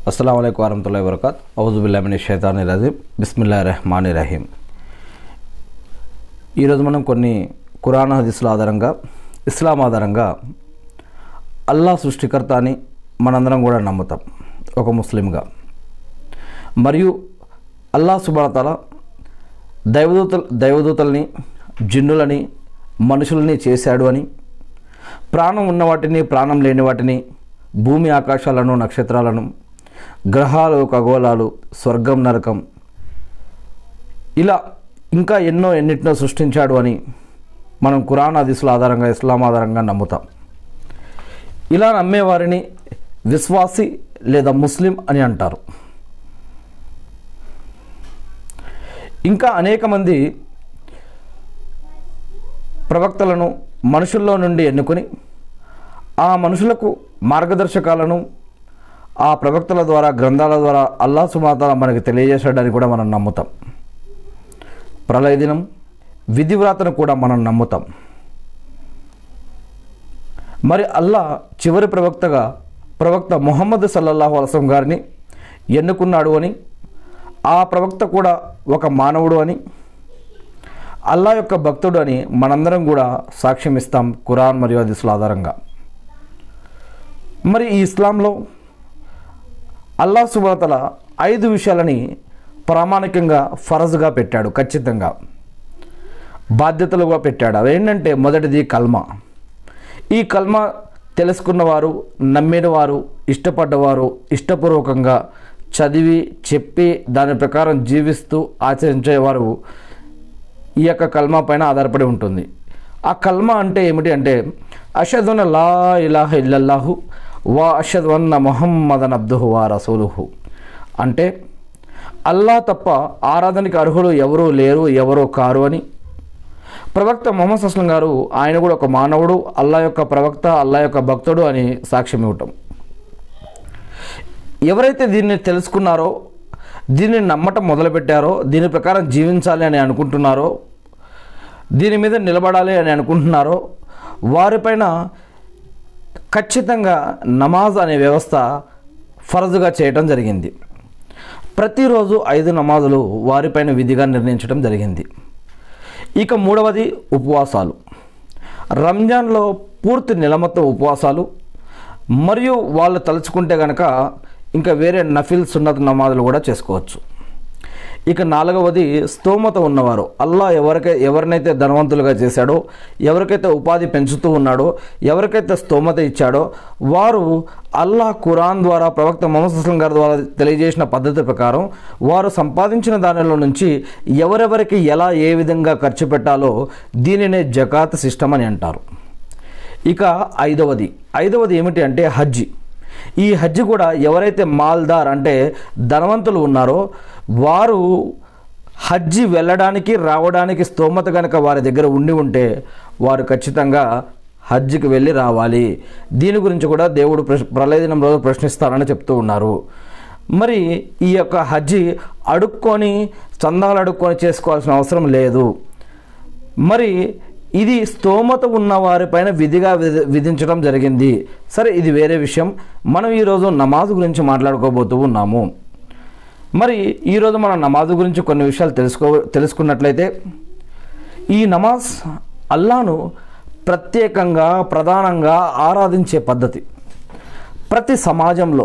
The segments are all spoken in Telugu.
అస్సలం అయికు వరహతుల్లా వరకత్ ఔజుబుల్లామిని షైతాని రజీం బిస్మిల్లా రెహమాన్ రహీం ఈరోజు మనం కొన్ని కురాన్ హదీసుల ఆధారంగా ఇస్లాం ఆధారంగా అల్లా సృష్టికర్త అని మనందరం కూడా నమ్ముతాం ఒక ముస్లింగా మరియు అల్లా సుబాతల దైవదూత దైవదూతల్ని జిన్నులని మనుషుల్ని చేశాడు అని ప్రాణం ఉన్న వాటిని ప్రాణం లేని వాటిని భూమి ఆకాశాలను నక్షత్రాలను గ్రహాలు ఖగోళాలు స్వర్గం నరకం ఇలా ఇంకా ఎన్నో ఎన్నిటినో సృష్టించాడు అని మనం కురాన్ హదీసుల ఆధారంగా ఇస్లాం ఆధారంగా నమ్ముతాం ఇలా నమ్మేవారిని విశ్వాసి లేదా ముస్లిం అని అంటారు ఇంకా అనేక మంది ప్రవక్తలను మనుషుల్లో నుండి ఎన్నుకొని ఆ మనుషులకు మార్గదర్శకాలను ఆ ప్రవక్తల ద్వారా గ్రంథాల ద్వారా అల్లా సుమాతాల మనకి తెలియజేశాడని కూడా మనం నమ్ముతాం ప్రళయ దినం విధివ్రాతను కూడా మనం నమ్ముతాం మరి అల్లా చివరి ప్రవక్తగా ప్రవక్త ముహమ్మద్ సల్లల్లాహు అలసం గారిని ఎన్నుకున్నాడు అని ఆ ప్రవక్త కూడా ఒక మానవుడు అని అల్లా యొక్క భక్తుడు అని మనందరం కూడా సాక్ష్యం ఇస్తాం ఖురాన్ మరియు హదీసుల ఆధారంగా మరి ఈ ఇస్లాంలో అల్లా సుబాతల ఐదు విషయాలని ప్రామాణికంగా ఫరజుగా పెట్టాడు ఖచ్చితంగా బాధ్యతలుగా పెట్టాడు అవేంటంటే మొదటిది కల్మా ఈ కల్మా తెలుసుకున్నవారు నమ్మినవారు ఇష్టపడ్డవారు ఇష్టపూర్వకంగా చదివి చెప్పి దాని ప్రకారం జీవిస్తూ ఆచరించేవారు ఈ యొక్క కల్మా పైన ఆధారపడి ఉంటుంది ఆ కల్మా అంటే ఏమిటి అంటే అషదున లా ఇలాహ ఇల్లల్లాహు వా అషద్వన్న మొహమ్మదన్ అబ్దుహు వా రసూలుహు అంటే అల్లా తప్ప ఆరాధనకి అర్హులు ఎవరూ లేరు ఎవరో కారు అని ప్రవక్త మొహమ్మద్ అస్లం గారు ఆయన కూడా ఒక మానవుడు అల్లా యొక్క ప్రవక్త అల్లా యొక్క భక్తుడు అని సాక్ష్యం ఇవ్వటం ఎవరైతే దీన్ని తెలుసుకున్నారో దీన్ని నమ్మటం మొదలుపెట్టారో దీని ప్రకారం జీవించాలి అని అనుకుంటున్నారో దీని మీద నిలబడాలి అని అనుకుంటున్నారో వారిపైన ఖచ్చితంగా నమాజ్ అనే వ్యవస్థ ఫరజుగా చేయటం జరిగింది ప్రతిరోజు ఐదు నమాజులు వారిపైన విధిగా నిర్ణయించడం జరిగింది ఇక మూడవది ఉపవాసాలు రంజాన్లో పూర్తి నిలమత్త ఉపవాసాలు మరియు వాళ్ళు తలుచుకుంటే కనుక ఇంకా వేరే నఫిల్ సున్నత్ నమాజులు కూడా చేసుకోవచ్చు ఇక నాలుగవది స్తోమత ఉన్నవారు అల్లా ఎవరికై ఎవరినైతే ధనవంతులుగా చేశాడో ఎవరికైతే ఉపాధి పెంచుతూ ఉన్నాడో ఎవరికైతే స్తోమత ఇచ్చాడో వారు అల్లా ఖురాన్ ద్వారా ప్రవక్త మొహమ్మద్ అస్లం గారి ద్వారా తెలియజేసిన పద్ధతి ప్రకారం వారు సంపాదించిన దానిలో నుంచి ఎవరెవరికి ఎలా ఏ విధంగా ఖర్చు పెట్టాలో దీనినే జకాత్ సిస్టమ్ అని అంటారు ఇక ఐదవది ఐదవది ఏమిటి అంటే హజ్జి ఈ హజ్జి కూడా ఎవరైతే మాల్దార్ అంటే ధనవంతులు ఉన్నారో వారు హజ్జి వెళ్ళడానికి రావడానికి స్తోమత కనుక వారి దగ్గర ఉండి ఉంటే వారు ఖచ్చితంగా హజ్జికి వెళ్ళి రావాలి దీని గురించి కూడా దేవుడు ప్రశ్ ప్రళయ దినం రోజు ప్రశ్నిస్తారని చెప్తూ ఉన్నారు మరి ఈ యొక్క హజ్జి అడుక్కొని చందాలు అడుక్కొని చేసుకోవాల్సిన అవసరం లేదు మరి ఇది స్తోమత ఉన్న వారిపైన విధిగా విధి విధించడం జరిగింది సరే ఇది వేరే విషయం మనం ఈరోజు నమాజ్ గురించి మాట్లాడుకోబోతూ ఉన్నాము మరి ఈరోజు మనం నమాజ్ గురించి కొన్ని విషయాలు తెలుసుకో తెలుసుకున్నట్లయితే ఈ నమాజ్ అల్లాను ప్రత్యేకంగా ప్రధానంగా ఆరాధించే పద్ధతి ప్రతి సమాజంలో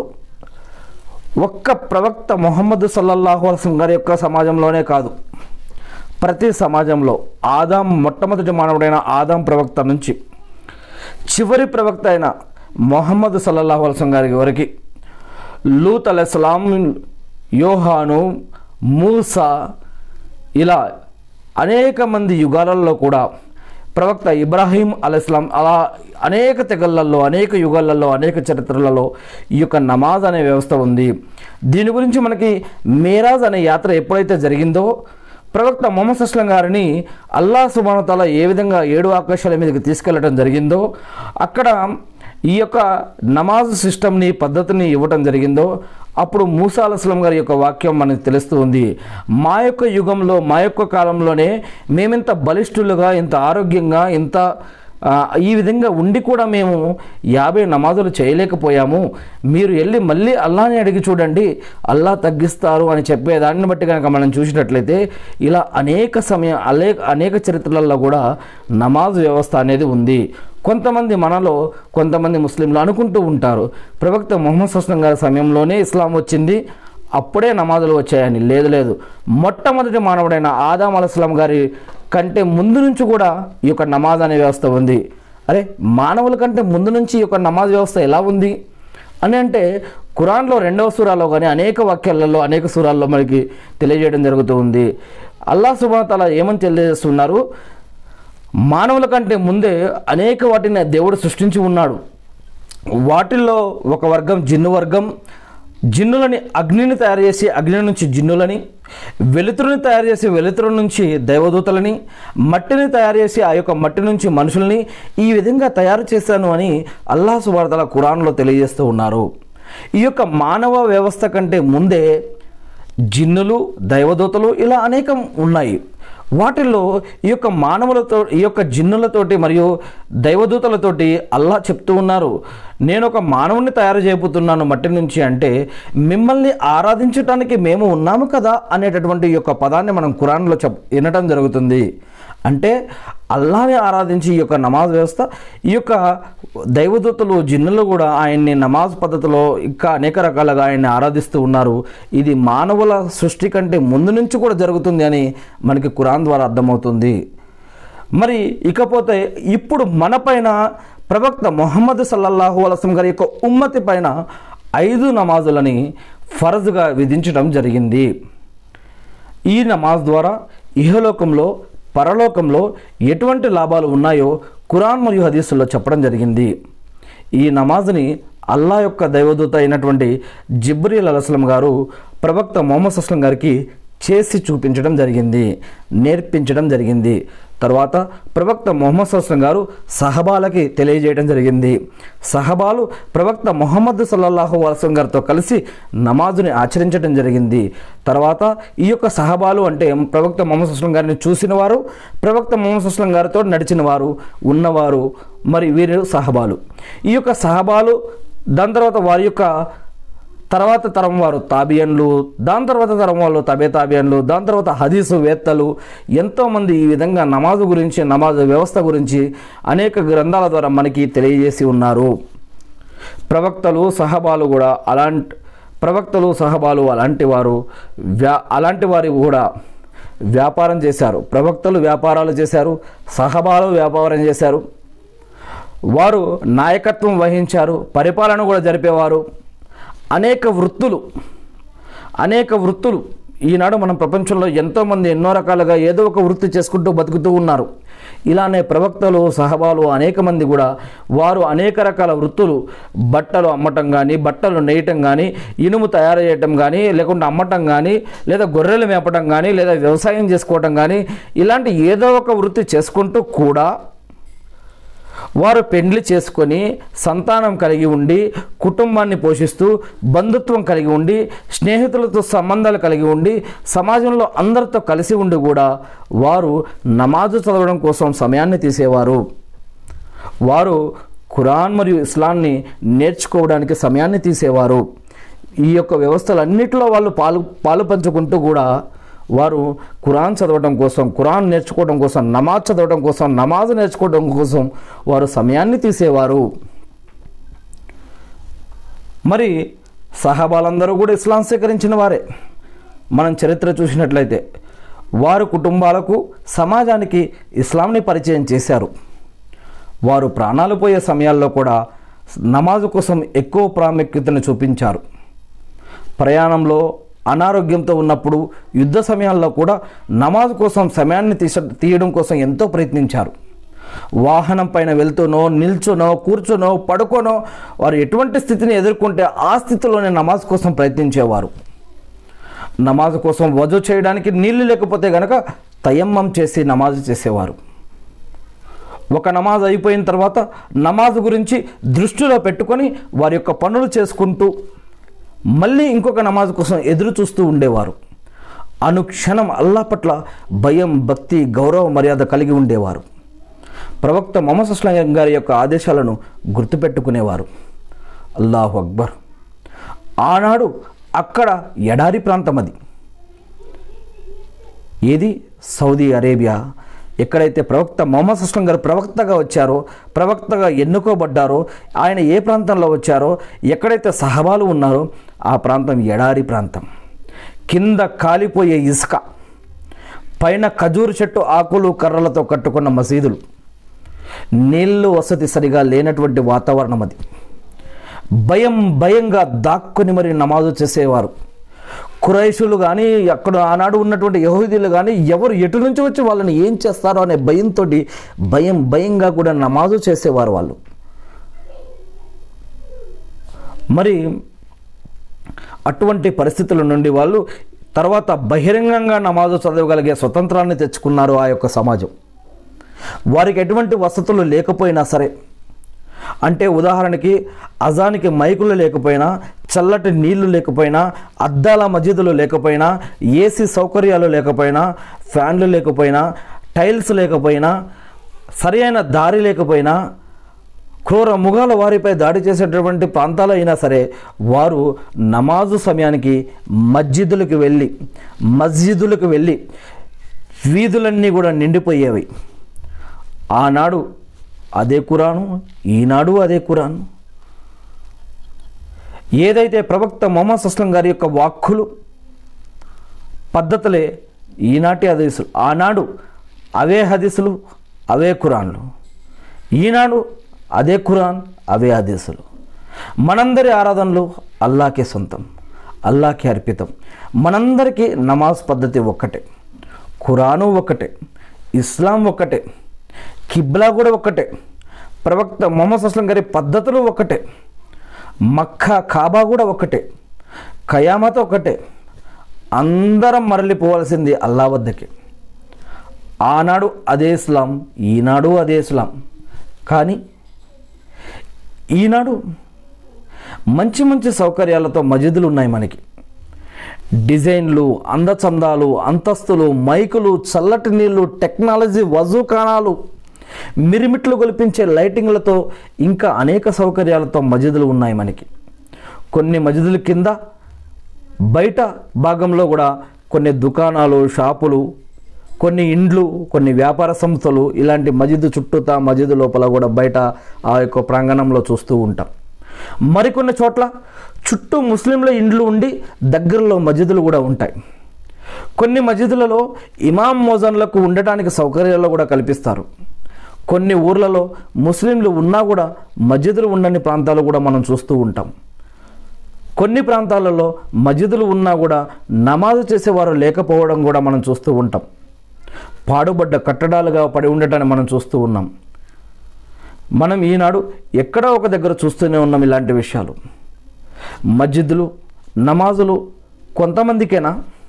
ఒక్క ప్రవక్త మొహమ్మద్ సల్లల్లాహు అలసం గారి యొక్క సమాజంలోనే కాదు ప్రతి సమాజంలో ఆదాం మొట్టమొదటి మానవుడైన ఆదాం ప్రవక్త నుంచి చివరి ప్రవక్త అయిన మొహమ్మద్ సల్లల్లాహు అలసం గారి వరకు లూత్ అలైస్లాం యోహాను మూసా ఇలా అనేక మంది యుగాలలో కూడా ప్రవక్త ఇబ్రాహీం అలైస్లాం అలా అనేక తెగళ్ళల్లో అనేక యుగాలలో అనేక చరిత్రలలో ఈ యొక్క నమాజ్ అనే వ్యవస్థ ఉంది దీని గురించి మనకి మేరాజ్ అనే యాత్ర ఎప్పుడైతే జరిగిందో ప్రవక్త మొహమ్మద్ అస్లం గారిని అల్లా సుబానతాల ఏ విధంగా ఏడు ఆకాశాల మీదకి తీసుకెళ్లడం జరిగిందో అక్కడ ఈ యొక్క నమాజ్ సిస్టమ్ని పద్ధతిని ఇవ్వటం జరిగిందో అప్పుడు మూసా అలస్లం గారి యొక్క వాక్యం మనకు తెలుస్తూ ఉంది మా యొక్క యుగంలో మా యొక్క కాలంలోనే మేమింత బలిష్ఠులుగా ఇంత ఆరోగ్యంగా ఇంత ఆ, ఈ విధంగా ఉండి కూడా మేము యాభై నమాజులు చేయలేకపోయాము మీరు వెళ్ళి మళ్ళీ అల్లాని అడిగి చూడండి అల్లా తగ్గిస్తారు అని చెప్పే దాన్ని బట్టి కనుక మనం చూసినట్లయితే ఇలా అనేక సమయం అనేక అనేక చరిత్రలలో కూడా నమాజ్ వ్యవస్థ అనేది ఉంది కొంతమంది మనలో కొంతమంది ముస్లింలు అనుకుంటూ ఉంటారు ప్రవక్త మొహమ్మద్ సుస్లం గారి సమయంలోనే ఇస్లాం వచ్చింది అప్పుడే నమాజులు వచ్చాయని లేదు లేదు మొట్టమొదటి మానవుడైన ఆదాం అలస్లాం గారి కంటే ముందు నుంచి కూడా ఈ యొక్క నమాజ్ అనే వ్యవస్థ ఉంది అరే మానవుల కంటే ముందు నుంచి ఈ యొక్క నమాజ్ వ్యవస్థ ఎలా ఉంది అని అంటే ఖురాన్లో రెండవ సూరాలో కానీ అనేక వాక్యాలలో అనేక సూరాల్లో మనకి తెలియజేయడం జరుగుతూ ఉంది అల్లా సుబాతాల ఏమని తెలియజేస్తున్నారు మానవుల కంటే ముందే అనేక వాటిని దేవుడు సృష్టించి ఉన్నాడు వాటిల్లో ఒక వర్గం జిన్ను వర్గం జిన్నులని అగ్నిని తయారు చేసి అగ్ని నుంచి జిన్నులని వెలుతురుని తయారు చేసి వెలుతురు నుంచి దైవదూతలని మట్టిని తయారు చేసి ఆ యొక్క మట్టి నుంచి మనుషుల్ని ఈ విధంగా తయారు చేశాను అని అల్లా సుబార్తల ఖురాన్లో తెలియజేస్తూ ఉన్నారు ఈ యొక్క మానవ వ్యవస్థ కంటే ముందే జిన్నులు దైవదూతలు ఇలా అనేకం ఉన్నాయి వాటిల్లో ఈ యొక్క మానవులతో ఈ యొక్క జిన్నులతోటి మరియు దైవదూతలతోటి అల్లా చెప్తూ ఉన్నారు నేను ఒక మానవుని తయారు చేయబోతున్నాను మట్టి నుంచి అంటే మిమ్మల్ని ఆరాధించటానికి మేము ఉన్నాము కదా అనేటటువంటి ఈ యొక్క పదాన్ని మనం ఖురాన్లో చెప్ వినటం జరుగుతుంది అంటే అల్లాని ఆరాధించి ఈ యొక్క నమాజ్ వ్యవస్థ ఈ యొక్క దైవదూతలు జిన్నులు కూడా ఆయన్ని నమాజ్ పద్ధతిలో ఇంకా అనేక రకాలుగా ఆయన్ని ఆరాధిస్తూ ఉన్నారు ఇది మానవుల సృష్టి కంటే ముందు నుంచి కూడా జరుగుతుంది అని మనకి ఖురాన్ ద్వారా అర్థమవుతుంది మరి ఇకపోతే ఇప్పుడు మన పైన ప్రవక్త మొహమ్మద్ సల్లల్లాహు అలసం గారి యొక్క ఉమ్మతి పైన ఐదు నమాజులని ఫరజుగా విధించడం జరిగింది ఈ నమాజ్ ద్వారా ఇహలోకంలో పరలోకంలో ఎటువంటి లాభాలు ఉన్నాయో ఖురాన్ మరియు హదీసుల్లో చెప్పడం జరిగింది ఈ నమాజ్ని అల్లా యొక్క దైవదూత అయినటువంటి జిబ్రీల్ అలస్లం గారు ప్రవక్త మొహమ్మద్ అస్లం గారికి చేసి చూపించడం జరిగింది నేర్పించడం జరిగింది తర్వాత ప్రవక్త మొహమ్మద్ అస్లం గారు సహబాలకి తెలియజేయడం జరిగింది సహబాలు ప్రవక్త మొహమ్మద్ సల్లల్లాహు అలసం గారితో కలిసి నమాజుని ఆచరించడం జరిగింది తర్వాత ఈ యొక్క సహబాలు అంటే ప్రవక్త మొహమ్మద్ అస్లం గారిని చూసిన వారు ప్రవక్త మొహమ్మద్ అస్లం గారితో నడిచిన వారు ఉన్నవారు మరి వీరు సహబాలు ఈ యొక్క సహబాలు దాని తర్వాత వారి యొక్క తర్వాత తరం వారు తాబియన్లు దాని తర్వాత తరం వాళ్ళు తబే తాబియన్లు దాని తర్వాత హదీసు వేత్తలు ఎంతోమంది ఈ విధంగా నమాజు గురించి నమాజు వ్యవస్థ గురించి అనేక గ్రంథాల ద్వారా మనకి తెలియజేసి ఉన్నారు ప్రవక్తలు సహబాలు కూడా అలాంటి ప్రవక్తలు సహబాలు అలాంటి వారు వ్యా అలాంటి వారి కూడా వ్యాపారం చేశారు ప్రవక్తలు వ్యాపారాలు చేశారు సహబాలు వ్యాపారం చేశారు వారు నాయకత్వం వహించారు పరిపాలన కూడా జరిపేవారు అనేక వృత్తులు అనేక వృత్తులు ఈనాడు మన ప్రపంచంలో ఎంతోమంది ఎన్నో రకాలుగా ఏదో ఒక వృత్తి చేసుకుంటూ బతుకుతూ ఉన్నారు ఇలానే ప్రవక్తలు సహబాలు అనేక మంది కూడా వారు అనేక రకాల వృత్తులు బట్టలు అమ్మటం కానీ బట్టలు నేయటం కానీ ఇనుము తయారు చేయటం కానీ లేకుంటే అమ్మటం కానీ లేదా గొర్రెలు మేపటం కానీ లేదా వ్యవసాయం చేసుకోవటం కానీ ఇలాంటి ఏదో ఒక వృత్తి చేసుకుంటూ కూడా వారు పెండ్లి చేసుకొని సంతానం కలిగి ఉండి కుటుంబాన్ని పోషిస్తూ బంధుత్వం కలిగి ఉండి స్నేహితులతో సంబంధాలు కలిగి ఉండి సమాజంలో అందరితో కలిసి ఉండి కూడా వారు నమాజు చదవడం కోసం సమయాన్ని తీసేవారు వారు ఖురాన్ మరియు ఇస్లాంని నేర్చుకోవడానికి సమయాన్ని తీసేవారు ఈ యొక్క వ్యవస్థలన్నిటిలో వాళ్ళు పాలు పాలు పంచుకుంటూ కూడా వారు ఖురాన్ చదవడం కోసం ఖురాన్ నేర్చుకోవడం కోసం నమాజ్ చదవడం కోసం నమాజ్ నేర్చుకోవడం కోసం వారు సమయాన్ని తీసేవారు మరి సహాబాలందరూ కూడా ఇస్లాం స్వీకరించిన వారే మనం చరిత్ర చూసినట్లయితే వారు కుటుంబాలకు సమాజానికి ఇస్లాంని పరిచయం చేశారు వారు ప్రాణాలు పోయే సమయాల్లో కూడా నమాజు కోసం ఎక్కువ ప్రాముఖ్యతను చూపించారు ప్రయాణంలో అనారోగ్యంతో ఉన్నప్పుడు యుద్ధ సమయాల్లో కూడా నమాజ్ కోసం సమయాన్ని తీస తీయడం కోసం ఎంతో ప్రయత్నించారు వాహనం పైన వెళ్తూనో నిల్చునో కూర్చునో పడుకోనో వారు ఎటువంటి స్థితిని ఎదుర్కొంటే ఆ స్థితిలోనే నమాజ్ కోసం ప్రయత్నించేవారు నమాజ్ కోసం వజు చేయడానికి నీళ్లు లేకపోతే గనక తయమ్మం చేసి నమాజ్ చేసేవారు ఒక నమాజ్ అయిపోయిన తర్వాత నమాజ్ గురించి దృష్టిలో పెట్టుకొని వారి యొక్క పనులు చేసుకుంటూ మళ్ళీ ఇంకొక నమాజ్ కోసం ఎదురు చూస్తూ ఉండేవారు అనుక్షణం అల్లా పట్ల భయం భక్తి గౌరవ మర్యాద కలిగి ఉండేవారు ప్రవక్త మొహమ్మద్ అస్లాం గారి యొక్క ఆదేశాలను గుర్తుపెట్టుకునేవారు అల్లాహు అక్బర్ ఆనాడు అక్కడ ఎడారి ప్రాంతం అది ఏది సౌదీ అరేబియా ఎక్కడైతే ప్రవక్త మొహమ్మద్ అస్లం గారు ప్రవక్తగా వచ్చారో ప్రవక్తగా ఎన్నుకోబడ్డారో ఆయన ఏ ప్రాంతంలో వచ్చారో ఎక్కడైతే సహబాలు ఉన్నారో ఆ ప్రాంతం ఎడారి ప్రాంతం కింద కాలిపోయే ఇసుక పైన ఖజూరు చెట్టు ఆకులు కర్రలతో కట్టుకున్న మసీదులు నీళ్లు వసతి సరిగా లేనటువంటి వాతావరణం అది భయం భయంగా దాక్కుని మరి నమాజు చేసేవారు కురైషులు కానీ అక్కడ ఆనాడు ఉన్నటువంటి యహూదీలు కానీ ఎవరు ఎటు నుంచి వచ్చి వాళ్ళని ఏం చేస్తారో అనే భయంతో భయం భయంగా కూడా నమాజు చేసేవారు వాళ్ళు మరి అటువంటి పరిస్థితుల నుండి వాళ్ళు తర్వాత బహిరంగంగా నమాజు చదవగలిగే స్వతంత్రాన్ని తెచ్చుకున్నారు ఆ యొక్క సమాజం వారికి ఎటువంటి వసతులు లేకపోయినా సరే అంటే ఉదాహరణకి అజానికి మైకులు లేకపోయినా చల్లటి నీళ్లు లేకపోయినా అద్దాల మజీదులు లేకపోయినా ఏసీ సౌకర్యాలు లేకపోయినా ఫ్యాన్లు లేకపోయినా టైల్స్ లేకపోయినా సరి అయిన దారి లేకపోయినా క్రూర ముఖాల వారిపై దాడి చేసేటటువంటి ప్రాంతాలు అయినా సరే వారు నమాజు సమయానికి మస్జిదులకు వెళ్ళి మస్జిదులకు వెళ్ళి వీధులన్నీ కూడా నిండిపోయేవి ఆనాడు అదే కురాను ఈనాడు అదే కురాను ఏదైతే ప్రవక్త మొహమ్మద్ అస్లం గారి యొక్క వాక్కులు పద్ధతులే ఈనాటి హదీసులు ఆనాడు అవే హదీసులు అవే కురాన్లు ఈనాడు అదే ఖురాన్ అవే హదీసులు మనందరి ఆరాధనలు అల్లాకే సొంతం అల్లాకే అర్పితం మనందరికీ నమాజ్ పద్ధతి ఒక్కటే ఖురాను ఒక్కటే ఇస్లాం ఒక్కటే కిబ్లా కూడా ఒక్కటే ప్రవక్త మొహమ్మద్ అస్లం గారి పద్ధతులు ఒక్కటే మక్కా కాబా కూడా ఒక్కటే కయామత ఒకటే అందరం మరలిపోవాల్సింది అల్లా వద్దకి ఆనాడు అదే ఇస్లాం ఈనాడు అదే ఇస్లాం కానీ ఈనాడు మంచి మంచి సౌకర్యాలతో మజిదులు ఉన్నాయి మనకి డిజైన్లు అందచందాలు అంతస్తులు మైకులు చల్లటి నీళ్లు టెక్నాలజీ వజూకాణాలు మిరిమిట్లు గొలిపించే లైటింగ్లతో ఇంకా అనేక సౌకర్యాలతో మజిదులు ఉన్నాయి మనకి కొన్ని మజిదుల కింద బయట భాగంలో కూడా కొన్ని దుకాణాలు షాపులు కొన్ని ఇండ్లు కొన్ని వ్యాపార సంస్థలు ఇలాంటి మజిద్ చుట్టూతా మజిద్ లోపల కూడా బయట ఆ యొక్క ప్రాంగణంలో చూస్తూ ఉంటాం మరికొన్ని చోట్ల చుట్టూ ముస్లింల ఇండ్లు ఉండి దగ్గరలో మజిదులు కూడా ఉంటాయి కొన్ని మజిదులలో ఇమాం మోజన్లకు ఉండటానికి సౌకర్యాలు కూడా కల్పిస్తారు కొన్ని ఊర్లలో ముస్లింలు ఉన్నా కూడా మజిదులు ఉండని ప్రాంతాలు కూడా మనం చూస్తూ ఉంటాం కొన్ని ప్రాంతాలలో మజిదులు ఉన్నా కూడా నమాజు చేసేవారు లేకపోవడం కూడా మనం చూస్తూ ఉంటాం పాడుబడ్డ కట్టడాలుగా పడి ఉండటాన్ని మనం చూస్తూ ఉన్నాం మనం ఈనాడు ఎక్కడో ఒక దగ్గర చూస్తూనే ఉన్నాం ఇలాంటి విషయాలు మస్జిద్లు నమాజులు కొంతమందికేనా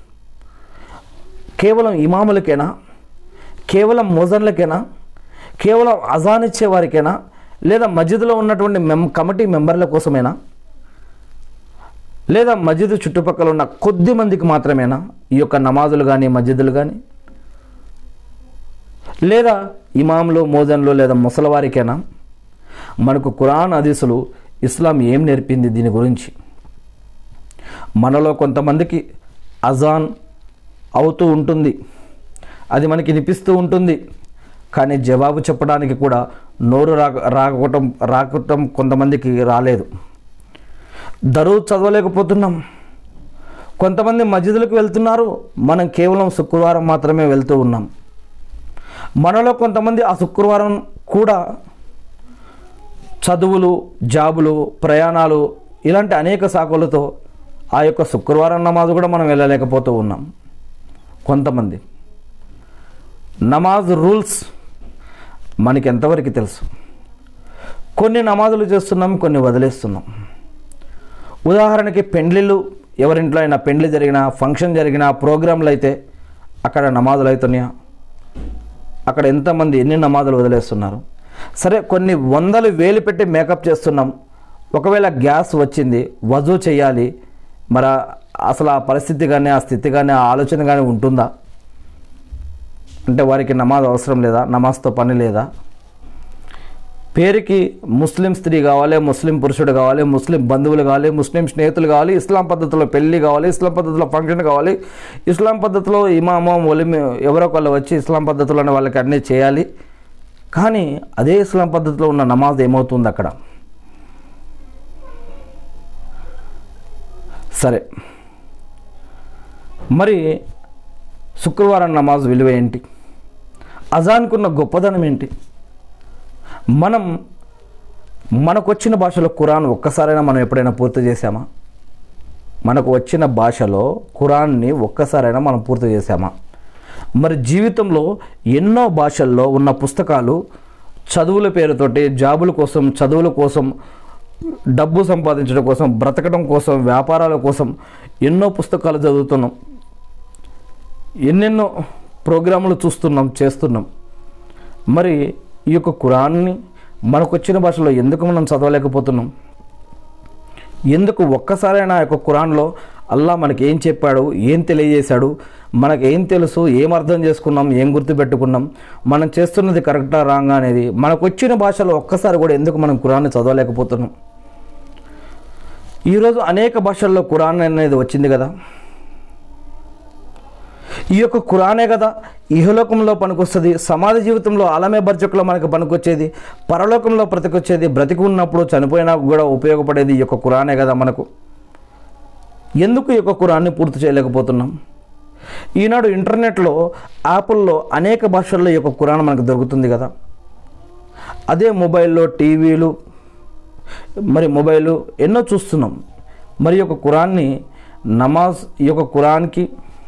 కేవలం ఇమాములకేనా కేవలం మోజన్లకేనా కేవలం అజాన్ ఇచ్చే వారికేనా లేదా మస్జిద్లో ఉన్నటువంటి మెం కమిటీ మెంబర్ల కోసమేనా లేదా మస్జిద్ చుట్టుపక్కల ఉన్న కొద్ది మందికి మాత్రమేనా ఈ యొక్క నమాజులు కానీ మస్జిదులు కానీ లేదా ఇమాంలు మోజన్లు లేదా ముసలవారికేనా మనకు ఖురాన్ హదీసులు ఇస్లాం ఏం నేర్పింది దీని గురించి మనలో కొంతమందికి అజాన్ అవుతూ ఉంటుంది అది మనకి వినిపిస్తూ ఉంటుంది కానీ జవాబు చెప్పడానికి కూడా నోరు రాక రాకటం రాకటం కొంతమందికి రాలేదు దరువు చదవలేకపోతున్నాం కొంతమంది మస్జిదులకు వెళ్తున్నారు మనం కేవలం శుక్రవారం మాత్రమే వెళ్తూ ఉన్నాం మనలో కొంతమంది ఆ శుక్రవారం కూడా చదువులు జాబులు ప్రయాణాలు ఇలాంటి అనేక సాకులతో ఆ యొక్క శుక్రవారం నమాజ్ కూడా మనం వెళ్ళలేకపోతూ ఉన్నాం కొంతమంది నమాజ్ రూల్స్ మనకి ఎంతవరకు తెలుసు కొన్ని నమాజులు చేస్తున్నాం కొన్ని వదిలేస్తున్నాం ఉదాహరణకి పెండ్లిళ్ళు ఎవరింట్లో అయినా పెండ్లి జరిగినా ఫంక్షన్ జరిగినా ప్రోగ్రాంలు అయితే అక్కడ నమాజులు అవుతున్నాయా అక్కడ ఎంతమంది ఎన్ని నమాజులు వదిలేస్తున్నారు సరే కొన్ని వందలు వేలు పెట్టి మేకప్ చేస్తున్నాం ఒకవేళ గ్యాస్ వచ్చింది వజూ చేయాలి మరి అసలు ఆ పరిస్థితి కానీ ఆ స్థితి కానీ ఆ ఆలోచన కానీ ఉంటుందా అంటే వారికి నమాజ్ అవసరం లేదా నమాజ్తో పని లేదా పేరుకి ముస్లిం స్త్రీ కావాలి ముస్లిం పురుషుడు కావాలి ముస్లిం బంధువులు కావాలి ముస్లిం స్నేహితులు కావాలి ఇస్లాం పద్ధతిలో పెళ్లి కావాలి ఇస్లాం పద్ధతిలో ఫంక్షన్ కావాలి ఇస్లాం పద్ధతిలో ఇమామో ఒలిమి ఎవరో ఒకళ్ళు వచ్చి ఇస్లాం పద్ధతిలోనే వాళ్ళకి అన్నీ చేయాలి కానీ అదే ఇస్లాం పద్ధతిలో ఉన్న నమాజ్ ఏమవుతుంది అక్కడ సరే మరి శుక్రవారం నమాజ్ విలువ ఏంటి అజాన్కున్న గొప్పదనం ఏంటి మనం మనకు వచ్చిన భాషలో ఖురాన్ ఒక్కసారైనా మనం ఎప్పుడైనా పూర్తి చేశామా మనకు వచ్చిన భాషలో ఖురాన్ని ఒక్కసారైనా మనం పూర్తి చేశామా మరి జీవితంలో ఎన్నో భాషల్లో ఉన్న పుస్తకాలు చదువుల పేరుతోటి జాబుల కోసం చదువుల కోసం డబ్బు సంపాదించడం కోసం బ్రతకడం కోసం వ్యాపారాల కోసం ఎన్నో పుస్తకాలు చదువుతున్నాం ఎన్నెన్నో ప్రోగ్రాములు చూస్తున్నాం చేస్తున్నాం మరి ఈ యొక్క ఖురాన్ని మనకు వచ్చిన భాషలో ఎందుకు మనం చదవలేకపోతున్నాం ఎందుకు ఒక్కసారైనా ఆ యొక్క ఖురాన్లో అల్లా మనకి ఏం చెప్పాడు ఏం తెలియజేశాడు మనకు ఏం తెలుసు ఏం అర్థం చేసుకున్నాం ఏం గుర్తుపెట్టుకున్నాం మనం చేస్తున్నది కరెక్టా రాంగా అనేది మనకు వచ్చిన భాషలో ఒక్కసారి కూడా ఎందుకు మనం ఖురాన్ని చదవలేకపోతున్నాం ఈరోజు అనేక భాషల్లో ఖురాన్ అనేది వచ్చింది కదా ఈ యొక్క ఖురానే కదా ఇహలోకంలో పనికొస్తుంది సమాధి జీవితంలో అలమే బర్చకులో మనకు పనికొచ్చేది పరలోకంలో బ్రతికొచ్చేది బ్రతికి ఉన్నప్పుడు చనిపోయినా కూడా ఉపయోగపడేది ఈ యొక్క ఖురానే కదా మనకు ఎందుకు ఈ యొక్క ఖురాన్ని పూర్తి చేయలేకపోతున్నాం ఈనాడు ఇంటర్నెట్లో యాప్ల్లో అనేక భాషల్లో ఈ యొక్క ఖురాన్ మనకు దొరుకుతుంది కదా అదే మొబైల్లో టీవీలు మరి మొబైల్ ఎన్నో చూస్తున్నాం మరి ఈ యొక్క ఖురాన్ని నమాజ్ ఈ యొక్క ఖురాన్కి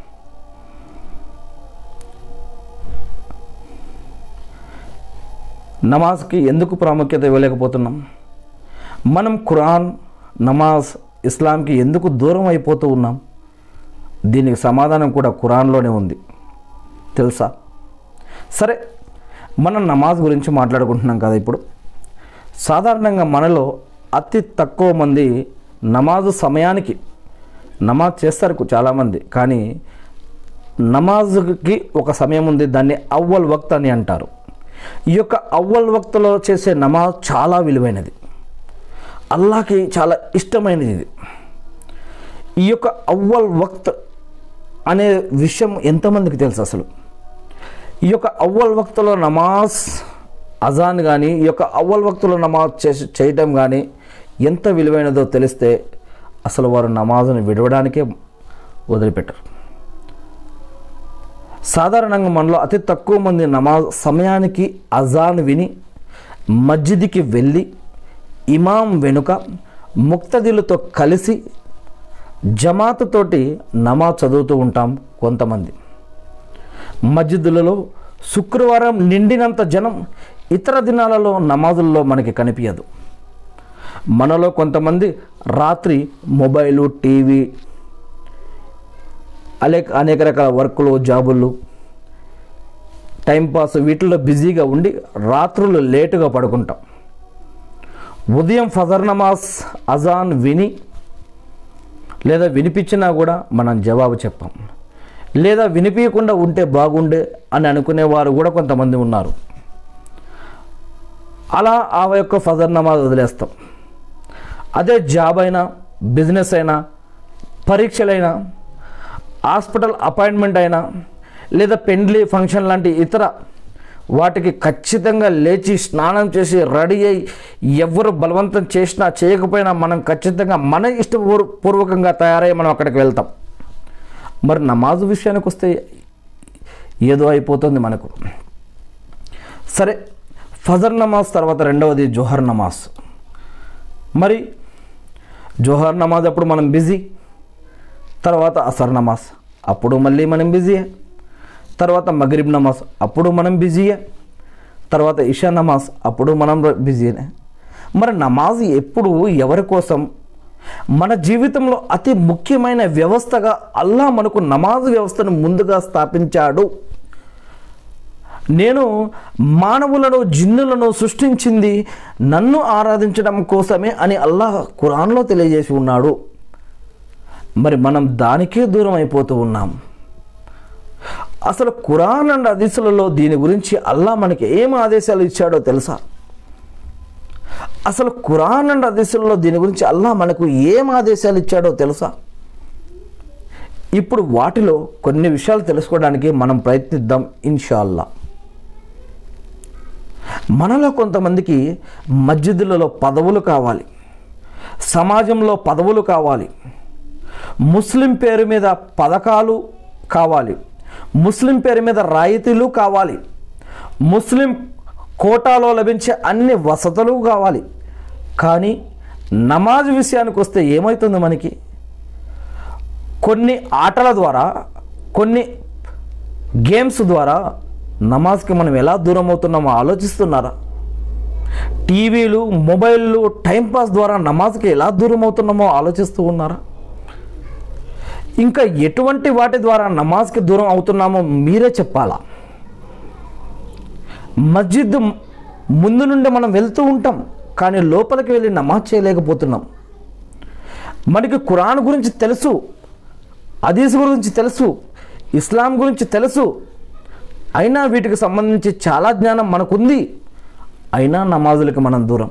నమాజ్కి ఎందుకు ప్రాముఖ్యత ఇవ్వలేకపోతున్నాం మనం ఖురాన్ నమాజ్ ఇస్లాంకి ఎందుకు దూరం అయిపోతూ ఉన్నాం దీనికి సమాధానం కూడా ఖురాన్లోనే ఉంది తెలుసా సరే మనం నమాజ్ గురించి మాట్లాడుకుంటున్నాం కదా ఇప్పుడు సాధారణంగా మనలో అతి తక్కువ మంది నమాజు సమయానికి నమాజ్ చేస్తారు చాలామంది కానీ నమాజ్కి ఒక సమయం ఉంది దాన్ని అవ్వల్ వక్త్ అని అంటారు ఈ యొక్క అవ్వల్ వక్తలో చేసే నమాజ్ చాలా విలువైనది అల్లాకి చాలా ఇష్టమైనది ఇది ఈ యొక్క అవ్వల్ వక్త్ అనే విషయం ఎంతమందికి తెలుసు అసలు ఈ యొక్క అవ్వల్ వక్తలో నమాజ్ అజాన్ కానీ ఈ యొక్క అవ్వల్ వక్తులో నమాజ్ చేసి చేయటం కానీ ఎంత విలువైనదో తెలిస్తే అసలు వారు నమాజ్ని విడవడానికే వదిలిపెట్టరు సాధారణంగా మనలో అతి తక్కువ మంది నమాజ్ సమయానికి అజాన్ విని మస్జిద్కి వెళ్ళి ఇమాం వెనుక ముక్తదిలతో కలిసి జమాతుతోటి నమాజ్ చదువుతూ ఉంటాం కొంతమంది మస్జిద్దులలో శుక్రవారం నిండినంత జనం ఇతర దినాలలో నమాజుల్లో మనకి కనిపించదు మనలో కొంతమంది రాత్రి మొబైలు టీవీ అనేక అనేక రకాల వర్కులు జాబులు టైంపాస్ వీటిలో బిజీగా ఉండి రాత్రులు లేటుగా పడుకుంటాం ఉదయం ఫజర్ నమాజ్ అజాన్ విని లేదా వినిపించినా కూడా మనం జవాబు చెప్పాం లేదా వినిపించకుండా ఉంటే బాగుండే అని అనుకునేవారు కూడా కొంతమంది ఉన్నారు అలా ఆ యొక్క ఫజర్ నమాజ్ వదిలేస్తాం అదే జాబ్ అయినా బిజినెస్ అయినా పరీక్షలైనా హాస్పిటల్ అపాయింట్మెంట్ అయినా లేదా పెండ్లి ఫంక్షన్ లాంటి ఇతర వాటికి ఖచ్చితంగా లేచి స్నానం చేసి రెడీ అయ్యి ఎవరు బలవంతం చేసినా చేయకపోయినా మనం ఖచ్చితంగా మన ఇష్టపూర్వకంగా తయారై మనం అక్కడికి వెళ్తాం మరి నమాజు విషయానికి వస్తే ఏదో అయిపోతుంది మనకు సరే ఫజర్ నమాజ్ తర్వాత రెండవది జోహర్ నమాజ్ మరి జోహర్ నమాజ్ అప్పుడు మనం బిజీ తర్వాత అసర్ నమాజ్ అప్పుడు మళ్ళీ మనం బిజీయే తర్వాత మగరిబ్ నమాజ్ అప్పుడు మనం బిజీయే తర్వాత ఇషా నమాజ్ అప్పుడు మనం బిజీనే మరి నమాజ్ ఎప్పుడు ఎవరి కోసం మన జీవితంలో అతి ముఖ్యమైన వ్యవస్థగా అల్లా మనకు నమాజ్ వ్యవస్థను ముందుగా స్థాపించాడు నేను మానవులను జిన్నులను సృష్టించింది నన్ను ఆరాధించడం కోసమే అని అల్లాహ్ ఖురాన్లో తెలియజేసి ఉన్నాడు మరి మనం దానికే దూరం అయిపోతూ ఉన్నాం అసలు ఖురాన్ అండ్ హదీసులలో దీని గురించి అల్లా మనకి ఏం ఆదేశాలు ఇచ్చాడో తెలుసా అసలు ఖురాన్ అండ్ హదీసుల్లో దీని గురించి అల్లా మనకు ఏం ఆదేశాలు ఇచ్చాడో తెలుసా ఇప్పుడు వాటిలో కొన్ని విషయాలు తెలుసుకోవడానికి మనం ప్రయత్నిద్దాం ఇన్షాల్లా మనలో కొంతమందికి మస్జిదులలో పదవులు కావాలి సమాజంలో పదవులు కావాలి ముస్లిం పేరు మీద పథకాలు కావాలి ముస్లిం పేరు మీద రాయితీలు కావాలి ముస్లిం కోటాలో లభించే అన్ని వసతులు కావాలి కానీ నమాజ్ విషయానికి వస్తే ఏమవుతుంది మనకి కొన్ని ఆటల ద్వారా కొన్ని గేమ్స్ ద్వారా నమాజ్కి మనం ఎలా దూరం అవుతున్నామో ఆలోచిస్తున్నారా టీవీలు మొబైళ్ళు టైంపాస్ ద్వారా నమాజ్కి ఎలా దూరం అవుతున్నామో ఆలోచిస్తూ ఉన్నారా ఇంకా ఎటువంటి వాటి ద్వారా నమాజ్కి దూరం అవుతున్నామో మీరే చెప్పాలా మస్జిద్ ముందు నుండి మనం వెళ్తూ ఉంటాం కానీ లోపలికి వెళ్ళి నమాజ్ చేయలేకపోతున్నాం మనకి ఖురాన్ గురించి తెలుసు హదీస్ గురించి తెలుసు ఇస్లాం గురించి తెలుసు అయినా వీటికి సంబంధించి చాలా జ్ఞానం మనకుంది అయినా నమాజులకి మనం దూరం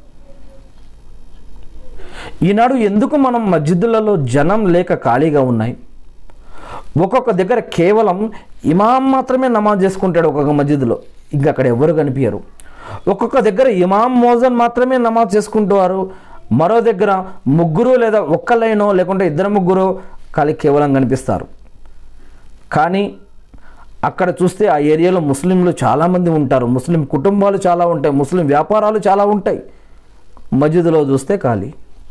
ఈనాడు ఎందుకు మనం మస్జిద్దులలో జనం లేక ఖాళీగా ఉన్నాయి ఒక్కొక్క దగ్గర కేవలం ఇమాం మాత్రమే నమాజ్ చేసుకుంటాడు ఒక్కొక్క మస్జిద్లో ఇంకా అక్కడ ఎవరు కనిపించరు ఒక్కొక్క దగ్గర ఇమాం మోజన్ మాత్రమే నమాజ్ చేసుకుంటారు మరో దగ్గర ముగ్గురు లేదా ఒక్క లైనో లేకుంటే ఇద్దరు ముగ్గురు ఖాళీ కేవలం కనిపిస్తారు కానీ అక్కడ చూస్తే ఆ ఏరియాలో ముస్లింలు చాలామంది ఉంటారు ముస్లిం కుటుంబాలు చాలా ఉంటాయి ముస్లిం వ్యాపారాలు చాలా ఉంటాయి మస్జిద్లో చూస్తే ఖాళీ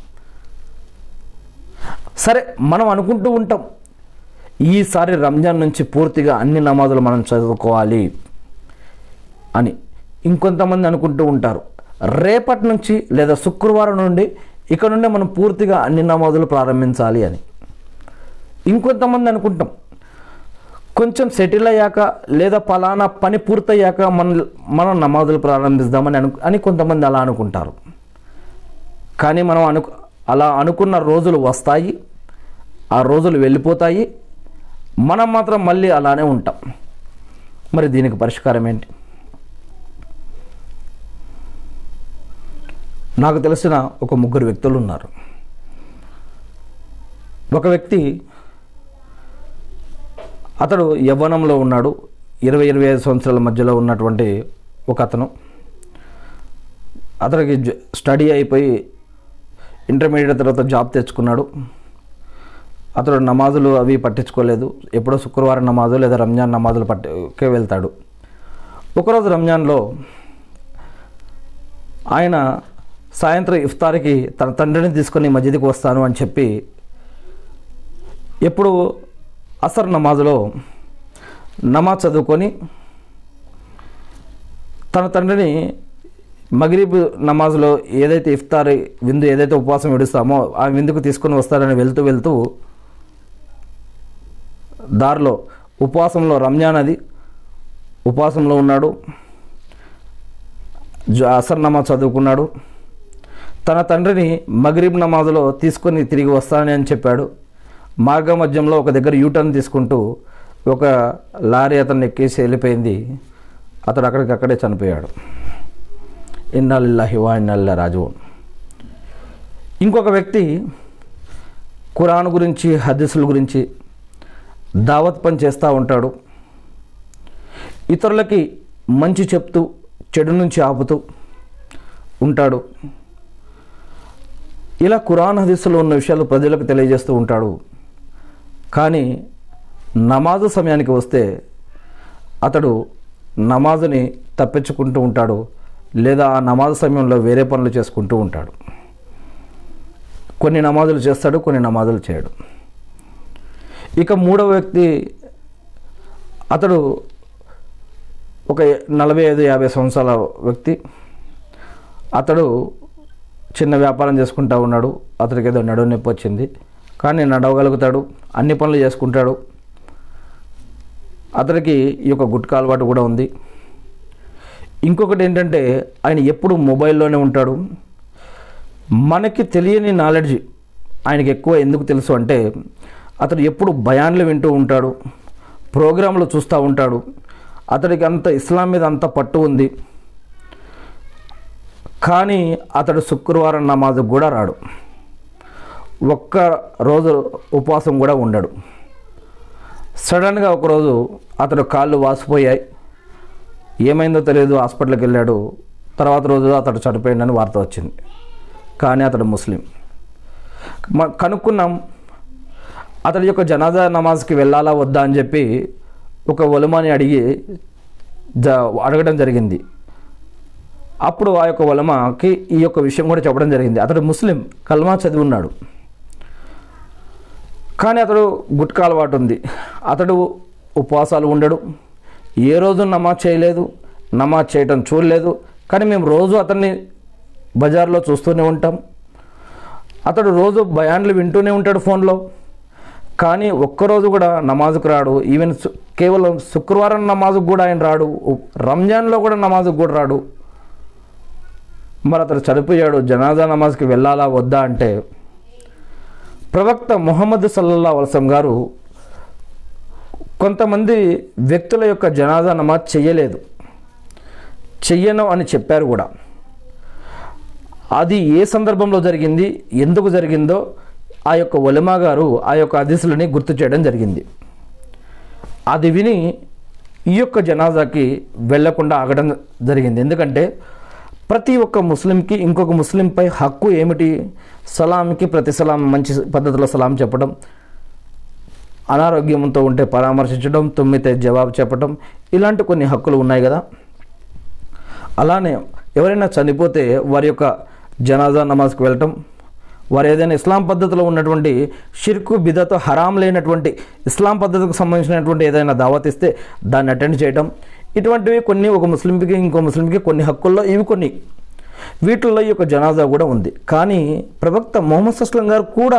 సరే మనం అనుకుంటూ ఉంటాం ఈసారి రంజాన్ నుంచి పూర్తిగా అన్ని నమాజులు మనం చదువుకోవాలి అని ఇంకొంతమంది అనుకుంటూ ఉంటారు రేపటి నుంచి లేదా శుక్రవారం నుండి ఇక నుండి మనం పూర్తిగా అన్ని నమాజులు ప్రారంభించాలి అని ఇంకొంతమంది అనుకుంటాం కొంచెం సెటిల్ అయ్యాక లేదా పలానా పని పూర్తయ్యాక మన మనం నమాజులు ప్రారంభిద్దామని అను అని కొంతమంది అలా అనుకుంటారు కానీ మనం అను అలా అనుకున్న రోజులు వస్తాయి ఆ రోజులు వెళ్ళిపోతాయి మనం మాత్రం మళ్ళీ అలానే ఉంటాం మరి దీనికి పరిష్కారం ఏంటి నాకు తెలిసిన ఒక ముగ్గురు వ్యక్తులు ఉన్నారు ఒక వ్యక్తి అతడు యవ్వనంలో ఉన్నాడు ఇరవై ఇరవై ఐదు సంవత్సరాల మధ్యలో ఉన్నటువంటి ఒక అతను అతనికి జ- స్టడీ అయిపోయి ఇంటర్మీడియట్ తర్వాత జాబ్ తెచ్చుకున్నాడు అతడు నమాజులు అవి పట్టించుకోలేదు ఎప్పుడో శుక్రవారం నమాజు లేదా రంజాన్ నమాజులు పట్టుకే వెళ్తాడు ఒకరోజు రంజాన్లో ఆయన సాయంత్రం ఇఫ్తార్కి తన తండ్రిని తీసుకొని మస్జిద్కి వస్తాను అని చెప్పి ఎప్పుడు అసర్ నమాజులో నమాజ్ చదువుకొని తన తండ్రిని మగరీబ్ నమాజ్లో ఏదైతే ఇఫ్తార్ విందు ఏదైతే ఉపవాసం విడుస్తామో ఆ విందుకు తీసుకొని వస్తారని వెళ్తూ వెళ్తూ దారిలో ఉపవాసంలో రంజాన్ అది ఉపవాసంలో ఉన్నాడు జ- అసర్ నమాజ్ చదువుకున్నాడు తన తండ్రిని మగరీబ్ నమాజ్లో తీసుకొని తిరిగి వస్తానని అని చెప్పాడు మార్గ మధ్యంలో ఒక దగ్గర యూటర్న్ తీసుకుంటూ ఒక లారీ అతన్ని ఎక్కేసి వెళ్ళిపోయింది అతడు అక్కడికక్కడే చనిపోయాడు ఇన్నాళ్ళిల్లాహి వా ఇన్నాళ్ళ రాజు ఇంకొక వ్యక్తి ఖురాన్ గురించి హదీసుల గురించి దావత్ పని చేస్తూ ఉంటాడు ఇతరులకి మంచి చెప్తూ చెడు నుంచి ఆపుతూ ఉంటాడు ఇలా ఖురాన్ హదీసులో ఉన్న విషయాలు ప్రజలకు తెలియజేస్తూ ఉంటాడు కానీ నమాజు సమయానికి వస్తే అతడు నమాజుని తప్పించుకుంటూ ఉంటాడు లేదా ఆ నమాజు సమయంలో వేరే పనులు చేసుకుంటూ ఉంటాడు కొన్ని నమాజులు చేస్తాడు కొన్ని నమాజులు చేయడు ఇక మూడవ వ్యక్తి అతడు ఒక నలభై ఐదు యాభై సంవత్సరాల వ్యక్తి అతడు చిన్న వ్యాపారం చేసుకుంటా ఉన్నాడు అతడికి ఏదో నడువు నొప్పి వచ్చింది కానీ నడవగలుగుతాడు అన్ని పనులు చేసుకుంటాడు అతడికి ఈ యొక్క గుట్కా అలవాటు కూడా ఉంది ఇంకొకటి ఏంటంటే ఆయన ఎప్పుడు మొబైల్లోనే ఉంటాడు మనకి తెలియని నాలెడ్జ్ ఆయనకి ఎక్కువ ఎందుకు తెలుసు అంటే అతడు ఎప్పుడు భయాన్లు వింటూ ఉంటాడు ప్రోగ్రాంలు చూస్తూ ఉంటాడు అతడికి అంత ఇస్లాం మీద అంత పట్టు ఉంది కానీ అతడు శుక్రవారం నమాజుకు కూడా రాడు ఒక్క రోజు ఉపవాసం కూడా ఉండడు సడన్గా ఒకరోజు అతడు కాళ్ళు వాసిపోయాయి ఏమైందో తెలియదు హాస్పిటల్కి వెళ్ళాడు తర్వాత రోజు అతడు చనిపోయిందని వార్త వచ్చింది కానీ అతడు ముస్లిం మ- కనుక్కున్నాం అతడి యొక్క జనాజా నమాజ్కి వెళ్ళాలా వద్దా అని చెప్పి ఒక ఒలమాని అడిగి జ అడగడం జరిగింది అప్పుడు ఆ యొక్క ఒలమాకి ఈ యొక్క విషయం కూడా చెప్పడం జరిగింది అతడు ముస్లిం కల్మా చదివి ఉన్నాడు కానీ అతడు గుట్కా అలవాటు ఉంది అతడు ఉపవాసాలు ఉండడు ఏ రోజు నమాజ్ చేయలేదు నమాజ్ చేయటం చూడలేదు కానీ మేము రోజు అతన్ని బజార్లో చూస్తూనే ఉంటాం అతడు రోజు బయాన్లు వింటూనే ఉంటాడు ఫోన్లో కానీ ఒక్కరోజు కూడా నమాజుకు రాడు ఈవెన్ సు- కేవలం శుక్రవారం నమాజుకు కూడా ఆయన రాడు ఉ- రంజాన్లో కూడా నమాజుకు కూడా రాడు మరి అతడు చనిపోయాడు జనాజా నమాజ్కి వెళ్ళాలా వద్దా అంటే ప్రవక్త ముహమ్మద్ సల్లల్లా వలసం గారు కొంతమంది వ్యక్తుల యొక్క జనాజా నమాజ్ చెయ్యలేదు చెయ్యను అని చెప్పారు కూడా అది ఏ సందర్భంలో జరిగింది ఎందుకు జరిగిందో ఆ యొక్క ఒలమా గారు ఆ యొక్క అదిశులని గుర్తు చేయడం జరిగింది అది విని ఈ యొక్క జనాజాకి వెళ్లకుండా ఆగడం జరిగింది ఎందుకంటే ప్రతి ఒక్క ముస్లింకి ఇంకొక ముస్లింపై హక్కు ఏమిటి సలాంకి ప్రతి సలాం మంచి పద్ధతిలో సలాం చెప్పడం అనారోగ్యంతో ఉంటే పరామర్శించడం తుమ్మితే జవాబు చెప్పడం ఇలాంటి కొన్ని హక్కులు ఉన్నాయి కదా అలానే ఎవరైనా చనిపోతే వారి యొక్క జనాజా నమాజ్కి వెళ్ళటం వారు ఏదైనా ఇస్లాం పద్ధతిలో ఉన్నటువంటి షిర్కు బిదతో హరాం లేనటువంటి ఇస్లాం పద్ధతికి సంబంధించినటువంటి ఏదైనా దావత్ ఇస్తే దాన్ని అటెండ్ చేయడం ఇటువంటివి కొన్ని ఒక ముస్లింకి ఇంకో ముస్లింకి కొన్ని హక్కుల్లో ఇవి కొన్ని వీటిల్లో ఈ యొక్క జనాజా కూడా ఉంది కానీ ప్రవక్త మొహమ్మద్ అస్లం గారు కూడా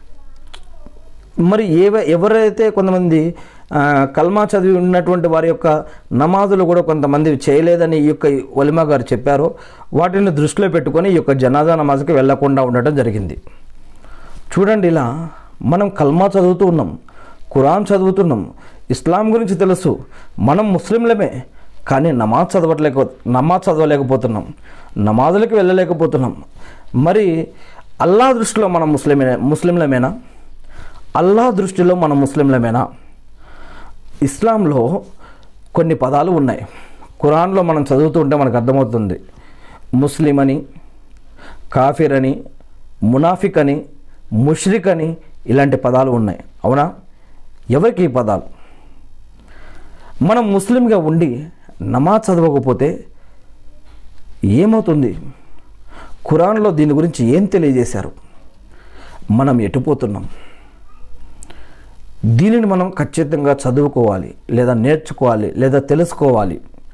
మరి ఏవ ఎవరైతే కొంతమంది ఆ, కల్మా చదివి ఉన్నటువంటి వారి యొక్క నమాజులు కూడా కొంతమంది చేయలేదని ఈ యొక్క ఒలిమా గారు చెప్పారో వాటిని దృష్టిలో పెట్టుకొని ఈ యొక్క జనాజా నమాజ్కి వెళ్లకుండా ఉండటం జరిగింది చూడండి ఇలా మనం కల్మా చదువుతూ ఉన్నాం ఖురాన్ చదువుతున్నాం ఇస్లాం గురించి తెలుసు మనం ముస్లింలమే కానీ నమాజ్ చదవట్లేక నమాజ్ చదవలేకపోతున్నాం నమాజులకి వెళ్ళలేకపోతున్నాం మరి అల్లా దృష్టిలో మనం ముస్లిమే ముస్లింలమేనా అల్లా దృష్టిలో మనం ముస్లింలమేనా ఇస్లాంలో కొన్ని పదాలు ఉన్నాయి ఖురాన్లో మనం చదువుతూ ఉంటే మనకు అర్థమవుతుంది ముస్లిం అని కాఫిర్ అని మునాఫిక్ అని ముష్రిక్ అని ఇలాంటి పదాలు ఉన్నాయి అవునా ఎవరికి ఈ పదాలు మనం ముస్లింగా ఉండి నమాజ్ చదవకపోతే ఏమవుతుంది ఖురాన్లో దీని గురించి ఏం తెలియజేశారు మనం ఎటుపోతున్నాం దీనిని మనం ఖచ్చితంగా చదువుకోవాలి లేదా నేర్చుకోవాలి లేదా తెలుసుకోవాలి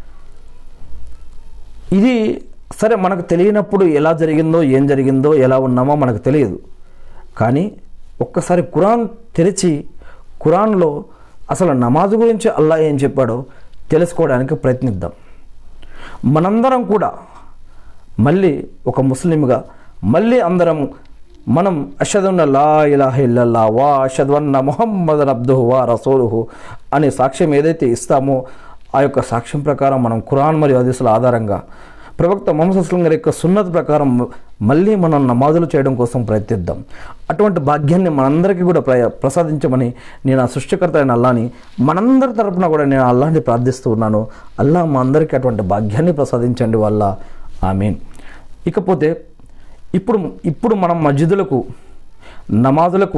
ఇది సరే మనకు తెలియనప్పుడు ఎలా జరిగిందో ఏం జరిగిందో ఎలా ఉన్నామో మనకు తెలియదు కానీ ఒక్కసారి ఖురాన్ తెరిచి ఖురాన్లో అసలు నమాజ్ గురించి అల్లా ఏం చెప్పాడో తెలుసుకోవడానికి ప్రయత్నిద్దాం మనందరం కూడా మళ్ళీ ఒక ముస్లింగా మళ్ళీ అందరం మనం అషదున్న లా ఇలాహ ఇల్లల్లా వా అషద్వన్న ముహమ్మద్ అబ్దుహు వా రసూలుహు అనే సాక్ష్యం ఏదైతే ఇస్తామో ఆ యొక్క సాక్ష్యం ప్రకారం మనం ఖురాన్ మరియు హదీసుల ఆధారంగా ప్రవక్త మొహమ్మద్ అస్లం గారి యొక్క సున్నత ప్రకారం మళ్ళీ మనం నమాజులు చేయడం కోసం ప్రయత్నిద్దాం అటువంటి భాగ్యాన్ని మనందరికీ కూడా ప్ర ప్రసాదించమని నేను ఆ సృష్టికర్త అయిన అల్లాని మనందరి తరపున కూడా నేను అల్లాని ప్రార్థిస్తూ ఉన్నాను అల్లా మా అందరికీ అటువంటి భాగ్యాన్ని ప్రసాదించండి వల్ల ఆమీన్ ఇకపోతే ఇప్పుడు ఇప్పుడు మనం మస్జిదులకు నమాజులకు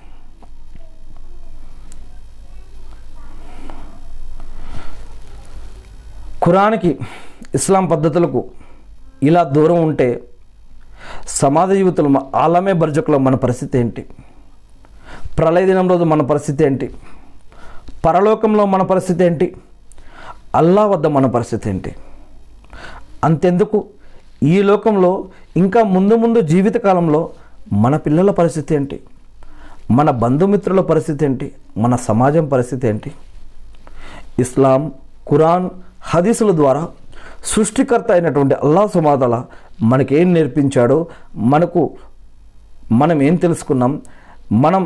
ఖురాన్కి ఇస్లాం పద్ధతులకు ఇలా దూరం ఉంటే సమాజ జీవితంలో మ- ఆలమే బర్జకులో మన పరిస్థితి ఏంటి ప్రళయ దినం రోజు మన పరిస్థితి ఏంటి పరలోకంలో మన పరిస్థితి ఏంటి అల్లా వద్ద మన పరిస్థితి ఏంటి అంతెందుకు ఈ లోకంలో ఇంకా ముందు ముందు జీవితకాలంలో మన పిల్లల పరిస్థితి ఏంటి మన బంధుమిత్రుల పరిస్థితి ఏంటి మన సమాజం పరిస్థితి ఏంటి ఇస్లాం ఖురాన్ హదీసుల ద్వారా సృష్టికర్త అయినటువంటి అల్లా సుమాతల మనకేం నేర్పించాడో మనకు మనం ఏం తెలుసుకున్నాం మనం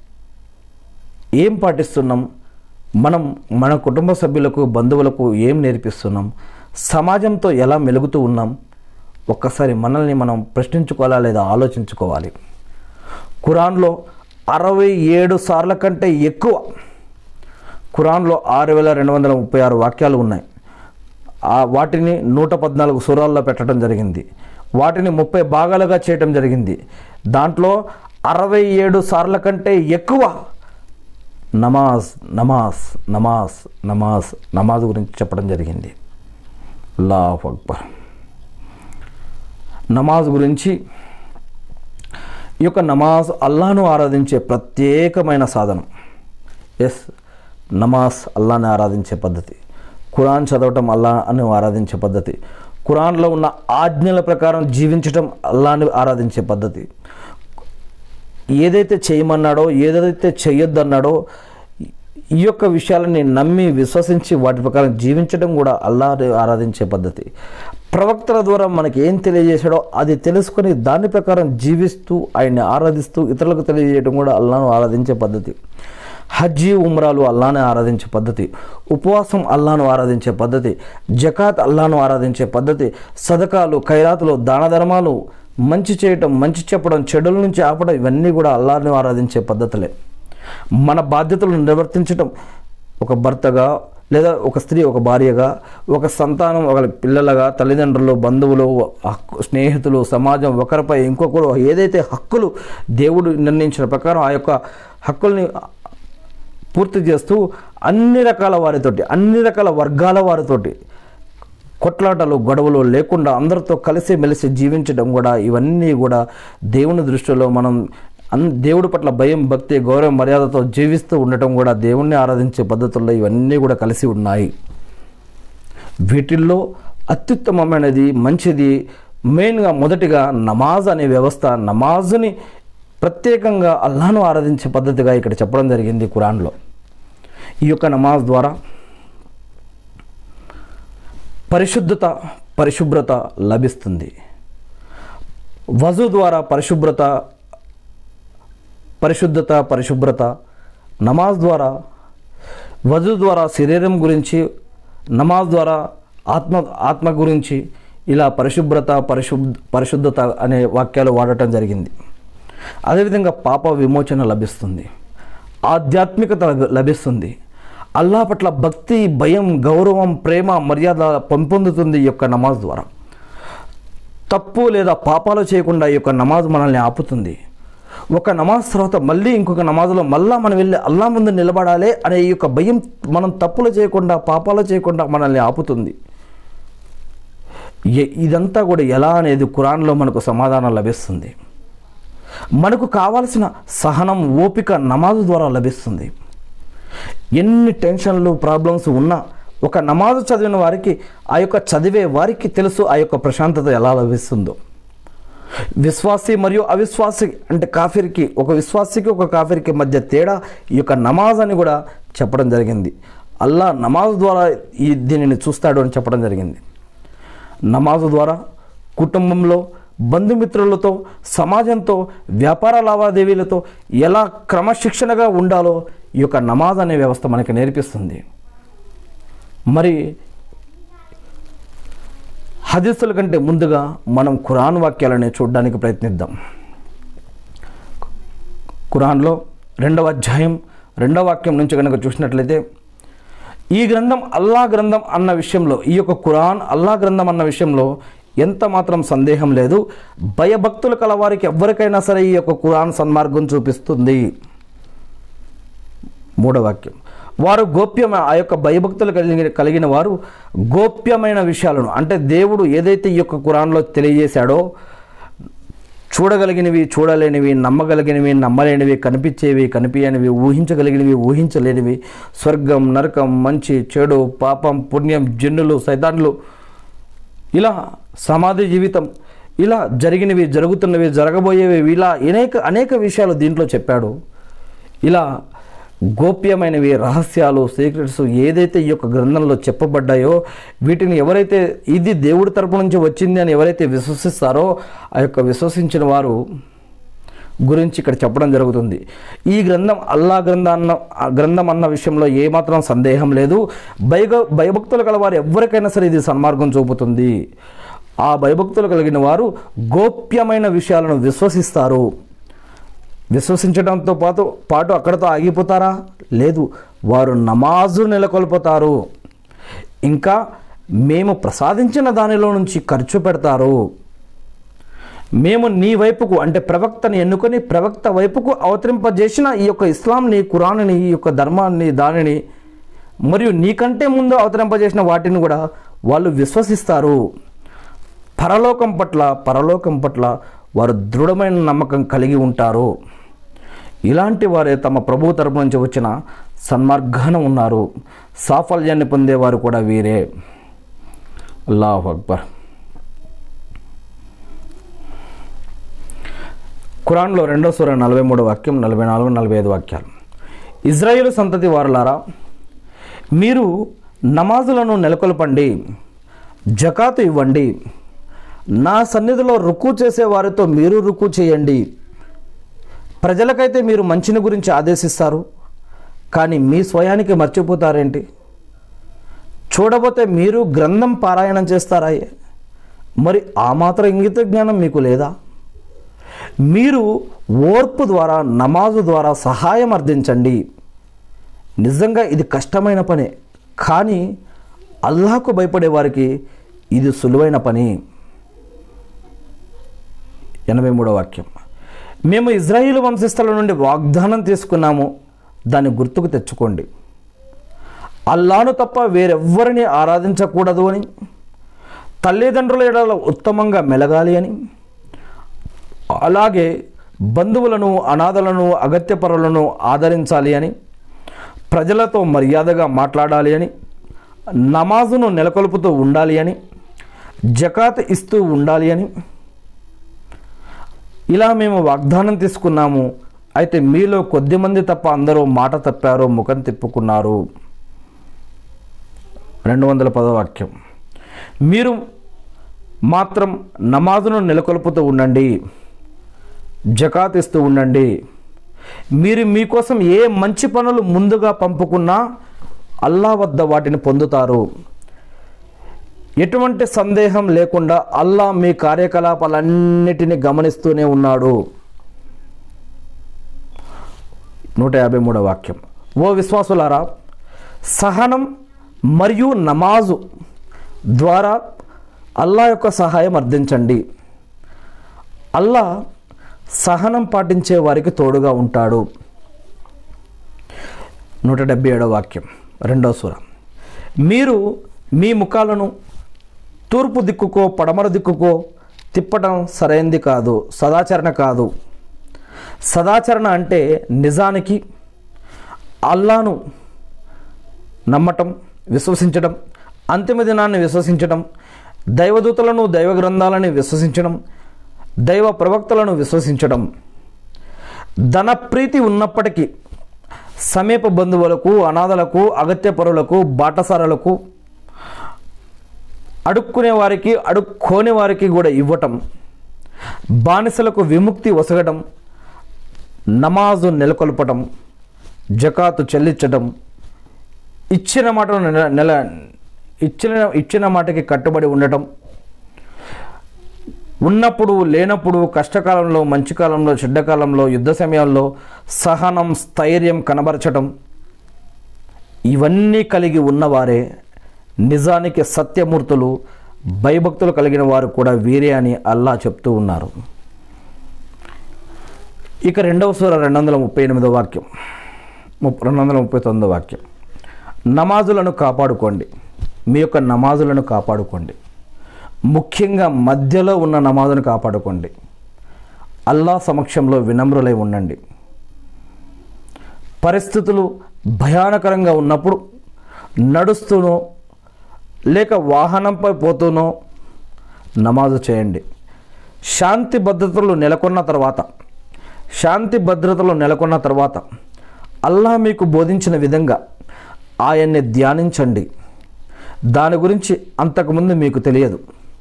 ఏం పాటిస్తున్నాం మనం మన కుటుంబ సభ్యులకు బంధువులకు ఏం నేర్పిస్తున్నాం సమాజంతో ఎలా మెలుగుతూ ఉన్నాం ఒక్కసారి మనల్ని మనం ప్రశ్నించుకోవాలా లేదా ఆలోచించుకోవాలి ఖురాన్లో అరవై ఏడు సార్ల కంటే ఎక్కువ ఖురాన్లో ఆరు వేల రెండు వందల ముప్పై ఆరు వాక్యాలు ఉన్నాయి ఆ వాటిని నూట పద్నాలుగు సురాల్లో పెట్టడం జరిగింది వాటిని ముప్పై భాగాలుగా చేయటం జరిగింది దాంట్లో అరవై ఏడు సార్ల కంటే ఎక్కువ నమాజ్ నమాజ్ నమాజ్ నమాజ్ నమాజ్ గురించి చెప్పడం జరిగింది అల్లాహ్ అక్బర్ నమాజ్ గురించి ఈ యొక్క నమాజ్ అల్లాను ఆరాధించే ప్రత్యేకమైన సాధనం ఎస్ నమాజ్ అల్లాని ఆరాధించే పద్ధతి ఖురాన్ చదవటం అల్లాను ఆరాధించే పద్ధతి ఖురాన్లో ఉన్న ఆజ్ఞల ప్రకారం జీవించటం అల్లాని ఆరాధించే పద్ధతి ఏదైతే చేయమన్నాడో ఏదైతే చేయొద్దన్నాడో ఈ యొక్క విషయాలని నమ్మి విశ్వసించి వాటి ప్రకారం జీవించడం కూడా అల్లాని ఆరాధించే పద్ధతి ప్రవక్తల ద్వారా మనకి ఏం తెలియజేశాడో అది తెలుసుకొని దాని ప్రకారం జీవిస్తూ ఆయన్ని ఆరాధిస్తూ ఇతరులకు తెలియజేయడం కూడా అల్లాను ఆరాధించే పద్ధతి హజ్జీ ఉమ్రాలు అల్లానే ఆరాధించే పద్ధతి ఉపవాసం అల్లాను ఆరాధించే పద్ధతి జకాత్ అల్లాను ఆరాధించే పద్ధతి సదకాలు ఖైరాతులు దాన ధర్మాలు మంచి చేయటం మంచి చెప్పడం చెడుల నుంచి ఆపడం ఇవన్నీ కూడా అల్లాను ఆరాధించే పద్ధతులే మన బాధ్యతలను నిర్వర్తించటం ఒక భర్తగా లేదా ఒక స్త్రీ ఒక భార్యగా ఒక సంతానం ఒక పిల్లలుగా తల్లిదండ్రులు బంధువులు హక్కు స్నేహితులు సమాజం ఒకరిపై ఇంకొకరు ఏదైతే హక్కులు దేవుడు నిర్ణయించిన ప్రకారం ఆ యొక్క హక్కుల్ని పూర్తి చేస్తూ అన్ని రకాల వారితోటి అన్ని రకాల వర్గాల వారితోటి కొట్లాటలు గొడవలు లేకుండా అందరితో కలిసి మెలిసి జీవించడం కూడా ఇవన్నీ కూడా దేవుని దృష్టిలో మనం అన్ దేవుడి పట్ల భయం భక్తి గౌరవ మర్యాదతో జీవిస్తూ ఉండటం కూడా దేవుణ్ణి ఆరాధించే పద్ధతుల్లో ఇవన్నీ కూడా కలిసి ఉన్నాయి వీటిల్లో అత్యుత్తమమైనది మంచిది మెయిన్గా మొదటిగా నమాజ్ అనే వ్యవస్థ నమాజుని ప్రత్యేకంగా అల్లాను ఆరాధించే పద్ధతిగా ఇక్కడ చెప్పడం జరిగింది ఖురాన్లో ఈ యొక్క నమాజ్ ద్వారా పరిశుద్ధత పరిశుభ్రత లభిస్తుంది వజు ద్వారా పరిశుభ్రత పరిశుద్ధత పరిశుభ్రత నమాజ్ ద్వారా వజు ద్వారా శరీరం గురించి నమాజ్ ద్వారా ఆత్మ ఆత్మ గురించి ఇలా పరిశుభ్రత పరిశుద్ధ పరిశుద్ధత అనే వాక్యాలు వాడటం జరిగింది అదేవిధంగా పాప విమోచన లభిస్తుంది ఆధ్యాత్మికత లభి- లభిస్తుంది అల్లా పట్ల భక్తి భయం గౌరవం ప్రేమ మర్యాద పెంపొందుతుంది ఈ యొక్క నమాజ్ ద్వారా తప్పు లేదా పాపాలు చేయకుండా ఈ యొక్క నమాజ్ మనల్ని ఆపుతుంది ఒక నమాజ్ తర్వాత మళ్ళీ ఇంకొక నమాజ్లో మళ్ళా మనం వెళ్ళి అల్లా ముందు నిలబడాలి అనే ఈ యొక్క భయం మనం తప్పులు చేయకుండా పాపాలు చేయకుండా మనల్ని ఆపుతుంది ఎ- ఇదంతా కూడా ఎలా అనేది ఖురాన్లో మనకు సమాధానం లభిస్తుంది మనకు కావాల్సిన సహనం ఓపిక నమాజు ద్వారా లభిస్తుంది ఎన్ని టెన్షన్లు ప్రాబ్లమ్స్ ఉన్నా ఒక నమాజు చదివిన వారికి ఆ యొక్క చదివే వారికి తెలుసు ఆ యొక్క ప్రశాంతత ఎలా లభిస్తుందో విశ్వాసి మరియు అవిశ్వాసి అంటే కాఫీర్కి ఒక విశ్వాసికి ఒక కాఫీర్కి మధ్య తేడా ఈ యొక్క నమాజ్ అని కూడా చెప్పడం జరిగింది అల్లా నమాజ్ ద్వారా ఈ దీనిని చూస్తాడు అని చెప్పడం జరిగింది నమాజు ద్వారా కుటుంబంలో బంధుమిత్రులతో సమాజంతో వ్యాపార లావాదేవీలతో ఎలా క్రమశిక్షణగా ఉండాలో ఈ యొక్క నమాజ్ అనే వ్యవస్థ మనకి నేర్పిస్తుంది మరి హదీసుల కంటే ముందుగా మనం ఖురాన్ వాక్యాలని చూడడానికి ప్రయత్నిద్దాం ఖురాన్లో రెండవ అధ్యాయం రెండవ వాక్యం నుంచి కనుక చూసినట్లయితే ఈ గ్రంథం అల్లా గ్రంథం అన్న విషయంలో ఈ యొక్క ఖురాన్ అల్లా గ్రంథం అన్న విషయంలో ఎంత మాత్రం సందేహం లేదు భయభక్తులు కల వారికి ఎవరికైనా సరే ఈ యొక్క ఖురాన్ సన్మార్గం చూపిస్తుంది మూడో వాక్యం వారు గోప్యమ ఆ యొక్క భయభక్తులు కలిగిన కలిగిన వారు గోప్యమైన విషయాలను అంటే దేవుడు ఏదైతే ఈ యొక్క ఖురాన్లో తెలియజేశాడో చూడగలిగినవి చూడలేనివి నమ్మగలిగినవి నమ్మలేనివి కనిపించేవి కనిపించనివి ఊహించగలిగినవి ఊహించలేనివి స్వర్గం నరకం మంచి చెడు పాపం పుణ్యం జన్నులు సైతాన్లు ఇలా సమాధి జీవితం ఇలా జరిగినవి జరుగుతున్నవి జరగబోయేవి ఇలా అనేక అనేక విషయాలు దీంట్లో చెప్పాడు ఇలా గోప్యమైనవి రహస్యాలు సీక్రెట్స్ ఏదైతే ఈ యొక్క గ్రంథంలో చెప్పబడ్డాయో వీటిని ఎవరైతే ఇది దేవుడి తరపు నుంచి వచ్చింది అని ఎవరైతే విశ్వసిస్తారో ఆ యొక్క విశ్వసించిన వారు గురించి ఇక్కడ చెప్పడం జరుగుతుంది ఈ గ్రంథం అల్లా గ్రంథం అన్న ఆ గ్రంథం అన్న విషయంలో ఏమాత్రం సందేహం లేదు భయ భయభక్తులు గల వారు ఎవరికైనా సరే ఇది సన్మార్గం చూపుతుంది ఆ భయభక్తులు కలిగిన వారు గోప్యమైన విషయాలను విశ్వసిస్తారు విశ్వసించడంతో పాటు పాటు అక్కడతో ఆగిపోతారా లేదు వారు నమాజు నెలకొల్పుతారు ఇంకా మేము ప్రసాదించిన దానిలో నుంచి ఖర్చు పెడతారు మేము నీ వైపుకు అంటే ప్రవక్తని ఎన్నుకొని ప్రవక్త వైపుకు అవతరింపజేసిన ఈ యొక్క ఇస్లాంని కురాన్ని ఈ యొక్క ధర్మాన్ని దానిని మరియు నీకంటే ముందు అవతరింపజేసిన వాటిని కూడా వాళ్ళు విశ్వసిస్తారు పరలోకం పట్ల పరలోకం పట్ల వారు దృఢమైన నమ్మకం కలిగి ఉంటారు ఇలాంటి వారే తమ ప్రభు తరపు నుంచి వచ్చిన సన్మార్గాన ఉన్నారు సాఫల్యాన్ని పొందేవారు కూడా వీరే అల్లాహ్ అక్బర్ ఖురాన్లో రెండో సూర నలభై మూడు వాక్యం నలభై నాలుగు నలభై ఐదు వాక్యాలు ఇజ్రాయేలు సంతతి వారులారా మీరు నమాజులను నెలకొల్పండి జకాతు ఇవ్వండి నా సన్నిధిలో రుకు చేసే వారితో మీరు రుకు చేయండి ప్రజలకైతే మీరు మంచిని గురించి ఆదేశిస్తారు కానీ మీ స్వయానికి మర్చిపోతారేంటి చూడబోతే మీరు గ్రంథం పారాయణం చేస్తారా మరి ఆ మాత్రం ఇంగిత జ్ఞానం మీకు లేదా మీరు ఓర్పు ద్వారా నమాజు ద్వారా సహాయం అర్థించండి నిజంగా ఇది కష్టమైన పనే కానీ అల్లాహకు భయపడే వారికి ఇది సులువైన పని ఎనభై మూడో వాక్యం మేము ఇజ్రాయిల్ వంశస్థల నుండి వాగ్దానం తీసుకున్నాము దాన్ని గుర్తుకు తెచ్చుకోండి అల్లాను తప్ప వేరెవ్వరిని ఆరాధించకూడదు అని తల్లిదండ్రుల ఎడల ఉత్తమంగా మెలగాలి అని అలాగే బంధువులను అనాథలను అగత్యపరులను ఆదరించాలి అని ప్రజలతో మర్యాదగా మాట్లాడాలి అని నమాజును నెలకొల్పుతూ ఉండాలి అని జకాత్ ఇస్తూ ఉండాలి అని ఇలా మేము వాగ్దానం తీసుకున్నాము అయితే మీలో కొద్దిమంది తప్ప అందరూ మాట తప్పారు ముఖం తిప్పుకున్నారు రెండు వందల పదో వాక్యం మీరు మాత్రం నమాజును నెలకొల్పుతూ ఉండండి జకాత్ ఇస్తూ ఉండండి మీరు మీకోసం ఏ మంచి పనులు ముందుగా పంపుకున్నా అల్లా వద్ద వాటిని పొందుతారు ఎటువంటి సందేహం లేకుండా అల్లా మీ కార్యకలాపాలన్నిటిని గమనిస్తూనే ఉన్నాడు నూట యాభై మూడో వాక్యం ఓ విశ్వాసులారా సహనం మరియు నమాజు ద్వారా అల్లా యొక్క సహాయం అర్థించండి అల్లా సహనం పాటించే వారికి తోడుగా ఉంటాడు నూట డెబ్బై ఏడో వాక్యం రెండో సూర మీరు మీ ముఖాలను తూర్పు దిక్కుకో పడమర దిక్కుకో తిప్పడం సరైంది కాదు సదాచరణ కాదు సదాచరణ అంటే నిజానికి అల్లాను నమ్మటం విశ్వసించడం అంతిమ దినాన్ని విశ్వసించడం దైవదూతలను దైవ గ్రంథాలని విశ్వసించడం దైవ ప్రవక్తలను విశ్వసించడం ధన ప్రీతి ఉన్నప్పటికీ సమీప బంధువులకు అనాథలకు అగత్యపరులకు బాటసారులకు అడుక్కునే వారికి అడుక్కోని వారికి కూడా ఇవ్వటం బానిసలకు విముక్తి వసగడం నమాజు నెలకొల్పటం జకాతు చెల్లించడం ఇచ్చిన మాటను నెల నెల ఇచ్చిన ఇచ్చిన మాటకి కట్టుబడి ఉండటం ఉన్నప్పుడు లేనప్పుడు కష్టకాలంలో మంచి కాలంలో చెడ్డకాలంలో యుద్ధ సమయంలో సహనం స్థైర్యం కనబరచడం ఇవన్నీ కలిగి ఉన్నవారే నిజానికి సత్యమూర్తులు భయభక్తులు కలిగిన వారు కూడా వీరే అని అల్లా చెప్తూ ఉన్నారు ఇక రెండవ సూర రెండు వందల ముప్పై ఎనిమిదో వాక్యం ముప్ రెండు వందల ముప్పై తొమ్మిదో వాక్యం నమాజులను కాపాడుకోండి మీ యొక్క నమాజులను కాపాడుకోండి ముఖ్యంగా మధ్యలో ఉన్న నమాజును కాపాడుకోండి అల్లా సమక్షంలో వినమ్రులై ఉండండి పరిస్థితులు భయానకరంగా ఉన్నప్పుడు నడుస్తూనో లేక వాహనంపై పోతూనో నమాజు చేయండి శాంతి భద్రతలు నెలకొన్న తర్వాత శాంతి భద్రతలు నెలకొన్న తర్వాత అల్లా మీకు బోధించిన విధంగా ఆయన్ని ధ్యానించండి దాని గురించి అంతకుముందు మీకు తెలియదు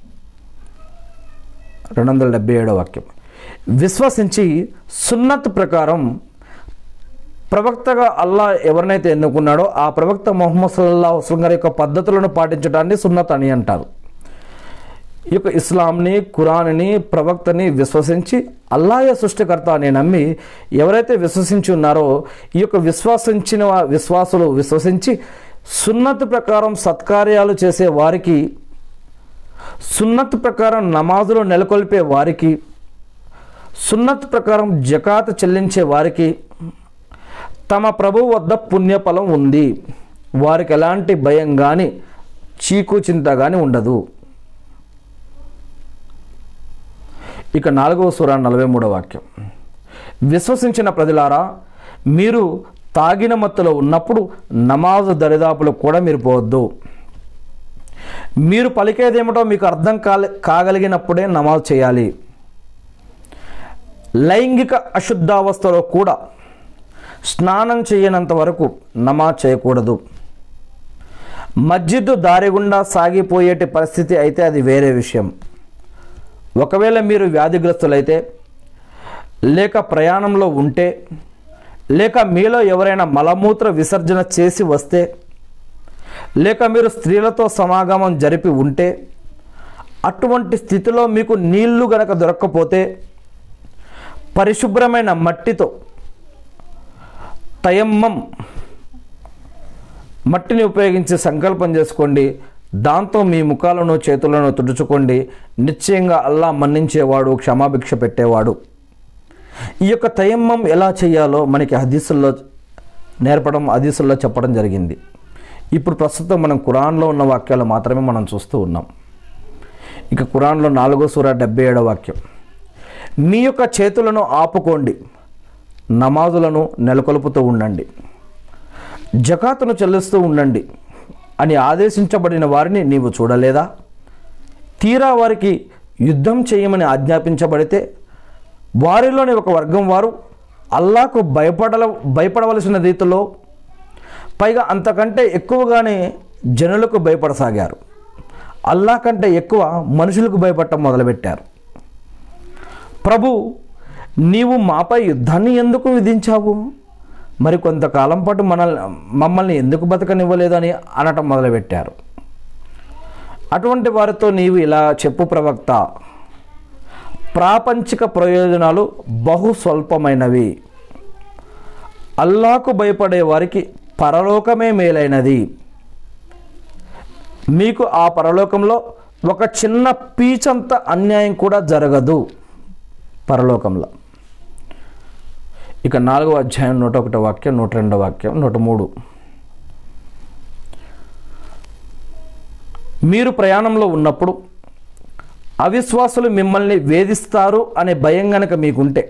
రెండు వందల డెబ్బై ఏడో వాక్యం విశ్వసించి సున్నత్ ప్రకారం ప్రవక్తగా అల్లా ఎవరినైతే ఎన్నుకున్నాడో ఆ ప్రవక్త మొహమ్మద్ సల్లా వస్లం గారి యొక్క పద్ధతులను పాటించడాన్ని సున్నత్ అని అంటారు ఈ యొక్క ఇస్లాంని ఖురాన్ని ప్రవక్తని విశ్వసించి అల్లాయ సృష్టికర్త అని నమ్మి ఎవరైతే విశ్వసించి ఉన్నారో ఈ యొక్క విశ్వసించిన వా- విశ్వాసులు విశ్వసించి సున్నత్ ప్రకారం సత్కార్యాలు చేసే వారికి సున్నత్ ప్రకారం నమాజులు నెలకొల్పే వారికి సున్నత్ ప్రకారం జకాత్ చెల్లించే వారికి తమ ప్రభు వద్ద పుణ్యఫలం ఉంది వారికి ఎలాంటి భయం కానీ చీకు చింత కానీ ఉండదు ఇక నాలుగవ సూర నలభై మూడవ వాక్యం విశ్వసించిన ప్రజలారా మీరు తాగిన మత్తులో ఉన్నప్పుడు నమాజు దరిదాపులు కూడా మీరు పోవద్దు మీరు పలికేదేమిటో మీకు అర్థం కాలే కాగలిగినప్పుడే నమాజ్ చేయాలి లైంగిక అశుద్ధావస్థలో కూడా స్నానం చేయనంత వరకు నమాజ్ చేయకూడదు మస్జిద్ దారి గుండా సాగిపోయేటి పరిస్థితి అయితే అది వేరే విషయం ఒకవేళ మీరు వ్యాధిగ్రస్తులైతే లేక ప్రయాణంలో ఉంటే లేక మీలో ఎవరైనా మలమూత్ర విసర్జన చేసి వస్తే లేక మీరు స్త్రీలతో సమాగమం జరిపి ఉంటే అటువంటి స్థితిలో మీకు నీళ్లు గనక దొరక్కపోతే పరిశుభ్రమైన మట్టితో తయమ్మం మట్టిని ఉపయోగించి సంకల్పం చేసుకోండి దాంతో మీ ముఖాలను చేతులను తుడుచుకోండి నిశ్చయంగా అల్లా మన్నించేవాడు క్షమాభిక్ష పెట్టేవాడు ఈ యొక్క తయమ్మం ఎలా చేయాలో మనకి హదీసుల్లో నేర్పడం హదీసుల్లో చెప్పడం జరిగింది ఇప్పుడు ప్రస్తుతం మనం ఖురాన్లో ఉన్న వాక్యాలు మాత్రమే మనం చూస్తూ ఉన్నాం ఇక ఖురాన్లో నాలుగో సూర డెబ్బై ఏడో వాక్యం మీ యొక్క చేతులను ఆపుకోండి నమాజులను నెలకొల్పుతూ ఉండండి జకాతును చెల్లిస్తూ ఉండండి అని ఆదేశించబడిన వారిని నీవు చూడలేదా తీరా వారికి యుద్ధం చేయమని ఆజ్ఞాపించబడితే వారిలోని ఒక వర్గం వారు అల్లాకు భయపడల భయపడవలసిన రీతిలో పైగా అంతకంటే ఎక్కువగానే జనులకు భయపడసాగారు అల్లా కంటే ఎక్కువ మనుషులకు భయపడటం మొదలుపెట్టారు ప్రభు నీవు మాపై యుద్ధాన్ని ఎందుకు విధించావు మరి కొంతకాలం పాటు మనల్ని మమ్మల్ని ఎందుకు బతకనివ్వలేదు అని అనటం మొదలుపెట్టారు అటువంటి వారితో నీవు ఇలా చెప్పు ప్రవక్త ప్రాపంచిక ప్రయోజనాలు బహు స్వల్పమైనవి అల్లాకు భయపడే వారికి పరలోకమే మేలైనది మీకు ఆ పరలోకంలో ఒక చిన్న పీచంత అన్యాయం కూడా జరగదు పరలోకంలో ఇక నాలుగవ అధ్యాయం నూట ఒకటో వాక్యం నూట రెండో వాక్యం నూట మూడు మీరు ప్రయాణంలో ఉన్నప్పుడు అవిశ్వాసులు మిమ్మల్ని వేధిస్తారు అనే భయం గనక మీకుంటే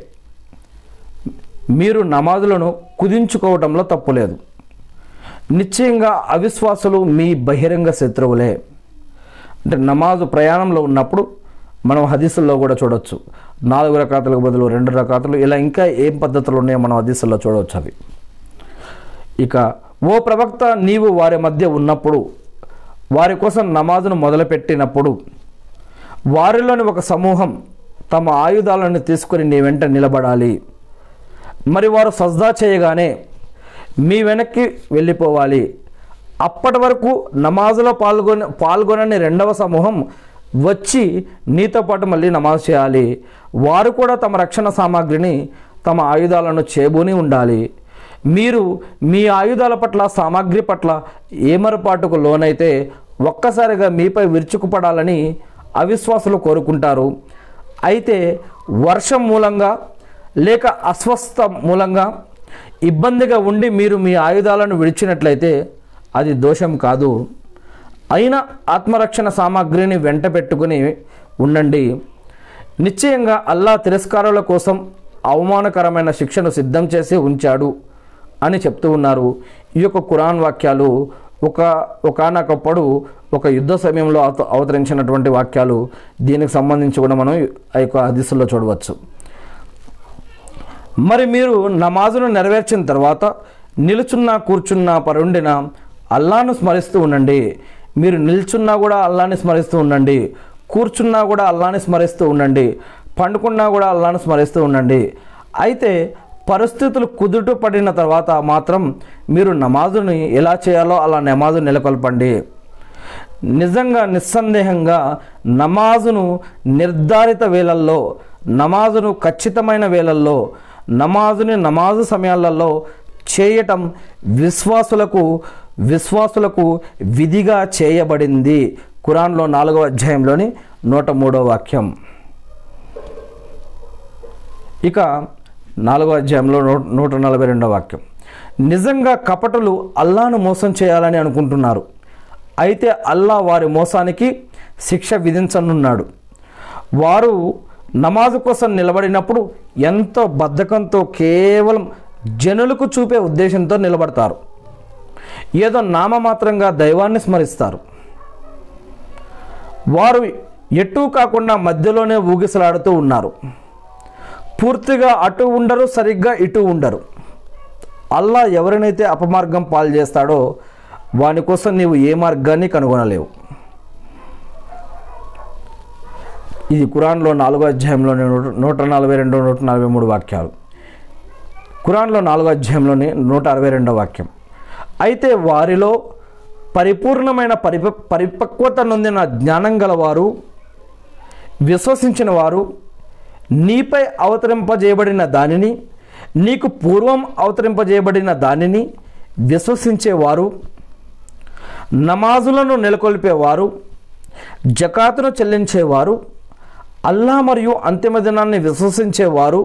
మీరు నమాజులను కుదించుకోవడంలో తప్పులేదు నిశ్చయంగా అవిశ్వాసులు మీ బహిరంగ శత్రువులే అంటే నమాజు ప్రయాణంలో ఉన్నప్పుడు మనం హదీసుల్లో కూడా చూడొచ్చు నాలుగు రకాతులకు బదులు రెండు రకాతులు ఇలా ఇంకా ఏం పద్ధతులు ఉన్నాయో మనం హదీసుల్లో చూడవచ్చు అవి ఇక ఓ ప్రవక్త నీవు వారి మధ్య ఉన్నప్పుడు వారి కోసం నమాజును మొదలుపెట్టినప్పుడు వారిలోని ఒక సమూహం తమ ఆయుధాలను తీసుకొని నీ వెంట నిలబడాలి మరి వారు సజ్దా చేయగానే మీ వెనక్కి వెళ్ళిపోవాలి అప్పటి వరకు నమాజులో పాల్గొని పాల్గొనని రెండవ సమూహం వచ్చి నీతో పాటు మళ్ళీ నమాజ్ చేయాలి వారు కూడా తమ రక్షణ సామాగ్రిని తమ ఆయుధాలను చేబూని ఉండాలి మీరు మీ ఆయుధాల పట్ల సామాగ్రి పట్ల ఏమరపాటుకు లోనైతే ఒక్కసారిగా మీపై విరుచుకుపడాలని అవిశ్వాసులు కోరుకుంటారు అయితే వర్షం మూలంగా లేక అస్వస్థ మూలంగా ఇబ్బందిగా ఉండి మీరు మీ ఆయుధాలను విడిచినట్లయితే అది దోషం కాదు అయినా ఆత్మరక్షణ సామాగ్రిని వెంట పెట్టుకుని ఉండండి నిశ్చయంగా అల్లా తిరస్కారాల కోసం అవమానకరమైన శిక్షను సిద్ధం చేసి ఉంచాడు అని చెప్తూ ఉన్నారు ఈ యొక్క ఖురాన్ వాక్యాలు ఒక ఒకనొకప్పుడు ఒక యుద్ధ సమయంలో అవత అవతరించినటువంటి వాక్యాలు దీనికి సంబంధించి కూడా మనం ఆ యొక్క హదీసుల్లో చూడవచ్చు మరి మీరు నమాజును నెరవేర్చిన తర్వాత నిలుచున్నా కూర్చున్నా పరుండిన అల్లాను స్మరిస్తూ ఉండండి మీరు నిల్చున్నా కూడా అల్లాని స్మరిస్తూ ఉండండి కూర్చున్నా కూడా అల్లాని స్మరిస్తూ ఉండండి పండుకున్నా కూడా అల్లాను స్మరిస్తూ ఉండండి అయితే పరిస్థితులు కుదుట పడిన తర్వాత మాత్రం మీరు నమాజుని ఎలా చేయాలో అలా నమాజు నెలకొల్పండి నిజంగా నిస్సందేహంగా నమాజును నిర్ధారిత వేళల్లో నమాజును ఖచ్చితమైన వేళల్లో నమాజుని నమాజు సమయాలలో చేయటం విశ్వాసులకు విశ్వాసులకు విధిగా చేయబడింది ఖురాన్లో నాలుగవ అధ్యాయంలోని నూట మూడవ వాక్యం ఇక నాలుగో అధ్యాయంలో నూ నూట నలభై రెండవ వాక్యం నిజంగా కపటులు అల్లాను మోసం చేయాలని అనుకుంటున్నారు అయితే అల్లా వారి మోసానికి శిక్ష విధించనున్నాడు వారు నమాజు కోసం నిలబడినప్పుడు ఎంతో బద్ధకంతో కేవలం జనులకు చూపే ఉద్దేశంతో నిలబడతారు ఏదో నామమాత్రంగా దైవాన్ని స్మరిస్తారు వారు ఎటూ కాకుండా మధ్యలోనే ఊగిసలాడుతూ ఉన్నారు పూర్తిగా అటు ఉండరు సరిగ్గా ఇటు ఉండరు అల్లా ఎవరినైతే అపమార్గం పాలు చేస్తాడో వాని కోసం నీవు ఏ మార్గాన్ని కనుగొనలేవు ఇది కురాన్లో నాలుగో అధ్యాయంలోని నూట నూట నలభై రెండు నూట నలభై మూడు వాక్యాలు కురాన్లో నాలుగో అధ్యాయంలోని నూట అరవై రెండో వాక్యం అయితే వారిలో పరిపూర్ణమైన పరిప పరిపక్వత నొందిన జ్ఞానం గలవారు విశ్వసించిన వారు నీపై అవతరింపజేయబడిన దానిని నీకు పూర్వం అవతరింపజేయబడిన దానిని విశ్వసించేవారు నమాజులను నెలకొల్పేవారు జకాతును చెల్లించేవారు అల్లా మరియు అంతిమ దినాన్ని విశ్వసించేవారు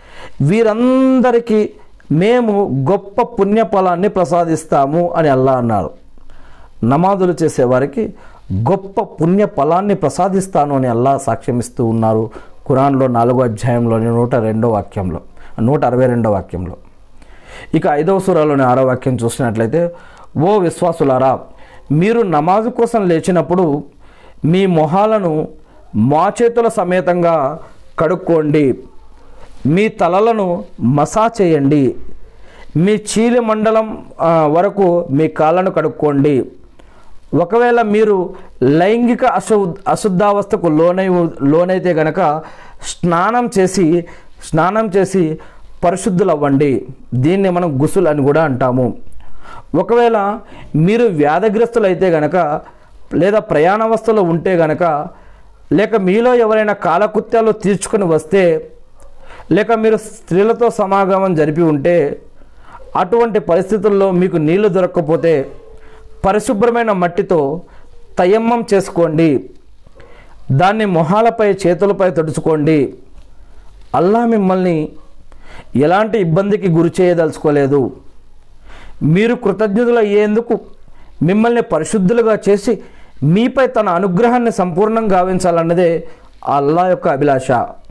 వీరందరికీ మేము గొప్ప పుణ్యఫలాన్ని ప్రసాదిస్తాము అని అల్లా అన్నారు నమాజులు చేసేవారికి గొప్ప పుణ్య ఫలాన్ని ప్రసాదిస్తాను అని అల్లా సాక్ష్యమిస్తూ ఉన్నారు ఖురాన్లో నాలుగో అధ్యాయంలోని నూట రెండో వాక్యంలో నూట అరవై రెండో వాక్యంలో ఇక ఐదవ సూరాలోని ఆరో వాక్యం చూసినట్లయితే ఓ విశ్వాసులారా మీరు నమాజు కోసం లేచినప్పుడు మీ మొహాలను మా చేతుల సమేతంగా కడుక్కోండి మీ తలలను మసా చేయండి మీ చీలి మండలం ఆ, వరకు మీ కాళ్ళను కడుక్కోండి ఒకవేళ మీరు లైంగిక అశు అశుద్ధావస్థకు లోనై లోనైతే గనక స్నానం చేసి స్నానం చేసి పరిశుద్ధులవ్వండి దీన్ని మనం గుసులు అని కూడా అంటాము ఒకవేళ మీరు వ్యాధగ్రస్తులైతే గనక లేదా ప్రయాణావస్థలో ఉంటే గనక లేక మీలో ఎవరైనా కాలకృత్యాలు తీర్చుకొని వస్తే లేక మీరు స్త్రీలతో సమాగమం జరిపి ఉంటే అటువంటి పరిస్థితుల్లో మీకు నీళ్లు దొరకకపోతే పరిశుభ్రమైన మట్టితో తయమ్మం చేసుకోండి దాన్ని మొహాలపై చేతులపై తడుచుకోండి అల్లా మిమ్మల్ని ఎలాంటి ఇబ్బందికి గురి చేయదలుచుకోలేదు మీరు కృతజ్ఞతలు అయ్యేందుకు మిమ్మల్ని పరిశుద్ధులుగా చేసి మీపై తన అనుగ్రహాన్ని సంపూర్ణంగా గావించాలన్నదే ఆ అల్లా యొక్క అభిలాష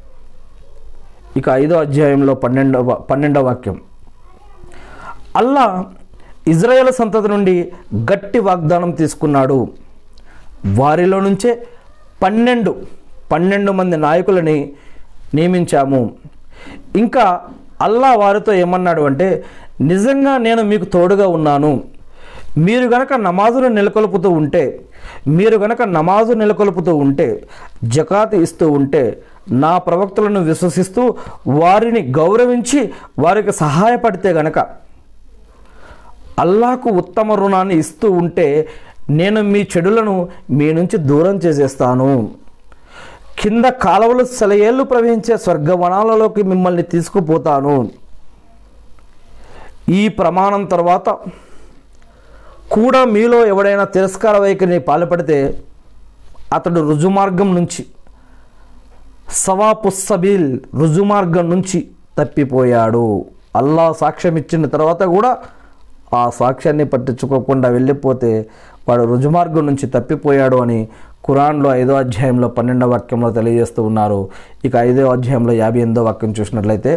ఇక ఐదో అధ్యాయంలో పన్నెండవ పన్నెండవ వాక్యం అల్లా ఇజ్రాయేల్ సంతతి నుండి గట్టి వాగ్దానం తీసుకున్నాడు వారిలో నుంచే పన్నెండు పన్నెండు మంది నాయకులని నియమించాము ఇంకా అల్లా వారితో ఏమన్నాడు అంటే నిజంగా నేను మీకు తోడుగా ఉన్నాను మీరు గనక నమాజును నెలకొల్పుతూ ఉంటే మీరు గనక నమాజు నెలకొల్పుతూ ఉంటే జకాత్ ఇస్తూ ఉంటే నా ప్రవక్తలను విశ్వసిస్తూ వారిని గౌరవించి వారికి సహాయపడితే గనక అల్లాకు ఉత్తమ రుణాన్ని ఇస్తూ ఉంటే నేను మీ చెడులను మీ నుంచి దూరం చేసేస్తాను కింద కాలువలు సెలయేళ్ళు ప్రవహించే స్వర్గవనాలలోకి మిమ్మల్ని తీసుకుపోతాను ఈ ప్రమాణం తర్వాత కూడా మీలో ఎవడైనా తిరస్కార వైఖరిని పాల్పడితే అతడు రుజుమార్గం నుంచి సవాపుస్సబీల్ రుజుమార్గం నుంచి తప్పిపోయాడు అల్లా సాక్ష్యం ఇచ్చిన తర్వాత కూడా ఆ సాక్ష్యాన్ని పట్టించుకోకుండా వెళ్ళిపోతే వాడు రుజుమార్గం నుంచి తప్పిపోయాడు అని ఖురాన్లో ఐదో అధ్యాయంలో పన్నెండవ వాక్యంలో తెలియజేస్తూ ఉన్నారు ఇక ఐదో అధ్యాయంలో యాభై ఎనిమిదో వాక్యం చూసినట్లయితే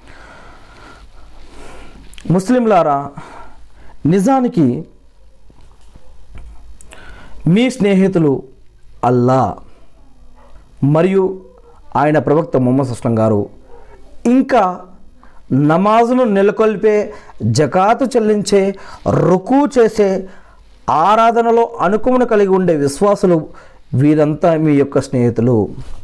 ముస్లింలారా నిజానికి మీ స్నేహితులు అల్లా మరియు ఆయన ప్రవక్త మొహమ్మద్ అస్లం గారు ఇంకా నమాజును నెలకొల్పే జకాతు చెల్లించే రుకు చేసే ఆరాధనలో అనుకమును కలిగి ఉండే విశ్వాసులు వీరంతా మీ యొక్క స్నేహితులు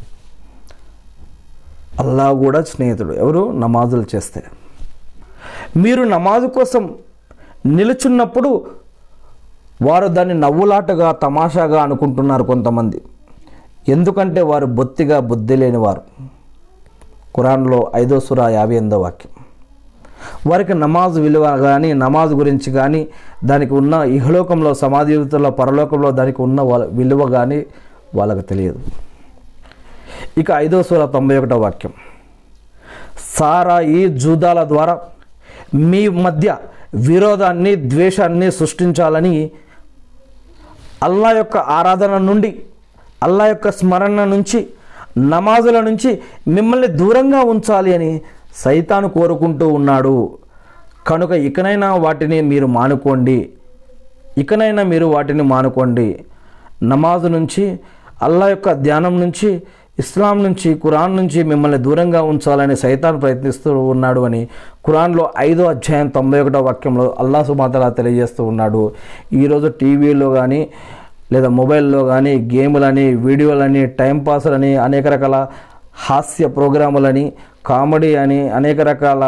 అల్లా కూడా స్నేహితుడు ఎవరు నమాజులు చేస్తే మీరు నమాజు కోసం నిలుచున్నప్పుడు వారు దాన్ని నవ్వులాటగా తమాషాగా అనుకుంటున్నారు కొంతమంది ఎందుకంటే వారు బొత్తిగా బుద్ధి లేనివారు ఖురాన్లో ఐదో సురా యాభై ఎనిమిదో వాక్యం వారికి నమాజ్ విలువ కానీ నమాజ్ గురించి కానీ దానికి ఉన్న ఇహలోకంలో సమాధిలో పరలోకంలో దానికి ఉన్న వాళ్ళ విలువ కానీ వాళ్ళకి తెలియదు ఇక ఐదో సూర తొంభై ఒకటో వాక్యం సారా ఈ జూదాల ద్వారా మీ మధ్య విరోధాన్ని ద్వేషాన్ని సృష్టించాలని అల్లా యొక్క ఆరాధన నుండి అల్లా యొక్క స్మరణ నుంచి నమాజుల నుంచి మిమ్మల్ని దూరంగా ఉంచాలి అని సైతాను కోరుకుంటూ ఉన్నాడు కనుక ఇకనైనా వాటిని మీరు మానుకోండి ఇకనైనా మీరు వాటిని మానుకోండి నమాజు నుంచి అల్లా యొక్క ధ్యానం నుంచి ఇస్లాం నుంచి కురాన్ నుంచి మిమ్మల్ని దూరంగా ఉంచాలని సైతాన్ ప్రయత్నిస్తూ ఉన్నాడు అని కురాన్లో ఐదో అధ్యాయం తొంభై ఒకటో వాక్యంలో అల్లా సుమాతలా తెలియజేస్తూ ఉన్నాడు ఈరోజు టీవీలో కానీ లేదా మొబైల్లో కానీ గేములని వీడియోలని టైంపాస్లని అనేక రకాల హాస్య ప్రోగ్రాములని కామెడీ అని అనేక రకాల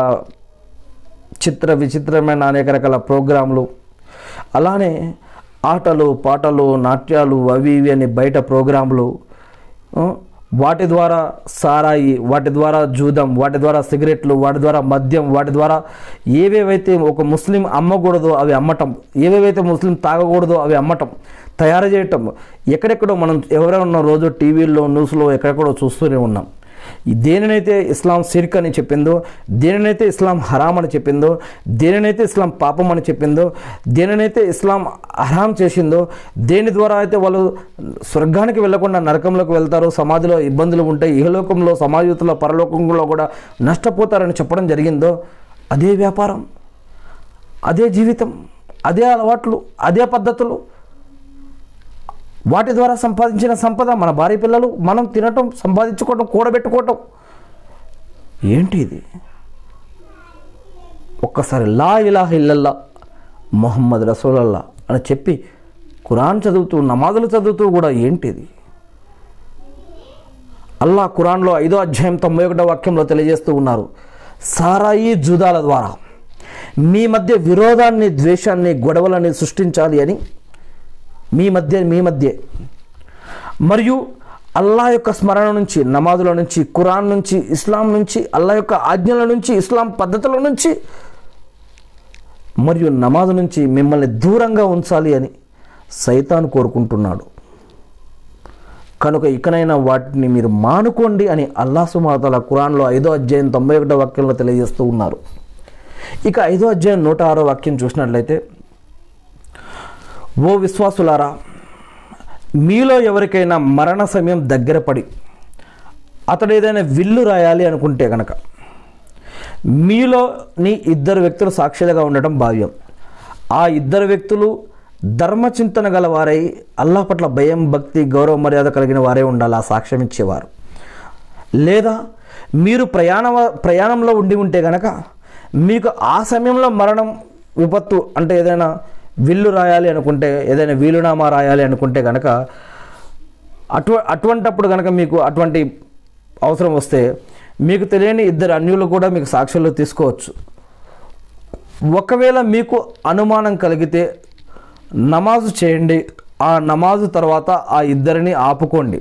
చిత్ర విచిత్రమైన అనేక రకాల ప్రోగ్రాంలు అలానే ఆటలు పాటలు నాట్యాలు అవి ఇవి అని బయట ప్రోగ్రాంలు ఆ, వాటి ద్వారా సారాయి వాటి ద్వారా జూదం వాటి ద్వారా సిగరెట్లు వాటి ద్వారా మద్యం వాటి ద్వారా ఏవేవైతే ఒక ముస్లిం అమ్మకూడదో అవి అమ్మటం ఏవేవైతే ముస్లిం తాగకూడదో అవి అమ్మటం తయారు చేయటం ఎక్కడెక్కడో మనం ఎవరైనా రోజు టీవీల్లో న్యూస్లో ఎక్కడెక్కడో చూస్తూనే ఉన్నాం ఈ దేనినైతే ఇస్లాం సిర్క్ అని చెప్పిందో దేనినైతే ఇస్లాం హరాం అని చెప్పిందో దేనినైతే ఇస్లాం పాపం అని చెప్పిందో దేనినైతే ఇస్లాం హరాం చేసిందో దేని ద్వారా అయితే వాళ్ళు స్వర్గానికి వెళ్లకుండా నరకంలోకి వెళ్తారో సమాధిలో ఇబ్బందులు ఉంటాయి ఇహలోకంలో సమాజంలో పరలోకంలో కూడా నష్టపోతారని చెప్పడం జరిగిందో అదే వ్యాపారం అదే జీవితం అదే అలవాట్లు అదే పద్ధతులు వాటి ద్వారా సంపాదించిన సంపద మన భార్య పిల్లలు మనం తినటం సంపాదించుకోవటం కూడబెట్టుకోవటం ఏంటి ఇది ఒక్కసారి లా ఇలాహ ఇల్లల్లా మొహమ్మద్ రసూలల్లా అని చెప్పి ఖురాన్ చదువుతూ నమాజులు చదువుతూ కూడా ఏంటిది అల్లా ఖురాన్లో ఐదో అధ్యాయం తొంభై ఒకటో వాక్యంలో తెలియజేస్తూ ఉన్నారు సారాయి జూదాల ద్వారా మీ మధ్య విరోధాన్ని ద్వేషాన్ని గొడవలని సృష్టించాలి అని మీ మధ్య మీ మధ్య మరియు అల్లా యొక్క స్మరణ నుంచి నమాజుల నుంచి ఖురాన్ నుంచి ఇస్లాం నుంచి అల్లా యొక్క ఆజ్ఞల నుంచి ఇస్లాం పద్ధతుల నుంచి మరియు నమాజు నుంచి మిమ్మల్ని దూరంగా ఉంచాలి అని సైతాన్ కోరుకుంటున్నాడు కనుక ఇకనైనా వాటిని మీరు మానుకోండి అని అల్లా సుమాతల ఖురాన్లో ఐదో అధ్యాయం తొంభై ఒకటో వాక్యంలో తెలియజేస్తూ ఉన్నారు ఇక ఐదో అధ్యాయం నూట ఆరో వాక్యం చూసినట్లయితే ఓ విశ్వాసులారా మీలో ఎవరికైనా మరణ సమయం దగ్గర పడి అతడు ఏదైనా విల్లు రాయాలి అనుకుంటే కనుక మీలో నీ ఇద్దరు వ్యక్తులు సాక్షులుగా ఉండటం భావ్యం ఆ ఇద్దరు వ్యక్తులు ధర్మచింతన గల వారై అల్లాహ్ పట్ల భయం భక్తి గౌరవ మర్యాద కలిగిన వారే ఉండాలి ఆ సాక్ష్యం ఇచ్చేవారు లేదా మీరు ప్రయాణ ప్రయాణంలో ఉండి ఉంటే గనక మీకు ఆ సమయంలో మరణం విపత్తు అంటే ఏదైనా విల్లు రాయాలి అనుకుంటే ఏదైనా వీలునామా రాయాలి అనుకుంటే కనుక అటు అటువంటప్పుడు కనుక మీకు అటువంటి అవసరం వస్తే మీకు తెలియని ఇద్దరు అన్యులు కూడా మీకు సాక్ష్యాలు తీసుకోవచ్చు ఒకవేళ మీకు అనుమానం కలిగితే నమాజు చేయండి ఆ నమాజు తర్వాత ఆ ఇద్దరిని ఆపుకోండి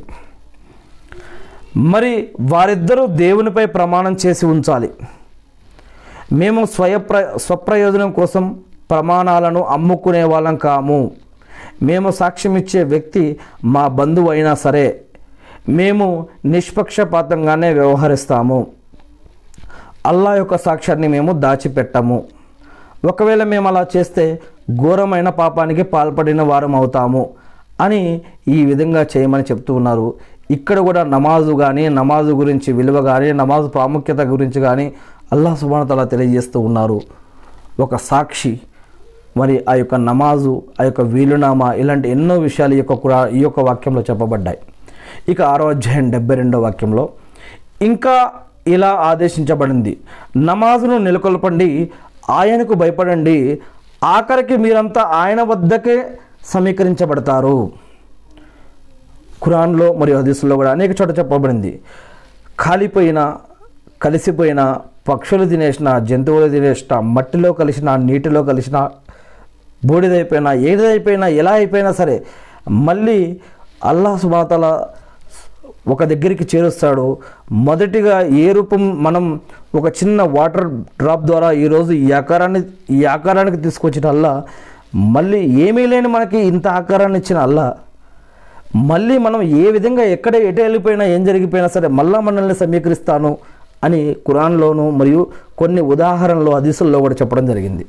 మరి వారిద్దరూ దేవునిపై ప్రమాణం చేసి ఉంచాలి మేము స్వయప్ర స్వప్రయోజనం కోసం ప్రమాణాలను అమ్ముకునే వాళ్ళం కాము మేము సాక్ష్యం ఇచ్చే వ్యక్తి మా బంధువు అయినా సరే మేము నిష్పక్షపాతంగానే వ్యవహరిస్తాము అల్లా యొక్క సాక్ష్యాన్ని మేము దాచిపెట్టము ఒకవేళ మేము అలా చేస్తే ఘోరమైన పాపానికి పాల్పడిన వారం అవుతాము అని ఈ విధంగా చేయమని చెప్తూ ఉన్నారు ఇక్కడ కూడా నమాజు కానీ నమాజు గురించి విలువ కానీ నమాజు ప్రాముఖ్యత గురించి కానీ అల్లా సుబానతలా తెలియజేస్తూ ఉన్నారు ఒక సాక్షి మరి ఆ యొక్క నమాజు ఆ యొక్క వీలునామా ఇలాంటి ఎన్నో విషయాలు ఈ యొక్క కురా ఈ యొక్క వాక్యంలో చెప్పబడ్డాయి ఇక ఆరో అధ్యాయం డెబ్బై రెండో వాక్యంలో ఇంకా ఇలా ఆదేశించబడింది నమాజును నెలకొల్పండి ఆయనకు భయపడండి ఆఖరికి మీరంతా ఆయన వద్దకే సమీకరించబడతారు ఖురాన్లో మరియు హదీసుల్లో కూడా అనేక చోట చెప్పబడింది కాలిపోయిన కలిసిపోయిన పక్షులు తినేసిన జంతువులు తినేసిన మట్టిలో కలిసిన నీటిలో కలిసిన బూడిదైపోయినా ఏదైపోయినా ఎలా అయిపోయినా సరే మళ్ళీ అల్లా సుబాతల ఒక దగ్గరికి చేరుస్తాడు మొదటిగా ఏ రూపం మనం ఒక చిన్న వాటర్ డ్రాప్ ద్వారా ఈరోజు ఈ ఆకారాన్ని ఈ ఆకారానికి తీసుకొచ్చిన అల్లా మళ్ళీ ఏమీ లేని మనకి ఇంత ఆకారాన్ని ఇచ్చిన అల్లా మళ్ళీ మనం ఏ విధంగా ఎక్కడ ఎటు వెళ్ళిపోయినా ఏం జరిగిపోయినా సరే మళ్ళా మనల్ని సమీకరిస్తాను అని ఖురాన్లోను మరియు కొన్ని ఉదాహరణలు హదీసుల్లో కూడా చెప్పడం జరిగింది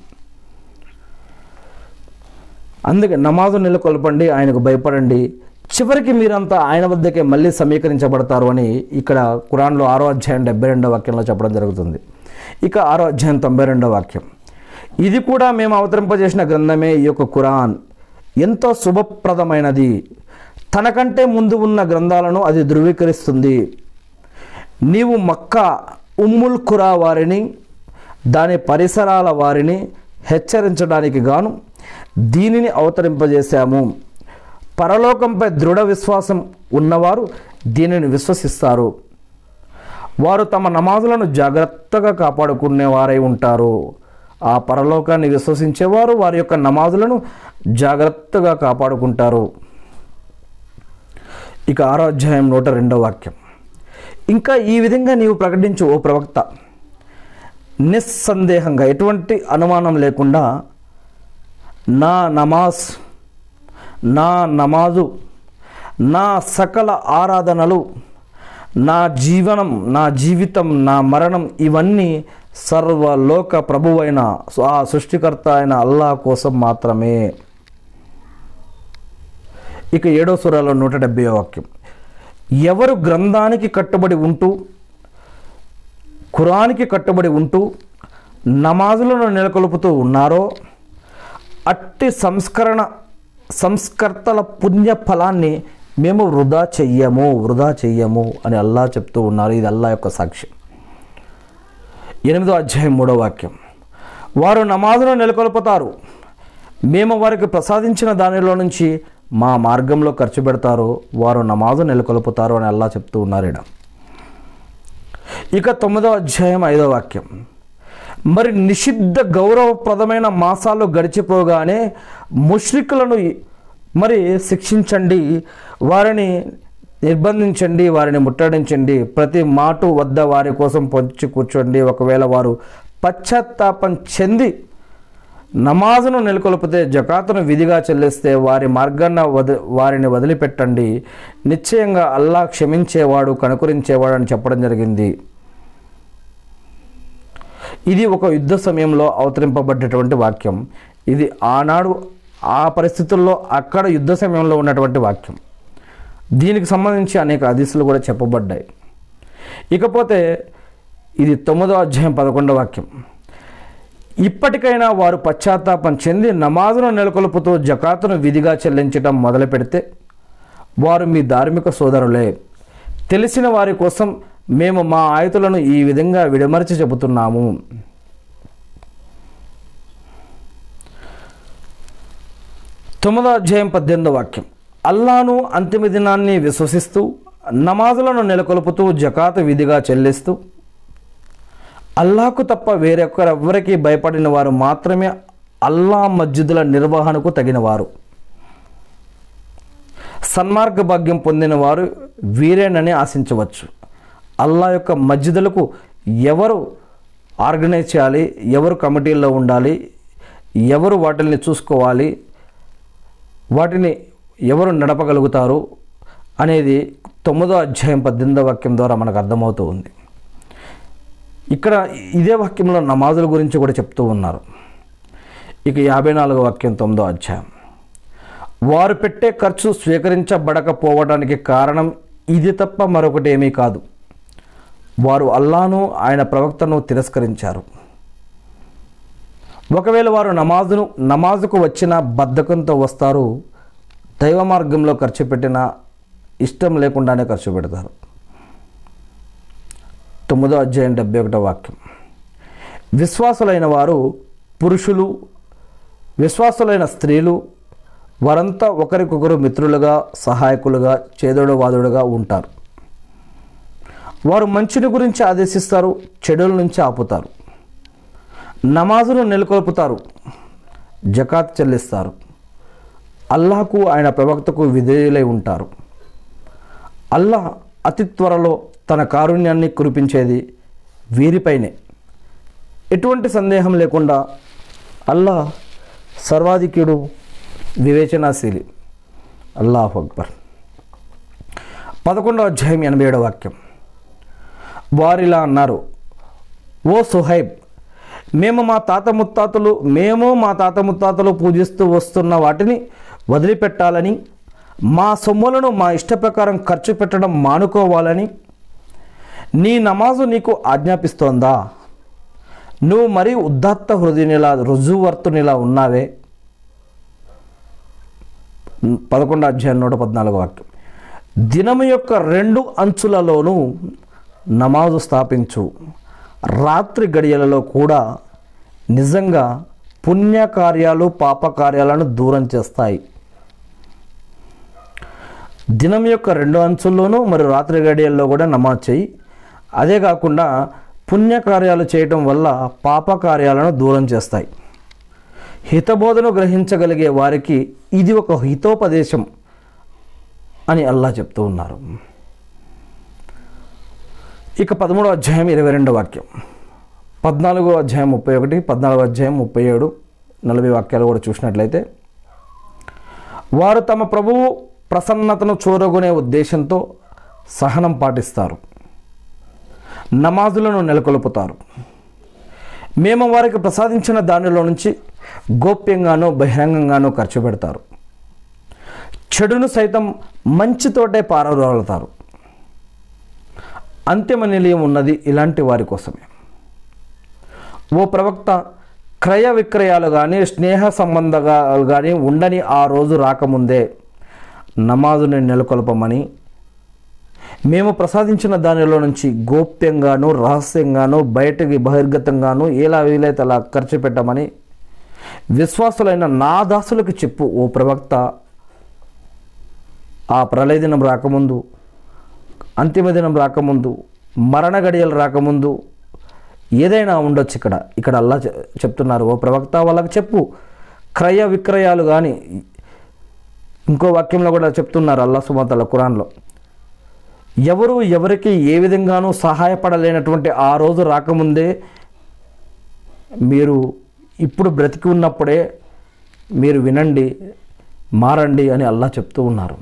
అందుకే నమాజు నెలకొల్పండి ఆయనకు భయపడండి చివరికి మీరంతా ఆయన వద్దకే మళ్ళీ సమీకరించబడతారు అని ఇక్కడ ఖురాన్లో ఆరో అధ్యాయం డెబ్బై రెండో వాక్యంలో చెప్పడం జరుగుతుంది ఇక ఆరో అధ్యాయం తొంభై రెండో వాక్యం ఇది కూడా మేము అవతరింపజేసిన గ్రంథమే ఈ యొక్క ఖురాన్ ఎంతో శుభప్రదమైనది తనకంటే ముందు ఉన్న గ్రంథాలను అది ధృవీకరిస్తుంది నీవు మక్క ఉమ్ముల్ ఖురా వారిని దాని పరిసరాల వారిని హెచ్చరించడానికి గాను దీనిని అవతరింపజేశాము పరలోకంపై దృఢ విశ్వాసం ఉన్నవారు దీనిని విశ్వసిస్తారు వారు తమ నమాజులను జాగ్రత్తగా కాపాడుకునేవారై ఉంటారు ఆ పరలోకాన్ని విశ్వసించేవారు వారి యొక్క నమాజులను జాగ్రత్తగా కాపాడుకుంటారు ఇక ఆరో అధ్యాయం నూట రెండో వాక్యం ఇంకా ఈ విధంగా నీవు ప్రకటించు ఓ ప్రవక్త నిస్సందేహంగా ఎటువంటి అనుమానం లేకుండా నా నమాజ్ నా నమాజు నా సకల ఆరాధనలు నా జీవనం నా జీవితం నా మరణం ఇవన్నీ సర్వలోక ప్రభువైన ఆ సృష్టికర్త అయిన అల్లా కోసం మాత్రమే ఇక ఏడో సురాలో నూట డెబ్బై వాక్యం ఎవరు గ్రంథానికి కట్టుబడి ఉంటూ ఖురానికి కట్టుబడి ఉంటూ నమాజులను నెలకొల్పుతూ ఉన్నారో అట్టి సంస్కరణ సంస్కర్తల పుణ్య ఫలాన్ని మేము వృధా చెయ్యము వృధా చెయ్యము అని అల్లా చెప్తూ ఉన్నారు ఇది అల్లా యొక్క సాక్ష్యం ఎనిమిదో అధ్యాయం మూడో వాక్యం వారు నమాజును నెలకొల్పుతారు మేము వారికి ప్రసాదించిన దానిలో నుంచి మా మార్గంలో ఖర్చు పెడతారు వారు నమాజు నెలకొల్పుతారు అని అల్లా చెప్తూ ఉన్నారు ఈడ ఇక తొమ్మిదో అధ్యాయం ఐదో వాక్యం మరి నిషిద్ధ గౌరవప్రదమైన మాసాలు గడిచిపోగానే ముష్రికులను మరి శిక్షించండి వారిని నిర్బంధించండి వారిని ముట్టడించండి ప్రతి మాటు వద్ద వారి కోసం పొంచి కూర్చోండి ఒకవేళ వారు పశ్చాత్తాపం చెంది నమాజును నెలకొల్పితే జకాతును విధిగా చెల్లిస్తే వారి మార్గాన్న వద వారిని వదిలిపెట్టండి నిశ్చయంగా అల్లా క్షమించేవాడు కనుకరించేవాడు అని చెప్పడం జరిగింది ఇది ఒక యుద్ధ సమయంలో అవతరింపబడ్డటువంటి వాక్యం ఇది ఆనాడు ఆ పరిస్థితుల్లో అక్కడ యుద్ధ సమయంలో ఉన్నటువంటి వాక్యం దీనికి సంబంధించి అనేక అదిశలు కూడా చెప్పబడ్డాయి ఇకపోతే ఇది తొమ్మిదో అధ్యాయం పదకొండవ వాక్యం ఇప్పటికైనా వారు పశ్చాత్తాపం చెంది నమాజును నెలకొల్పుతూ జకాతును విధిగా చెల్లించడం మొదలు పెడితే వారు మీ ధార్మిక సోదరులే తెలిసిన వారి కోసం మేము మా ఆయుతులను ఈ విధంగా విడమర్చి చెబుతున్నాము తొమ్మిదో అధ్యాయం పద్దెనిమిదో వాక్యం అల్లాను అంతిమ దినాన్ని విశ్వసిస్తూ నమాజులను నెలకొల్పుతూ జకాతు విధిగా చెల్లిస్తూ అల్లాకు తప్ప వేరొకరెవ్వరికీ భయపడిన వారు మాత్రమే అల్లా మస్జిదుల నిర్వహణకు తగినవారు సన్మార్గ భాగ్యం పొందిన వారు వీరేనని ఆశించవచ్చు అల్లా యొక్క మస్జిదులకు ఎవరు ఆర్గనైజ్ చేయాలి ఎవరు కమిటీల్లో ఉండాలి ఎవరు వాటిని చూసుకోవాలి వాటిని ఎవరు నడపగలుగుతారు అనేది తొమ్మిదో అధ్యాయం పద్దెనిమిదో వాక్యం ద్వారా మనకు అర్థమవుతూ ఉంది ఇక్కడ ఇదే వాక్యంలో నమాజుల గురించి కూడా చెప్తూ ఉన్నారు ఇక యాభై నాలుగో వాక్యం తొమ్మిదో అధ్యాయం వారు పెట్టే ఖర్చు స్వీకరించబడకపోవడానికి కారణం ఇది తప్ప మరొకటి ఏమీ కాదు వారు అల్లాను ఆయన ప్రవక్తను తిరస్కరించారు ఒకవేళ వారు నమాజును నమాజుకు వచ్చిన బద్ధకంతో వస్తారు దైవ మార్గంలో ఖర్చు పెట్టిన ఇష్టం లేకుండానే ఖర్చు పెడతారు తొమ్మిదో అధ్యాయం డెబ్బై ఒకటో వాక్యం విశ్వాసులైన వారు పురుషులు విశ్వాసులైన స్త్రీలు వారంతా ఒకరికొకరు మిత్రులుగా సహాయకులుగా చేదోడు వాదుడుగా ఉంటారు వారు మంచిని గురించి ఆదేశిస్తారు చెడుల నుంచి ఆపుతారు నమాజును నెలకొల్పుతారు జకాత్ చెల్లిస్తారు అల్లాహకు ఆయన ప్రవక్తకు విధేయులై ఉంటారు అల్లాహ్ అతి త్వరలో తన కారుణ్యాన్ని కురిపించేది వీరిపైనే ఎటువంటి సందేహం లేకుండా అల్లాహ్ సర్వాధిక్యుడు వివేచనాశీలి అల్లాహ్ అక్బర్ పదకొండవ అధ్యాయం ఎనభై ఏడవ వాక్యం వారిలా అన్నారు ఓ సుహైబ్ మేము మా తాత ముత్తాతలు మేము మా తాత ముత్తాతలు పూజిస్తూ వస్తున్న వాటిని వదిలిపెట్టాలని మా సొమ్ములను మా ఇష్ట ప్రకారం ఖర్చు పెట్టడం మానుకోవాలని నీ నమాజు నీకు ఆజ్ఞాపిస్తోందా నువ్వు మరీ ఉద్దాత్త హృదయనిలా రుజువర్తునిలా ఉన్నావే పదకొండు అధ్యాయం నూట పద్నాలుగు వాక్యం దినము యొక్క రెండు అంచులలోనూ నమాజు స్థాపించు రాత్రి గడియలలో కూడా నిజంగా పుణ్యకార్యాలు పాపకార్యాలను దూరం చేస్తాయి దినం యొక్క రెండు అంచుల్లోనూ మరి రాత్రి గడియల్లో కూడా నమాజ్ చేయి అదే కాకుండా పుణ్యకార్యాలు చేయటం వల్ల పాపకార్యాలను దూరం చేస్తాయి హితబోధను గ్రహించగలిగే వారికి ఇది ఒక హితోపదేశం అని అల్లా చెప్తూ ఉన్నారు ఇక పదమూడో అధ్యాయం ఇరవై రెండో వాక్యం పద్నాలుగో అధ్యాయం ముప్పై ఒకటి పద్నాలుగో అధ్యాయం ముప్పై ఏడు నలభై వాక్యాలు కూడా చూసినట్లయితే వారు తమ ప్రభువు ప్రసన్నతను చూరగొనే ఉద్దేశంతో సహనం పాటిస్తారు నమాజులను నెలకొల్పుతారు మేము వారికి ప్రసాదించిన దానిలో నుంచి గోప్యంగానో బహిరంగంగానో ఖర్చు పెడతారు చెడును సైతం మంచితోటే పారదోలుతారు అంతిమ నిలయం ఉన్నది ఇలాంటి వారి కోసమే ఓ ప్రవక్త క్రయ విక్రయాలు కానీ స్నేహ సంబంధాలు కానీ ఉండని ఆ రోజు రాకముందే నమాజుని నెలకొల్పమని మేము ప్రసాదించిన దానిలో నుంచి గోప్యంగాను రహస్యంగాను బయటకి బహిర్గతంగాను ఎలా వీలైతే అలా ఖర్చు పెట్టమని విశ్వాసులైన నా దాసులకు చెప్పు ఓ ప్రవక్త ఆ ప్రళయ దినం రాకముందు అంతిమ దినం రాకముందు మరణ గడియలు రాకముందు ఏదైనా ఉండొచ్చు ఇక్కడ ఇక్కడ అల్లా చె- చెప్తున్నారు ఓ ప్రవక్త వాళ్ళకి చెప్పు క్రయ విక్రయాలు కానీ ఇంకో వాక్యంలో కూడా చెప్తున్నారు అల్లా సుమతల ఖురాన్లో ఎవరు ఎవరికి ఏ విధంగానూ సహాయపడలేనటువంటి ఆ రోజు రాకముందే మీరు ఇప్పుడు బ్రతికి ఉన్నప్పుడే మీరు వినండి మారండి అని అల్లా చెప్తూ ఉన్నారు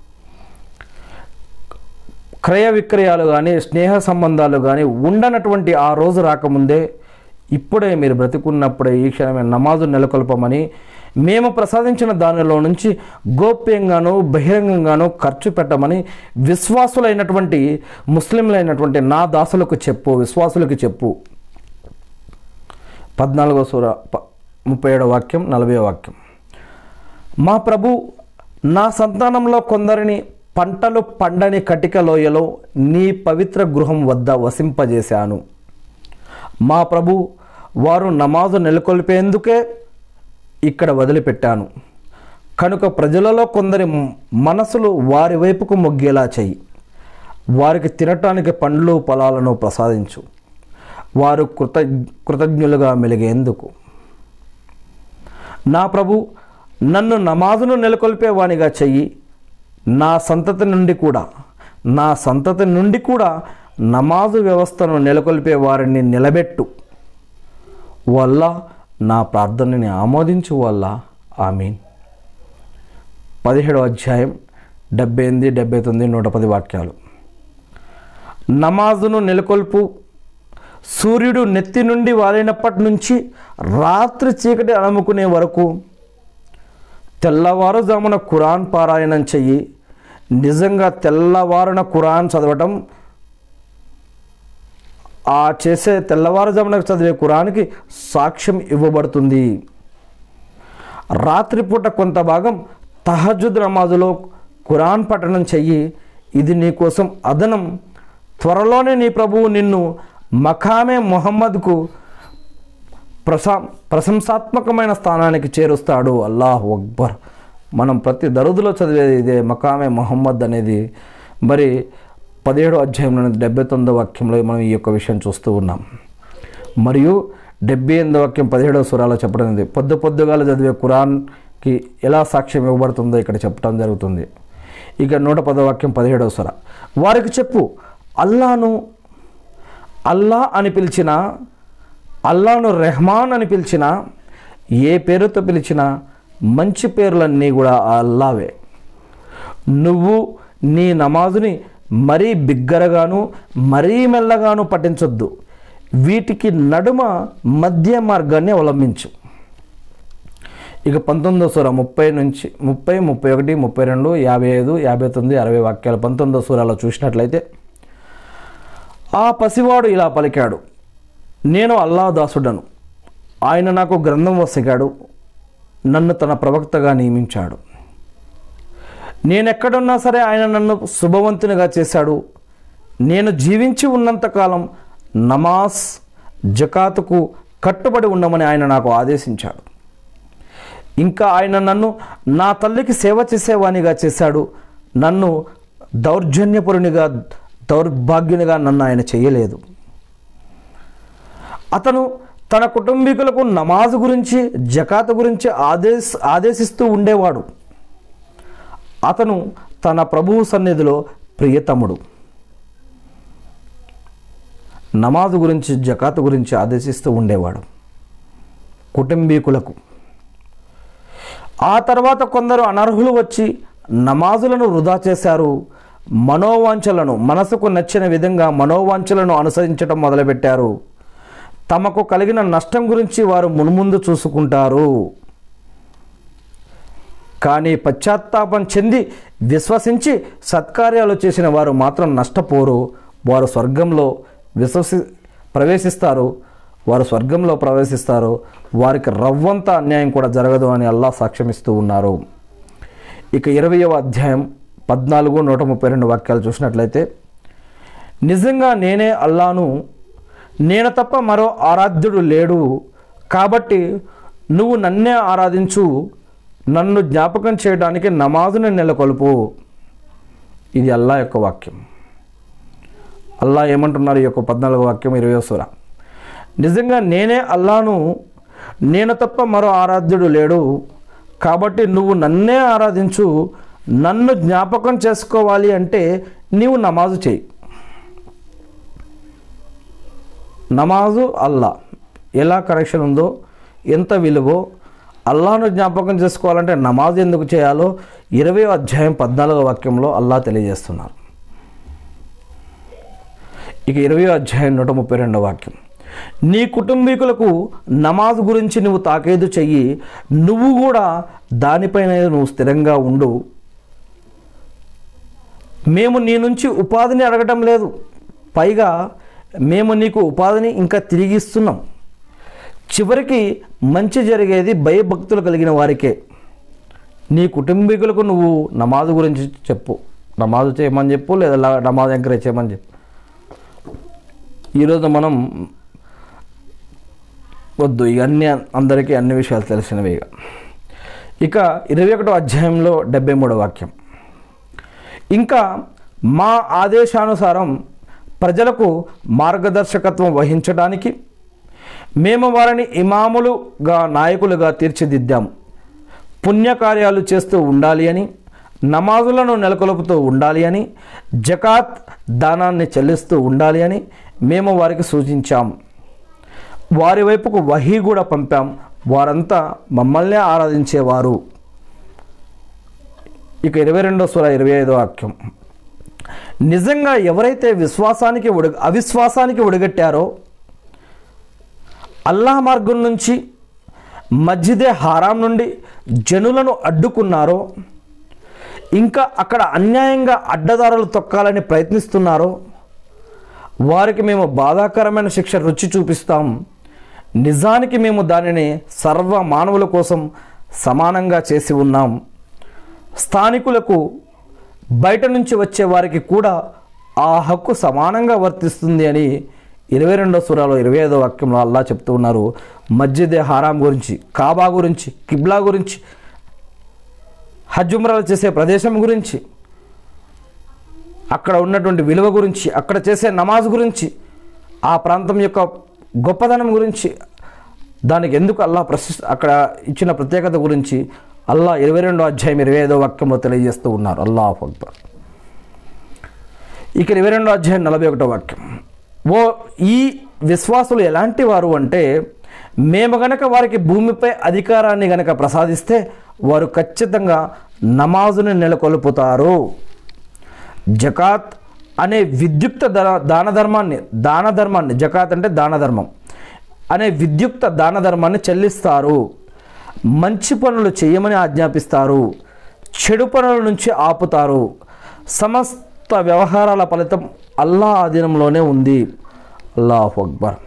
క్రయ విక్రయాలు కానీ స్నేహ సంబంధాలు కానీ ఉండనటువంటి ఆ రోజు రాకముందే ఇప్పుడే మీరు బ్రతికున్నప్పుడే ఈ క్షణమే నమాజు నెలకొల్పమని మేము ప్రసాదించిన దానిలో నుంచి గోప్యంగాను బహిరంగంగాను ఖర్చు పెట్టమని విశ్వాసులైనటువంటి ముస్లింలైనటువంటి నా దాసులకు చెప్పు విశ్వాసులకు చెప్పు పద్నాలుగో సూర ప- ముప్పై ఏడో వాక్యం నలభై వాక్యం మా ప్రభు నా సంతానంలో కొందరిని పంటలు పండని కటిక లోయలో నీ పవిత్ర గృహం వద్ద వసింపజేశాను మా ప్రభు వారు నమాజు నెలకొల్పేందుకే ఇక్కడ వదిలిపెట్టాను కనుక ప్రజలలో కొందరి మ- మనసులు వారి వైపుకు మొగ్గేలా చెయ్యి వారికి తినటానికి పండ్లు పొలాలను ప్రసాదించు వారు కృత కృతజ్ఞులుగా మెలిగేందుకు నా ప్రభు నన్ను నమాజును నెలకొల్పేవానిగా చెయ్యి నా సంతతి నుండి కూడా నా సంతతి నుండి కూడా నమాజు వ్యవస్థను నెలకొల్పే వారిని నిలబెట్టు వల్ల నా ప్రార్థనని ఆమోదించు వల్ల ఆమీన్ పదిహేడవ అధ్యాయం డెబ్బై ఎనిమిది డెబ్బై తొమ్మిది నూట పది వాక్యాలు నమాజును నెలకొల్పు సూర్యుడు నెత్తి నుండి వాలినప్పటి నుంచి రాత్రి చీకటి అణముకునే వరకు తెల్లవారుజామున ఖురాన్ పారాయణం చెయ్యి నిజంగా తెల్లవారున ఖురాన్ చదవటం ఆ చేసే తెల్లవారుజామున చదివే ఖురాన్కి సాక్ష్యం ఇవ్వబడుతుంది రాత్రిపూట కొంత భాగం తహజుద్ నమాజులో ఖురాన్ పఠనం చెయ్యి ఇది నీ కోసం అదనం త్వరలోనే నీ ప్రభువు నిన్ను మఖామే మొహమ్మద్కు ప్రశా ప్రశంసాత్మకమైన స్థానానికి చేరుస్తాడు అల్లాహ్ అక్బర్ మనం ప్రతి దరుదులో చదివేది ఇదే మకామే మొహమ్మద్ అనేది మరి పదిహేడో అధ్యాయంలో డెబ్బై తొమ్మిదో వాక్యంలో మనం ఈ యొక్క విషయం చూస్తూ ఉన్నాం మరియు డెబ్బై ఎనిమిది వాక్యం పదిహేడవ సురాలో చెప్పడం ఉంది పొద్దు పొద్దుగాల చదివే ఖురాన్కి ఎలా సాక్ష్యం ఇవ్వబడుతుందో ఇక్కడ చెప్పడం జరుగుతుంది ఇక నూట పదో వాక్యం పదిహేడవ సుర వారికి చెప్పు అల్లాను అల్లా అని పిలిచిన అల్లాను రెహమాన్ అని పిలిచిన ఏ పేరుతో పిలిచినా మంచి పేర్లన్నీ కూడా ఆ అల్లావే నువ్వు నీ నమాజుని మరీ బిగ్గరగాను మరీ మెల్లగాను పఠించొద్దు వీటికి నడుమ మధ్య మార్గాన్ని అవలంబించు ఇక పంతొమ్మిదో సూర ముప్పై నుంచి ముప్పై ముప్పై ఒకటి ముప్పై రెండు యాభై ఐదు యాభై తొమ్మిది అరవై వాక్యాలు పంతొమ్మిదో సూరాలో చూసినట్లయితే ఆ పసివాడు ఇలా పలికాడు నేను అల్లా దాసుడను ఆయన నాకు గ్రంథం వసిగాడు నన్ను తన ప్రవక్తగా నియమించాడు నేనెక్కడున్నా సరే ఆయన నన్ను శుభవంతునిగా చేశాడు నేను జీవించి ఉన్నంతకాలం నమాజ్ జకాతుకు కట్టుబడి ఉండమని ఆయన నాకు ఆదేశించాడు ఇంకా ఆయన నన్ను నా తల్లికి సేవ చేసేవానిగా చేశాడు నన్ను దౌర్జన్యపురునిగా దౌర్భాగ్యునిగా నన్ను ఆయన చేయలేదు అతను తన కుటుంబీకులకు నమాజు గురించి జకాతు గురించి ఆదేశ ఆదేశిస్తూ ఉండేవాడు అతను తన ప్రభువు సన్నిధిలో ప్రియతముడు నమాజు గురించి జకాతు గురించి ఆదేశిస్తూ ఉండేవాడు కుటుంబీకులకు ఆ తర్వాత కొందరు అనర్హులు వచ్చి నమాజులను వృధా చేశారు మనోవాంఛలను మనసుకు నచ్చిన విధంగా మనోవాంఛలను అనుసరించడం మొదలుపెట్టారు తమకు కలిగిన నష్టం గురించి వారు మున్ముందు చూసుకుంటారు కానీ పశ్చాత్తాపం చెంది విశ్వసించి సత్కార్యాలు చేసిన వారు మాత్రం నష్టపోరు వారు స్వర్గంలో విశ్వసి ప్రవేశిస్తారు వారు స్వర్గంలో ప్రవేశిస్తారు వారికి రవ్వంత అన్యాయం కూడా జరగదు అని అల్లా సాక్ష్యమిస్తూ ఉన్నారు ఇక ఇరవయవ అధ్యాయం పద్నాలుగు నూట ముప్పై రెండు వాక్యాలు చూసినట్లయితే నిజంగా నేనే అల్లాను నేను తప్ప మరో ఆరాధ్యుడు లేడు కాబట్టి నువ్వు నన్నే ఆరాధించు నన్ను జ్ఞాపకం చేయడానికి నమాజుని నెలకొల్పు ఇది అల్లా యొక్క వాక్యం అల్లా ఏమంటున్నారు ఈ యొక్క పద్నాలుగు వాక్యం ఇరవై సూర నిజంగా నేనే అల్లాను నేను తప్ప మరో ఆరాధ్యుడు లేడు కాబట్టి నువ్వు నన్నే ఆరాధించు నన్ను జ్ఞాపకం చేసుకోవాలి అంటే నీవు నమాజు చేయి నమాజు అల్లా ఎలా కరెక్షన్ ఉందో ఎంత విలువో అల్లాను జ్ఞాపకం చేసుకోవాలంటే నమాజ్ ఎందుకు చేయాలో ఇరవై అధ్యాయం పద్నాలుగో వాక్యంలో అల్లా తెలియజేస్తున్నారు ఇక ఇరవై అధ్యాయం నూట ముప్పై రెండో వాక్యం నీ కుటుంబీకులకు నమాజ్ గురించి నువ్వు తాకేదు చెయ్యి నువ్వు కూడా దానిపైన నువ్వు స్థిరంగా ఉండు మేము నీ నుంచి ఉపాధిని అడగటం లేదు పైగా మేము నీకు ఉపాధిని ఇంకా తిరిగిస్తున్నాం చివరికి మంచి జరిగేది భయభక్తులు కలిగిన వారికే నీ కుటుంబీకులకు నువ్వు నమాజు గురించి చెప్పు నమాజు చేయమని చెప్పు లేదా లా- నమాజ్ ఎంకరేజ్ చేయమని చెప్పు ఈరోజు మనం వద్దు ఇవన్నీ అందరికీ అన్ని విషయాలు తెలిసినవి ఇక ఇక ఇరవై ఒకటో అధ్యాయంలో డెబ్బై మూడో వాక్యం ఇంకా మా ఆదేశానుసారం ప్రజలకు మార్గదర్శకత్వం వహించడానికి మేము వారిని ఇమాములుగా నాయకులుగా తీర్చిదిద్దాము పుణ్యకార్యాలు చేస్తూ ఉండాలి అని నమాజులను నెలకొల్పుతూ ఉండాలి అని జకాత్ దానాన్ని చెల్లిస్తూ ఉండాలి అని మేము వారికి సూచించాం వారి వైపుకు వహీ కూడా పంపాం వారంతా మమ్మల్నే ఆరాధించేవారు ఇక ఇరవై రెండో సూర ఇరవై ఐదో వాక్యం నిజంగా ఎవరైతే విశ్వాసానికి ఉడ అవిశ్వాసానికి ఒడిగట్టారో అల్లాహ్ మార్గం నుంచి మస్జిదే హారాం నుండి జనులను అడ్డుకున్నారో ఇంకా అక్కడ అన్యాయంగా అడ్డదారులు తొక్కాలని ప్రయత్నిస్తున్నారో వారికి మేము బాధాకరమైన శిక్ష రుచి చూపిస్తాం నిజానికి మేము దానిని సర్వ మానవుల కోసం సమానంగా చేసి ఉన్నాం స్థానికులకు బయట నుంచి వచ్చే వారికి కూడా ఆ హక్కు సమానంగా వర్తిస్తుంది అని ఇరవై రెండో సురాలో ఇరవై ఐదో వాక్యంలో అల్లా చెప్తూ ఉన్నారు మస్జిద్ హారాం గురించి కాబా గురించి కిబ్లా గురించి హజ్ ఉమ్రాలు చేసే ప్రదేశం గురించి అక్కడ ఉన్నటువంటి విలువ గురించి అక్కడ చేసే నమాజ్ గురించి ఆ ప్రాంతం యొక్క గొప్పదనం గురించి దానికి ఎందుకు అల్లా ప్రశస్తి అక్కడ ఇచ్చిన ప్రత్యేకత గురించి అల్లా ఇరవై రెండో అధ్యాయం ఇరవై ఐదో వాక్యంలో తెలియజేస్తూ ఉన్నారు అల్లాహ్ అక్బర్ ఇక ఇరవై రెండో అధ్యాయం నలభై ఒకటో వాక్యం ఓ ఈ విశ్వాసులు ఎలాంటి వారు అంటే మేము గనక వారికి భూమిపై అధికారాన్ని గనక ప్రసాదిస్తే వారు ఖచ్చితంగా నమాజుని నెలకొల్పుతారు జకాత్ అనే విద్యుక్త ధర దాన ధర్మాన్ని దాన ధర్మాన్ని జకాత్ అంటే దాన ధర్మం అనే విద్యుక్త దాన ధర్మాన్ని చెల్లిస్తారు మంచి పనులు చేయమని ఆజ్ఞాపిస్తారు చెడు పనుల నుంచి ఆపుతారు సమస్త వ్యవహారాల ఫలితం అల్లా ఆధీనంలోనే ఉంది అల్లాహు అక్బర్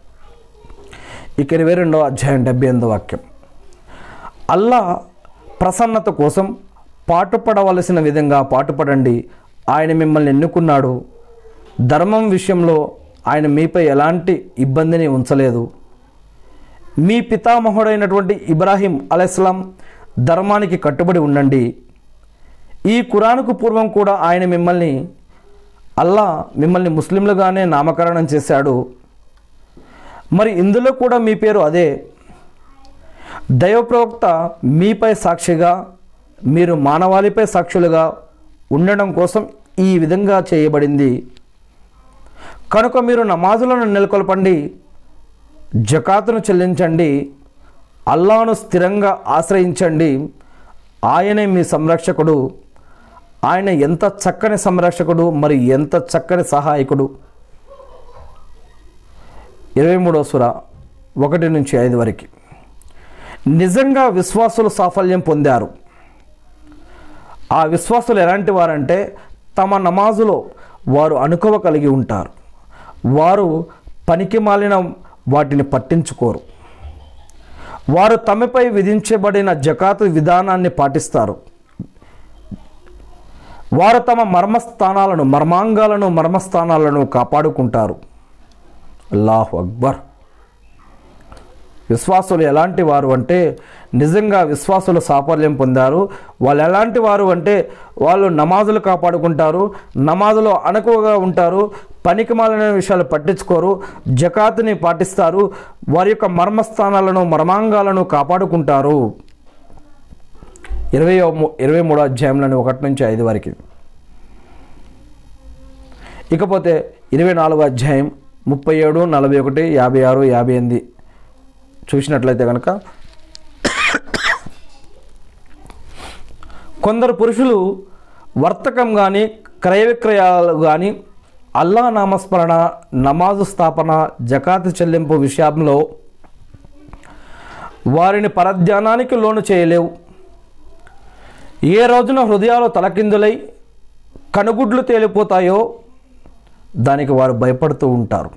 ఇక ఇరవై రెండవ అధ్యాయం డెబ్బై ఎనిమిదో వాక్యం అల్లా ప్రసన్నత కోసం పాటుపడవలసిన విధంగా పాటుపడండి ఆయన మిమ్మల్ని ఎన్నుకున్నాడు ధర్మం విషయంలో ఆయన మీపై ఎలాంటి ఇబ్బందిని ఉంచలేదు మీ పితామహుడైనటువంటి ఇబ్రాహీం అలైస్లాం ధర్మానికి కట్టుబడి ఉండండి ఈ కురానుకు పూర్వం కూడా ఆయన మిమ్మల్ని అల్లా మిమ్మల్ని ముస్లింలుగానే నామకరణం చేశాడు మరి ఇందులో కూడా మీ పేరు అదే దైవ ప్రవక్త మీపై సాక్షిగా మీరు మానవాళిపై సాక్షులుగా ఉండడం కోసం ఈ విధంగా చేయబడింది కనుక మీరు నమాజులను నెలకొల్పండి జకాతును చెల్లించండి అల్లాను స్థిరంగా ఆశ్రయించండి ఆయనే మీ సంరక్షకుడు ఆయన ఎంత చక్కని సంరక్షకుడు మరి ఎంత చక్కని సహాయకుడు ఇరవై మూడో సుర ఒకటి నుంచి ఐదు వరకు నిజంగా విశ్వాసులు సాఫల్యం పొందారు ఆ విశ్వాసులు ఎలాంటి వారంటే తమ నమాజులో వారు అనుకవ కలిగి ఉంటారు వారు పనికి మాలిన వాటిని పట్టించుకోరు వారు తమపై విధించబడిన జకాతు విధానాన్ని పాటిస్తారు వారు తమ మర్మస్థానాలను మర్మాంగాలను మర్మస్థానాలను కాపాడుకుంటారు అల్లాహు అక్బర్ విశ్వాసులు ఎలాంటి వారు అంటే నిజంగా విశ్వాసులు సాఫల్యం పొందారు వాళ్ళు ఎలాంటి వారు అంటే వాళ్ళు నమాజులు కాపాడుకుంటారు నమాజులో అణకువగా ఉంటారు పనికి మాలిన విషయాలు పట్టించుకోరు జకాతుని పాటిస్తారు వారి యొక్క మర్మస్థానాలను మర్మాంగాలను కాపాడుకుంటారు ఇరవై ఇరవై మూడో అధ్యాయంలోని ఒకటి నుంచి ఐదు వరకు ఇకపోతే ఇరవై నాలుగో అధ్యాయం ముప్పై ఏడు నలభై ఒకటి యాభై ఆరు యాభై ఎనిమిది చూసినట్లయితే కనుక కొందరు పురుషులు వర్తకం కానీ క్రయ విక్రయాలు కానీ అల్లా నామస్మరణ నమాజు స్థాపన జకాతు చెల్లింపు విషయంలో వారిని పరధ్యానానికి లోను చేయలేవు ఏ రోజున హృదయాలు తలకిందులై కనుగుడ్లు తేలిపోతాయో దానికి వారు భయపడుతూ ఉంటారు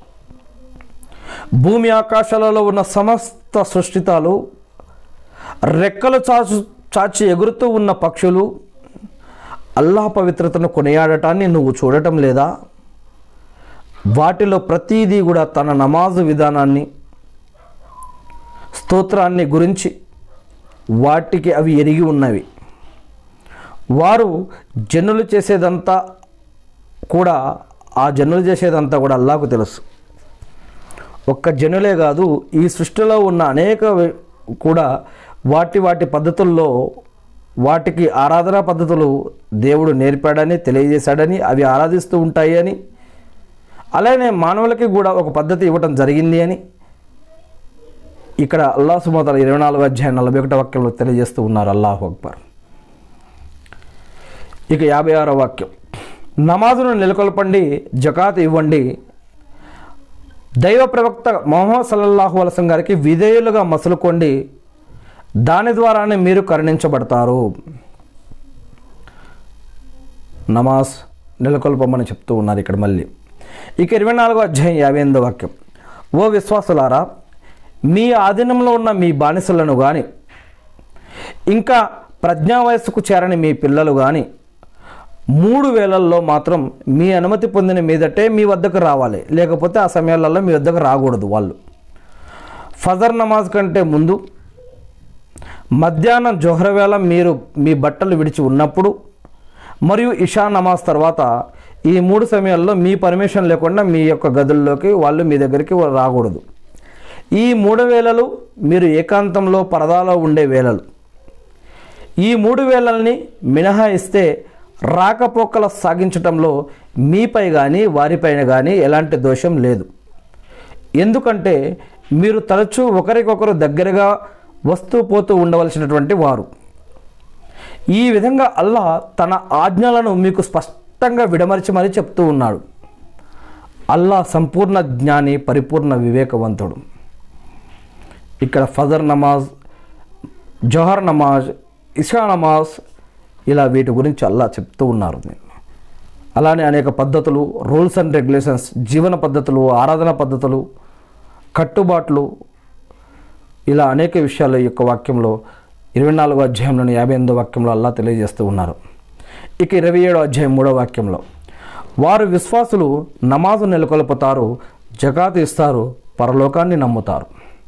భూమి ఆకాశాలలో ఉన్న సమస్త సృష్టితాలు రెక్కలు చాచు చాచి ఎగురుతూ ఉన్న పక్షులు అల్లాహ్ పవిత్రతను కొనియాడటాన్ని నువ్వు చూడటం లేదా వాటిలో ప్రతీదీ కూడా తన నమాజు విధానాన్ని స్తోత్రాన్ని గురించి వాటికి అవి ఎరిగి ఉన్నవి వారు జనులు చేసేదంతా కూడా ఆ జనులు చేసేదంతా కూడా అల్లాకు తెలుసు ఒక్క జనులే కాదు ఈ సృష్టిలో ఉన్న అనేక వే- కూడా వాటి వాటి పద్ధతుల్లో వాటికి ఆరాధనా పద్ధతులు దేవుడు నేర్పాడని తెలియజేశాడని అవి ఆరాధిస్తూ ఉంటాయి అని అలానే మానవులకి కూడా ఒక పద్ధతి ఇవ్వటం జరిగింది అని ఇక్కడ అల్లాహ్ సుమతల ఇరవై నాలుగు అధ్యాయం నలభై ఒకటో వాక్యంలో తెలియజేస్తూ ఉన్నారు అల్లాహు అక్బర్ ఇక యాభై ఆరో వాక్యం నమాజును నెలకొల్పండి జకాత్ ఇవ్వండి దైవ ప్రవక్త మొహమ్మద్ సల్లల్లాహు అలసం గారికి విధేయులుగా మసులుకోండి దాని ద్వారానే మీరు కరుణించబడతారు నమాజ్ నెలకొల్పమని చెప్తూ ఉన్నారు ఇక్కడ మళ్ళీ ఇక ఇరవై నాలుగో అధ్యాయం యాభై ఎనిమిదో వాక్యం ఓ విశ్వాసులారా మీ ఆధీనంలో ఉన్న మీ బానిసలను కానీ ఇంకా ప్రజ్ఞా వయస్సుకు చేరని మీ పిల్లలు కానీ మూడు వేలల్లో మాత్రం మీ అనుమతి పొందిన మీదటే మీ వద్దకు రావాలి లేకపోతే ఆ సమయాలలో మీ వద్దకు రాకూడదు వాళ్ళు ఫజర్ నమాజ్ కంటే ముందు మధ్యాహ్నం జొహర వేళ మీరు మీ బట్టలు విడిచి ఉన్నప్పుడు మరియు ఇషా నమాజ్ తర్వాత ఈ మూడు సమయాల్లో మీ పర్మిషన్ లేకుండా మీ యొక్క గదుల్లోకి వాళ్ళు మీ దగ్గరికి రాకూడదు ఈ మూడు వేళలు మీరు ఏకాంతంలో పరదాలో ఉండే వేళలు ఈ మూడు వేళల్ని మినహాయిస్తే రాకపోకల సాగించటంలో మీపై కానీ వారిపైన కానీ ఎలాంటి దోషం లేదు ఎందుకంటే మీరు తరచూ ఒకరికొకరు దగ్గరగా వస్తూ పోతూ ఉండవలసినటువంటి వారు ఈ విధంగా అల్లా తన ఆజ్ఞలను మీకు స్పష్టంగా విడమరిచి మరీ చెప్తూ ఉన్నాడు అల్లా సంపూర్ణ జ్ఞాని పరిపూర్ణ వివేకవంతుడు ఇక్కడ ఫజర్ నమాజ్ జోహర్ నమాజ్ ఇషా నమాజ్ ఇలా వీటి గురించి అల్లా చెప్తూ ఉన్నారు అలానే అనేక పద్ధతులు రూల్స్ అండ్ రెగ్యులేషన్స్ జీవన పద్ధతులు ఆరాధన పద్ధతులు కట్టుబాట్లు ఇలా అనేక విషయాలు ఈ యొక్క వాక్యంలో ఇరవై నాలుగో అధ్యాయంలోని యాభై ఎనిమిదో వాక్యంలో అల్లా తెలియజేస్తూ ఉన్నారు ఇక ఇరవై ఏడో అధ్యాయం మూడో వాక్యంలో వారు విశ్వాసులు నమాజు నెలకొల్పుతారు జకాతు ఇస్తారు పరలోకాన్ని నమ్ముతారు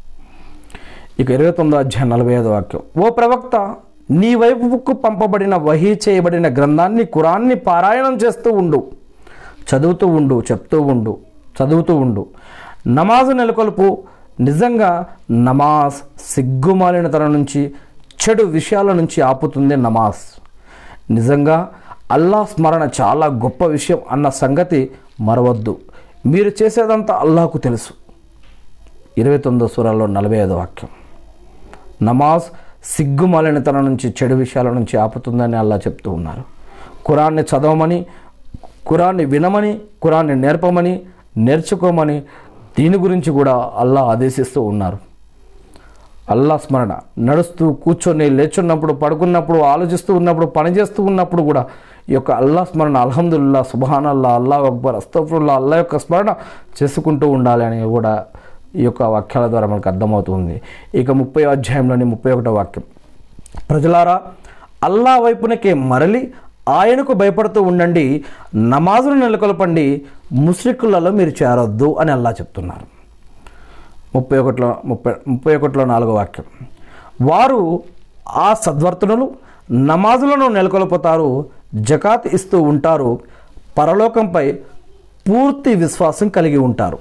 ఇక ఇరవై తొమ్మిదో అధ్యాయం నలభై ఐదో వాక్యం ఓ ప్రవక్త నీ వైపుకు పంపబడిన వహీ చేయబడిన గ్రంథాన్ని కురాన్ని పారాయణం చేస్తూ ఉండు చదువుతూ ఉండు చెప్తూ ఉండు చదువుతూ ఉండు నమాజు నెలకొల్పు నిజంగా నమాజ్ సిగ్గుమాలినతనం నుంచి చెడు విషయాల నుంచి ఆపుతుంది నమాజ్ నిజంగా అల్లా స్మరణ చాలా గొప్ప విషయం అన్న సంగతి మరవద్దు మీరు చేసేదంతా అల్లాహకు తెలుసు ఇరవై తొమ్మిదో సూరాల్లో నలభై ఐదో వాక్యం నమాజ్ సిగ్గుమాలినతనం నుంచి చెడు విషయాల నుంచి ఆపుతుందని అల్లా చెప్తూ ఉన్నారు ఖురాన్ని చదవమని ఖురాన్ని వినమని ఖురాన్ని నేర్పమని నేర్చుకోమని దీని గురించి కూడా అల్లా ఆదేశిస్తూ ఉన్నారు అల్లా స్మరణ నడుస్తూ కూర్చొని లేచున్నప్పుడు పడుకున్నప్పుడు ఆలోచిస్తూ ఉన్నప్పుడు పని చేస్తూ ఉన్నప్పుడు కూడా ఈ యొక్క అల్లా స్మరణ అల్హమ్దుల్లా సుబాన్ అల్లా అల్లా అక్బర్ అస్తఫుల్లా అల్లా యొక్క స్మరణ చేసుకుంటూ ఉండాలి అని కూడా ఈ యొక్క వాక్యాల ద్వారా మనకు అర్థమవుతుంది ఇక ముప్పై అధ్యాయంలోని ముప్పై ఒకటో వాక్యం ప్రజలారా అల్లా వైపునకే మరలి ఆయనకు భయపడుతూ ఉండండి నమాజును నెలకొల్పండి ముస్లికులలో మీరు చేరొద్దు అని అల్లా చెప్తున్నారు ముప్పై ఒకటిలో ముప్పై ముప్పై ఒకటిలో నాలుగో వాక్యం వారు ఆ సద్వర్తనులు నమాజులను నెలకొల్పుతారు జకాత్ ఇస్తూ ఉంటారు పరలోకంపై పూర్తి విశ్వాసం కలిగి ఉంటారు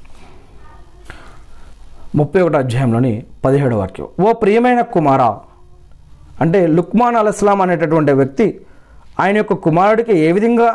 ముప్పై ఒకటో అధ్యాయంలోని పదిహేడో వాక్యం ఓ ప్రియమైన కుమారా అంటే లుక్మాన్ అల్ ఇస్లాం అనేటటువంటి వ్యక్తి ఆయన యొక్క కుమారుడికి ఏ విధంగా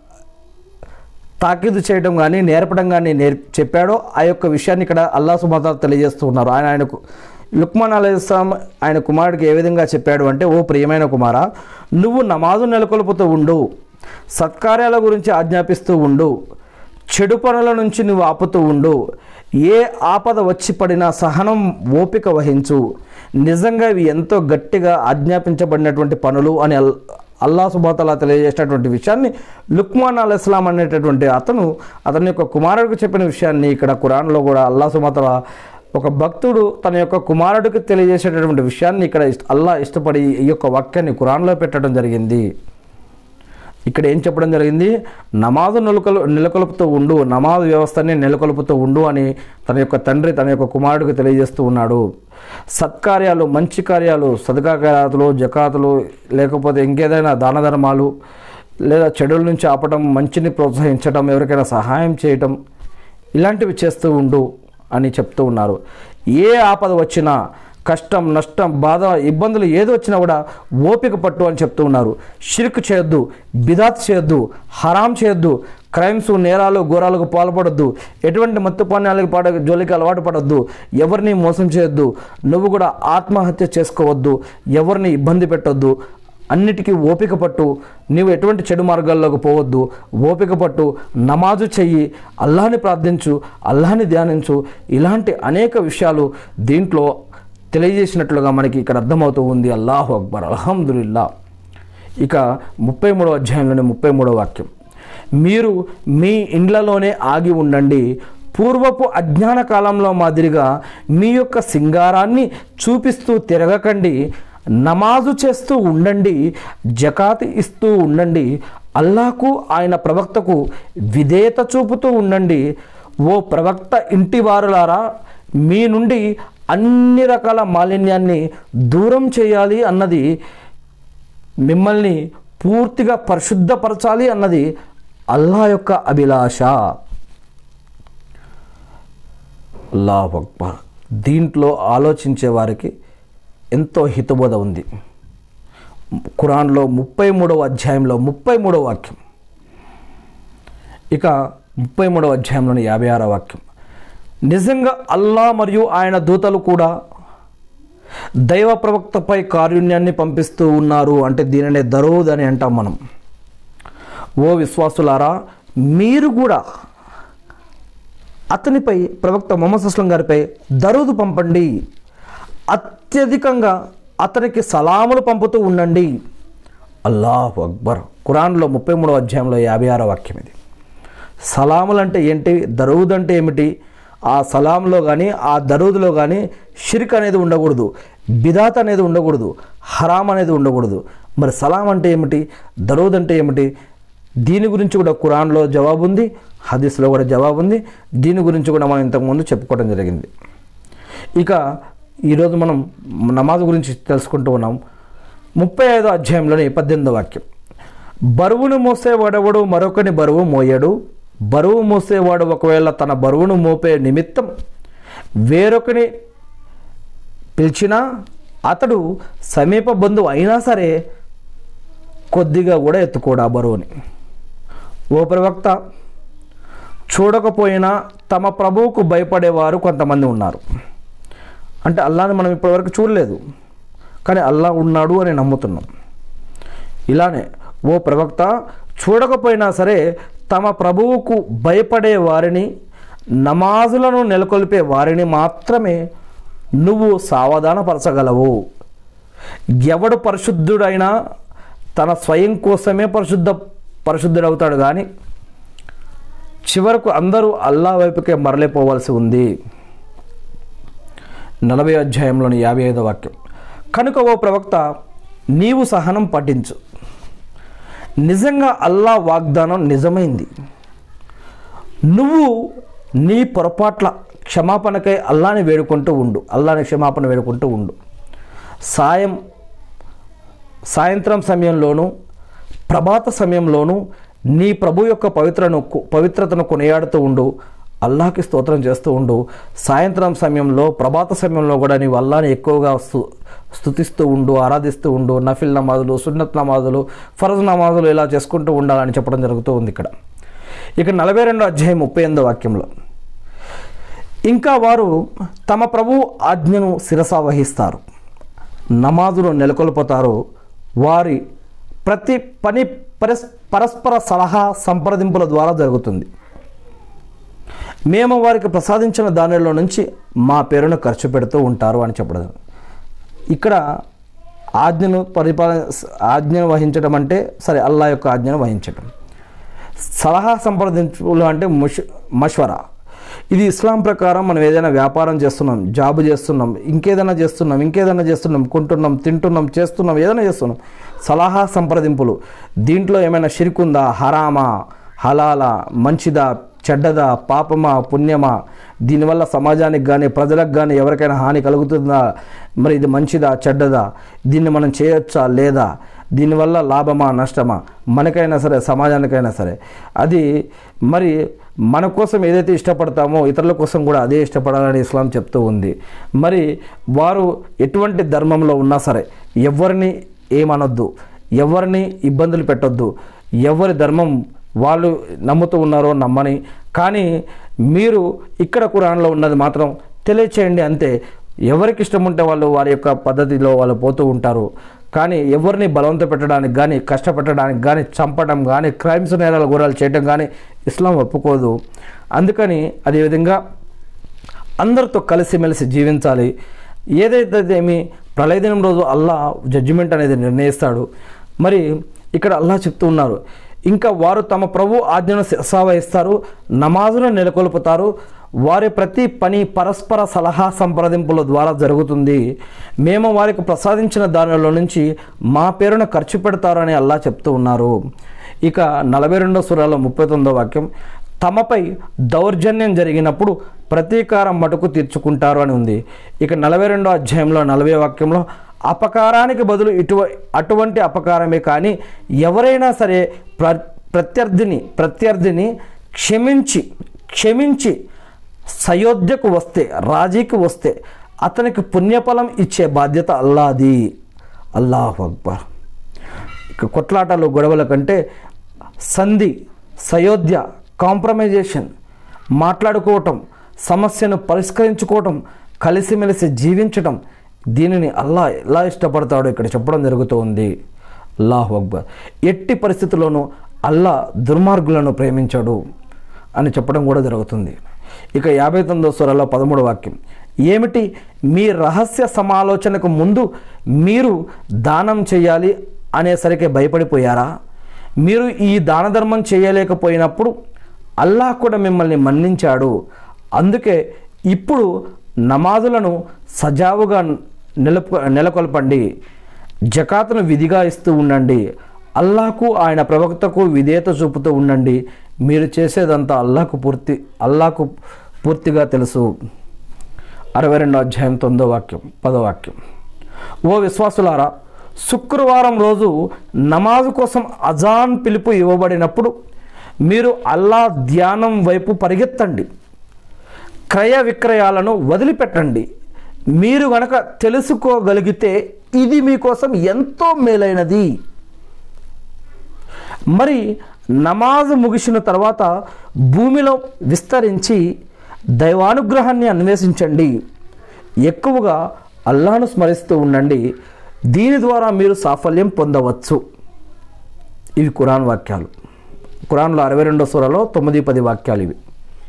తాకీదు చేయడం కానీ నేర్పడం కానీ నేర్ చెప్పాడో ఆ యొక్క విషయాన్ని ఇక్కడ అల్లా సుమాత తెలియజేస్తూ ఉన్నారు ఆయన ఆయనకు లుక్మాన్ అలీ ఇస్లాం ఆయన కుమారుడికి ఏ విధంగా చెప్పాడు అంటే ఓ ప్రియమైన కుమారా నువ్వు నమాజు నెలకొల్పుతూ ఉండు సత్కార్యాల గురించి ఆజ్ఞాపిస్తూ ఉండు చెడు పనుల నుంచి నువ్వు ఆపుతూ ఉండు ఏ ఆపద వచ్చి పడినా సహనం ఓపిక వహించు నిజంగా ఇవి ఎంతో గట్టిగా ఆజ్ఞాపించబడినటువంటి పనులు అని అల్ అల్లా సుబాతలా తెలియజేసినటువంటి విషయాన్ని లుక్మాన్ అల్ ఇస్లాం అనేటటువంటి అతను అతని యొక్క కుమారుడికి చెప్పిన విషయాన్ని ఇక్కడ ఖురాన్లో కూడా అల్లా సుబాతల ఒక భక్తుడు తన యొక్క కుమారుడికి తెలియజేసేటటువంటి విషయాన్ని ఇక్కడ ఇష్ట- అల్లా ఇష్టపడి ఈ యొక్క వాక్యాన్ని ఖురాన్లో పెట్టడం జరిగింది ఇక్కడ ఏం చెప్పడం జరిగింది నమాజు నెలకొలు నెలకొల్పుతూ ఉండు నమాజు వ్యవస్థని నెలకొల్పుతూ ఉండు అని తన యొక్క తండ్రి తన యొక్క కుమారుడికి తెలియజేస్తూ ఉన్నాడు సత్కార్యాలు మంచి కార్యాలు సదకార్యాలు జకాతులు లేకపోతే ఇంకేదైనా దాన ధర్మాలు లేదా చెడుల నుంచి ఆపడం మంచిని ప్రోత్సహించడం ఎవరికైనా సహాయం చేయటం ఇలాంటివి చేస్తూ ఉండు అని చెప్తూ ఉన్నారు ఏ ఆపద వచ్చినా కష్టం నష్టం బాధ ఇబ్బందులు ఏది వచ్చినా కూడా ఓపిక పట్టు అని చెప్తూ ఉన్నారు షిర్క్ చేయొద్దు బిదాత్ చేయొద్దు హరాం చేయొద్దు క్రైమ్స్ నేరాలు ఘోరాలకు పాల్పడొద్దు ఎటువంటి మత్తు పానీయాలకు పాడ జోలికి అలవాటు పడొద్దు ఎవరిని మోసం చేయొద్దు నువ్వు కూడా ఆత్మహత్య చేసుకోవద్దు ఎవరిని ఇబ్బంది పెట్టొద్దు అన్నిటికీ ఓపిక పట్టు నీవు ఎటువంటి చెడు మార్గాల్లోకి పోవద్దు ఓపిక పట్టు నమాజు చెయ్యి అల్లాని ప్రార్థించు అల్లాని ధ్యానించు ఇలాంటి అనేక విషయాలు దీంట్లో తెలియజేసినట్లుగా మనకి ఇక్కడ అర్థమవుతూ ఉంది అల్లాహు అక్బర్ అల్హమ్దుల్లా ఇక ముప్పై మూడో అధ్యాయంలోని ముప్పై మూడో వాక్యం మీరు మీ ఇండ్లలోనే ఆగి ఉండండి పూర్వపు అజ్ఞాన కాలంలో మాదిరిగా మీ యొక్క సింగారాన్ని చూపిస్తూ తిరగకండి నమాజు చేస్తూ ఉండండి జకాత్ ఇస్తూ ఉండండి అల్లాకు ఆయన ప్రవక్తకు విధేయత చూపుతూ ఉండండి ఓ ప్రవక్త ఇంటి వారులారా మీ నుండి అన్ని రకాల మాలిన్యాన్ని దూరం చేయాలి అన్నది మిమ్మల్ని పూర్తిగా పరిశుద్ధపరచాలి అన్నది అల్లా యొక్క అభిలాష అల్లాహ్ అక్బర్ దీంట్లో ఆలోచించే వారికి ఎంతో హితబోధ ఉంది ఖురాన్లో ముప్పై మూడవ అధ్యాయంలో ముప్పై మూడవ వాక్యం ఇక ముప్పై మూడవ అధ్యాయంలోని యాభై ఆరో వాక్యం నిజంగా అల్లా మరియు ఆయన దూతలు కూడా దైవ ప్రవక్తపై కారుణ్యాన్ని పంపిస్తూ ఉన్నారు అంటే దీనినే దరూద్ అని అంటాం మనం ఓ విశ్వాసులారా మీరు కూడా అతనిపై ప్రవక్త మొహమ్మద్ అస్లం గారిపై దరూదు పంపండి అత్యధికంగా అతనికి సలాములు పంపుతూ ఉండండి అల్లాహ్ అక్బర్ ఖురాన్లో ముప్పై మూడో అధ్యాయంలో యాభై ఆరో వాక్యం ఇది సలాములు అంటే ఏంటి దరూద్ అంటే ఏమిటి ఆ సలాంలో కానీ ఆ దరూదులో కానీ షిర్క్ అనేది ఉండకూడదు బిదాత్ అనేది ఉండకూడదు హరాం అనేది ఉండకూడదు మరి సలాం అంటే ఏమిటి దరూద్ అంటే ఏమిటి దీని గురించి కూడా ఖురాన్లో జవాబు ఉంది హదీస్లో కూడా జవాబు ఉంది దీని గురించి కూడా మనం ఇంతకుముందు చెప్పుకోవడం జరిగింది ఇక ఈరోజు మనం నమాజ్ గురించి తెలుసుకుంటూ ఉన్నాం ముప్పై ఐదో అధ్యాయంలోని పద్దెనిమిదో వాక్యం బరువును మోసేవాడెవడు మరొకని బరువు మోయడు బరువు మోసేవాడు ఒకవేళ తన బరువును మోపే నిమిత్తం వేరొకని పిలిచినా అతడు సమీప బంధువు అయినా సరే కొద్దిగా కూడా ఎత్తుకోడు ఆ బరువుని ఓ ప్రవక్త చూడకపోయినా తమ ప్రభువుకు భయపడేవారు కొంతమంది ఉన్నారు అంటే అల్లాని మనం ఇప్పటివరకు చూడలేదు కానీ అల్లా ఉన్నాడు అని నమ్ముతున్నాం ఇలానే ఓ ప్రవక్త చూడకపోయినా సరే తమ ప్రభువుకు భయపడే వారిని నమాజులను నెలకొల్పే వారిని మాత్రమే నువ్వు సావధానపరచగలవు ఎవడు పరిశుద్ధుడైనా తన స్వయం కోసమే పరిశుద్ధ పరిశుద్ధుడవుతాడు కానీ చివరకు అందరూ అల్లా వైపుకే మరలిపోవలసి ఉంది నలభై అధ్యాయంలోని యాభై ఐదో వాక్యం కనుక ఓ ప్రవక్త నీవు సహనం పఠించు నిజంగా అల్లా వాగ్దానం నిజమైంది నువ్వు నీ పొరపాట్ల క్షమాపణకై అల్లాని వేడుకుంటూ ఉండు అల్లాని క్షమాపణ వేడుకుంటూ ఉండు సాయం సాయంత్రం సమయంలోనూ ప్రభాత సమయంలోనూ నీ ప్రభు యొక్క పవిత్రను పవిత్రతను కొనియాడుతూ ఉండు అల్లాహకి స్తోత్రం చేస్తూ ఉండు సాయంత్రం సమయంలో ప్రభాత సమయంలో కూడా నీవు అల్లాని ఎక్కువగా స్తు స్థుతిస్తూ ఉండు ఆరాధిస్తూ ఉండు నఫిల్ నమాజులు సున్నత్ నమాజులు ఫరజ్ నమాజులు ఇలా చేసుకుంటూ ఉండాలని చెప్పడం జరుగుతూ ఉంది ఇక్కడ ఇక నలభై రెండో అధ్యాయం ముప్పై ఎనిమిదో వాక్యంలో ఇంకా వారు తమ ప్రభు ఆజ్ఞను శిరస వహిస్తారు నమాజును నెలకొల్పుతారు వారి ప్రతి పని పరస్ పరస్పర సలహా సంప్రదింపుల ద్వారా జరుగుతుంది మేము వారికి ప్రసాదించిన దానిలో నుంచి మా పేరును ఖర్చు పెడుతూ ఉంటారు అని చెప్పడం ఇక్కడ ఆజ్ఞను పరిపాలన ఆజ్ఞను వహించడం అంటే సరే అల్లా యొక్క ఆజ్ఞను వహించడం సలహా సంప్రదింపులు అంటే ముష్ మష్వరా ఇది ఇస్లాం ప్రకారం మనం ఏదైనా వ్యాపారం చేస్తున్నాం జాబ్ చేస్తున్నాం ఇంకేదైనా చేస్తున్నాం ఇంకేదైనా చేస్తున్నాం కొంటున్నాం తింటున్నాం చేస్తున్నాం ఏదైనా చేస్తున్నాం సలహా సంప్రదింపులు దీంట్లో ఏమైనా షిరికుందా హరామా హలాలా మంచిదా చెడ్డదా పాపమా పుణ్యమా దీనివల్ల సమాజానికి కానీ ప్రజలకు కానీ ఎవరికైనా హాని కలుగుతుందా మరి ఇది మంచిదా చెడ్డదా దీన్ని మనం చేయొచ్చా లేదా దీనివల్ల లాభమా నష్టమా మనకైనా సరే సమాజానికైనా సరే అది మరి మన కోసం ఏదైతే ఇష్టపడతామో ఇతరుల కోసం కూడా అదే ఇష్టపడాలని ఇస్లాం చెప్తూ ఉంది మరి వారు ఎటువంటి ధర్మంలో ఉన్నా సరే ఎవరిని ఏమనొద్దు ఎవరిని ఇబ్బందులు పెట్టొద్దు ఎవరి ధర్మం వాళ్ళు నమ్ముతూ ఉన్నారో నమ్మని కానీ మీరు ఇక్కడ కురాన్లో ఉన్నది మాత్రం తెలియచేయండి అంతే ఎవరికి ఇష్టం ఉంటే వాళ్ళు వారి యొక్క పద్ధతిలో వాళ్ళు పోతూ ఉంటారు కానీ ఎవరిని బలవంత పెట్టడానికి కానీ కష్టపెట్టడానికి కానీ చంపడం కానీ క్రైమ్స్ నేరాల గురాలు చేయడం కానీ ఇస్లాం ఒప్పుకోదు అందుకని అదేవిధంగా అందరితో కలిసిమెలిసి జీవించాలి ఏదైతే ఏమి ప్రళయదినం రోజు అల్లా జడ్జిమెంట్ అనేది నిర్ణయిస్తాడు మరి ఇక్కడ అల్లా చెప్తూ ఉన్నారు ఇంకా వారు తమ ప్రభు ఆజ్ఞను శిరసావహిస్తారు నమాజును నెలకొల్పుతారు వారి ప్రతి పని పరస్పర సలహా సంప్రదింపుల ద్వారా జరుగుతుంది మేము వారికి ప్రసాదించిన దానిలో నుంచి మా పేరున ఖర్చు పెడతారని అల్లా చెప్తూ ఉన్నారు ఇక నలభై రెండో సురాలో ముప్పై తొమ్మిదో వాక్యం తమపై దౌర్జన్యం జరిగినప్పుడు ప్రతీకారం మటుకు తీర్చుకుంటారు అని ఉంది ఇక నలభై రెండో అధ్యాయంలో నలభై వాక్యంలో అపకారానికి బదులు ఇటు అటువంటి అపకారమే కానీ ఎవరైనా సరే ప్ర ప్రత్యర్థిని ప్రత్యర్థిని క్షమించి క్షమించి సయోధ్యకు వస్తే రాజీకి వస్తే అతనికి పుణ్యఫలం ఇచ్చే బాధ్యత అల్లాది అల్లాహ్ అక్బర్ ఇక కొట్లాటలు గొడవల కంటే సంధి సయోధ్య కాంప్రమైజేషన్ మాట్లాడుకోవటం సమస్యను పరిష్కరించుకోవటం కలిసిమెలిసి జీవించటం దీనిని అల్లా ఎలా ఇష్టపడతాడో ఇక్కడ చెప్పడం జరుగుతూ ఉంది అల్లాహ్ అక్బర్ ఎట్టి పరిస్థితుల్లోనూ అల్లా దుర్మార్గులను ప్రేమించాడు అని చెప్పడం కూడా జరుగుతుంది ఇక యాభై తొమ్మిదో స్వరలో పదమూడు వాక్యం ఏమిటి మీ రహస్య సమాలోచనకు ముందు మీరు దానం చేయాలి అనేసరికి భయపడిపోయారా మీరు ఈ దాన ధర్మం చేయలేకపోయినప్పుడు అల్లాహ్ కూడా మిమ్మల్ని మన్నించాడు అందుకే ఇప్పుడు నమాజులను సజావుగా నెలకొ నెలకొల్పండి జకాతును విధిగా ఇస్తూ ఉండండి అల్లాహకు ఆయన ప్రవక్తకు విధేయత చూపుతూ ఉండండి మీరు చేసేదంతా అల్లాహకు పూర్తి అల్లాహకు పూర్తిగా తెలుసు అరవై రెండో అధ్యాయం తొమ్మిదో వాక్యం పదో వాక్యం ఓ విశ్వాసులారా శుక్రవారం రోజు నమాజు కోసం అజాన్ పిలుపు ఇవ్వబడినప్పుడు మీరు అల్లా ధ్యానం వైపు పరిగెత్తండి క్రయ విక్రయాలను వదిలిపెట్టండి మీరు గనక తెలుసుకోగలిగితే ఇది మీకోసం ఎంతో మేలైనది మరి నమాజు ముగిసిన తర్వాత భూమిలో విస్తరించి దైవానుగ్రహాన్ని అన్వేషించండి ఎక్కువగా అల్లాను స్మరిస్తూ ఉండండి దీని ద్వారా మీరు సాఫల్యం పొందవచ్చు ఇవి కురాన్ వాక్యాలు కురాన్లో అరవై రెండో సూరలో తొమ్మిది పది వాక్యాలు ఇవి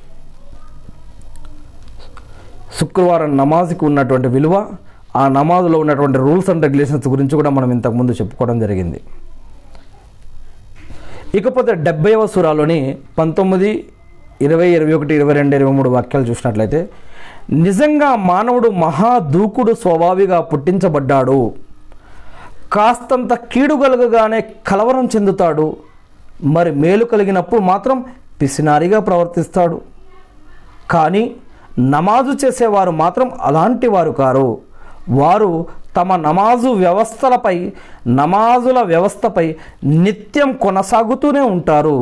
శుక్రవారం నమాజ్కి ఉన్నటువంటి విలువ ఆ నమాజ్లో ఉన్నటువంటి రూల్స్ అండ్ రెగ్యులేషన్స్ గురించి కూడా మనం ఇంతకుముందు చెప్పుకోవడం జరిగింది ఇకపోతే డెబ్బైవ సూరాలోని పంతొమ్మిది ఇరవై ఇరవై ఒకటి ఇరవై రెండు ఇరవై మూడు వాక్యాలు చూసినట్లయితే నిజంగా మానవుడు మహా దూకుడు స్వభావిగా పుట్టించబడ్డాడు కాస్తంత కీడు కలగగానే కలవరం చెందుతాడు మరి మేలు కలిగినప్పుడు మాత్రం పిసినారిగా ప్రవర్తిస్తాడు కానీ నమాజు చేసేవారు మాత్రం అలాంటి వారు కారు వారు తమ నమాజు వ్యవస్థలపై నమాజుల వ్యవస్థపై నిత్యం కొనసాగుతూనే ఉంటారు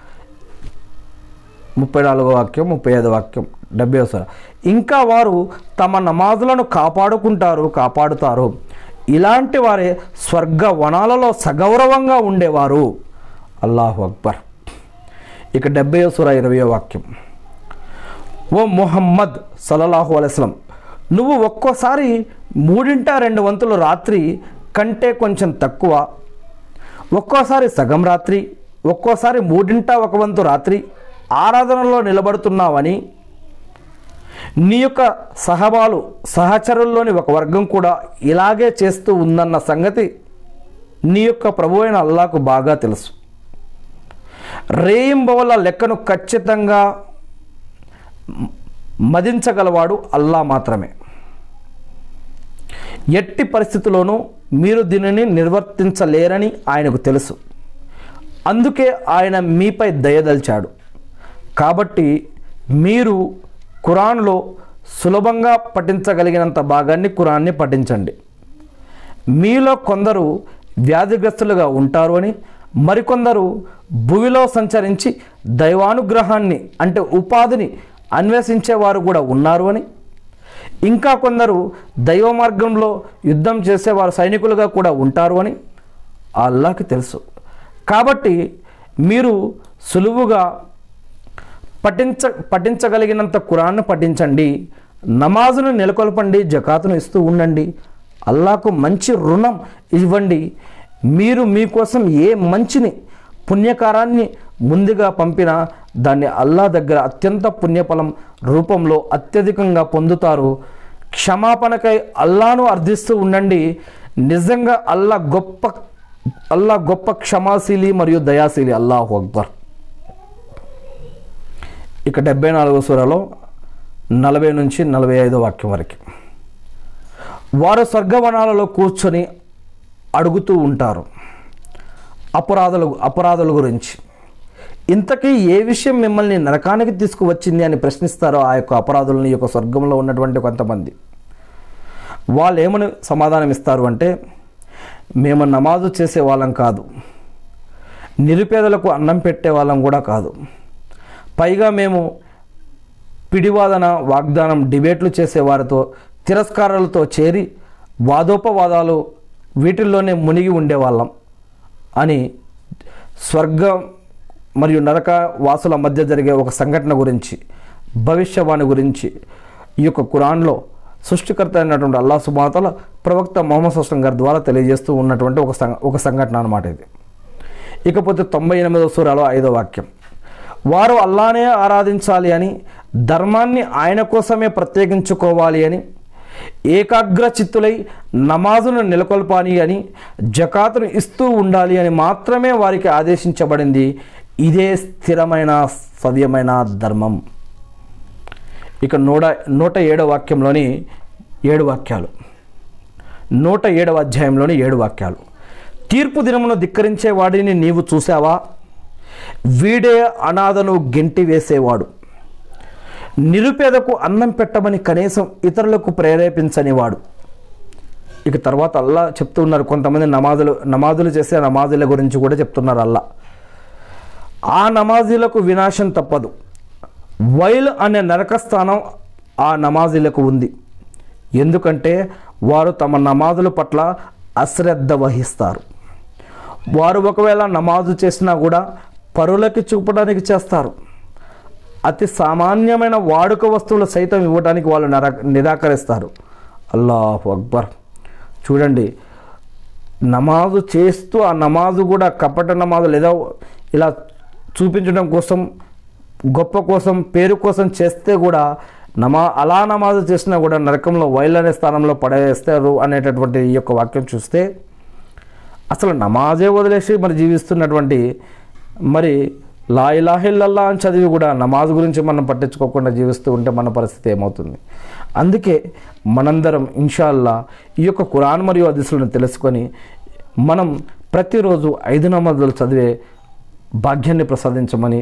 ముప్పై నాలుగో వాక్యం ముప్పై ఐదో వాక్యం డెబ్బై సార్ ఇంకా వారు తమ నమాజులను కాపాడుకుంటారు కాపాడుతారు ఇలాంటి వారే స్వర్గ వనాలలో సగౌరవంగా ఉండేవారు అల్లాహు అక్బర్ ఇక డెబ్బై సుర ఇరవయో వాక్యం ఓ మొహమ్మద్ సల్లల్లాహు అలైస్లం నువ్వు ఒక్కోసారి మూడింట రెండు వంతులు రాత్రి కంటే కొంచెం తక్కువ ఒక్కోసారి సగం రాత్రి ఒక్కోసారి మూడింట ఒక వంతు రాత్రి ఆరాధనలో నిలబడుతున్నావని నీ యొక్క సహబాలు సహచరుల్లోని ఒక వర్గం కూడా ఇలాగే చేస్తూ ఉందన్న సంగతి నీ యొక్క ప్రభు అయిన అల్లాకు బాగా తెలుసు రేయింబవల లెక్కను ఖచ్చితంగా మదించగలవాడు అల్లా మాత్రమే ఎట్టి పరిస్థితుల్లోనూ మీరు దీనిని నిర్వర్తించలేరని ఆయనకు తెలుసు అందుకే ఆయన మీపై దయదల్చాడు కాబట్టి మీరు ఖురాన్లో సులభంగా పఠించగలిగినంత భాగాన్ని ఖురాన్ని పఠించండి మీలో కొందరు వ్యాధిగ్రస్తులుగా ఉంటారు అని మరికొందరు భూమిలో సంచరించి దైవానుగ్రహాన్ని అంటే ఉపాధిని అన్వేషించేవారు కూడా ఉన్నారు అని ఇంకా కొందరు దైవ మార్గంలో యుద్ధం చేసేవారు సైనికులుగా కూడా ఉంటారు అని ఆ అల్లాకి తెలుసు కాబట్టి మీరు సులువుగా పఠించ పఠించగలిగినంత ఖురాన్ను పఠించండి నమాజును నెలకొల్పండి జకాతును ఇస్తూ ఉండండి అల్లాకు మంచి రుణం ఇవ్వండి మీరు మీకోసం ఏ మంచిని పుణ్యకారాన్ని ముందుగా పంపినా దాన్ని అల్లా దగ్గర అత్యంత పుణ్యఫలం రూపంలో అత్యధికంగా పొందుతారు క్షమాపణకై అల్లాను అర్థిస్తూ ఉండండి నిజంగా అల్లా గొప్ప అల్లా గొప్ప క్షమాశీలి మరియు దయాశీలి అల్లాహు అక్బర్ ఇక డెబ్బై నాలుగో సూరలో నలభై నుంచి నలభై ఐదో వాక్యం వరకు వారు స్వర్గవనాలలో కూర్చొని అడుగుతూ ఉంటారు అపరాధుల అపరాధుల గురించి ఇంతకీ ఏ విషయం మిమ్మల్ని నరకానికి తీసుకువచ్చింది అని ప్రశ్నిస్తారో ఆ యొక్క అపరాధులని యొక్క స్వర్గంలో ఉన్నటువంటి కొంతమంది వాళ్ళు ఏమని సమాధానం ఇస్తారు అంటే మేము నమాజు చేసే వాళ్ళం కాదు నిరుపేదలకు అన్నం పెట్టే వాళ్ళం కూడా కాదు పైగా మేము పిడివాదన వాగ్దానం డిబేట్లు చేసే వారితో తిరస్కారాలతో చేరి వాదోపవాదాలు వీటిల్లోనే మునిగి ఉండేవాళ్ళం అని స్వర్గం మరియు నరక వాసుల మధ్య జరిగే ఒక సంఘటన గురించి భవిష్యవాణి గురించి ఈ యొక్క కురాన్లో సృష్టికర్త అయినటువంటి అల్లా సుబాతల ప్రవక్త మొహమ్మద్ సుస్లం గారి ద్వారా తెలియజేస్తూ ఉన్నటువంటి ఒక సంఘ ఒక సంఘటన అనమాట ఇది ఇకపోతే తొంభై ఎనిమిదవ సూరాలో ఐదో వాక్యం వారు అల్లానే ఆరాధించాలి అని ధర్మాన్ని ఆయన కోసమే ప్రత్యేకించుకోవాలి అని ఏకాగ్ర చిత్తులై నమాజును నెలకొల్పాలి అని జకాతును ఇస్తూ ఉండాలి అని మాత్రమే వారికి ఆదేశించబడింది ఇదే స్థిరమైన సవ్యమైన ధర్మం ఇక నూట నూట ఏడవ వాక్యంలోని ఏడు వాక్యాలు నూట ఏడవ అధ్యాయంలోని ఏడు వాక్యాలు తీర్పు దినమును ధిక్కరించే వాడిని నీవు చూసావా వీడే అనాథను గెంటి వేసేవాడు నిరుపేదకు అన్నం పెట్టమని కనీసం ఇతరులకు ప్రేరేపించనివాడు ఇక తర్వాత అల్లా చెప్తూ ఉన్నారు కొంతమంది నమాజులు నమాజులు చేసే నమాజుల గురించి కూడా చెప్తున్నారు అల్లా ఆ నమాజీలకు వినాశం తప్పదు వైల్ అనే నరకస్థానం ఆ నమాజీలకు ఉంది ఎందుకంటే వారు తమ నమాజుల పట్ల అశ్రద్ధ వహిస్తారు వారు ఒకవేళ నమాజు చేసినా కూడా పరులకి చూపడానికి చేస్తారు అతి సామాన్యమైన వాడుక వస్తువులు సైతం ఇవ్వడానికి వాళ్ళు నర నిరాకరిస్తారు అల్లాహు అక్బర్ చూడండి నమాజు చేస్తూ ఆ నమాజు కూడా కపట నమాజు లేదా ఇలా చూపించడం కోసం గొప్ప కోసం పేరు కోసం చేస్తే కూడా నమా అలా నమాజు చేసినా కూడా నరకంలో వైల్ అనే స్థానంలో పడేస్తారు అనేటటువంటి ఈ యొక్క వాక్యం చూస్తే అసలు నమాజే వదిలేసి మరి జీవిస్తున్నటువంటి మరి లా ఇలాహిల్లల్లా అని చదివి కూడా నమాజ్ గురించి మనం పట్టించుకోకుండా జీవిస్తూ ఉంటే మన పరిస్థితి ఏమవుతుంది అందుకే మనందరం ఇన్షాల్లా ఈ యొక్క కురాన్ మరియు అదిసులను తెలుసుకొని మనం ప్రతిరోజు ఐదు నమాజులు చదివే భాగ్యాన్ని ప్రసాదించమని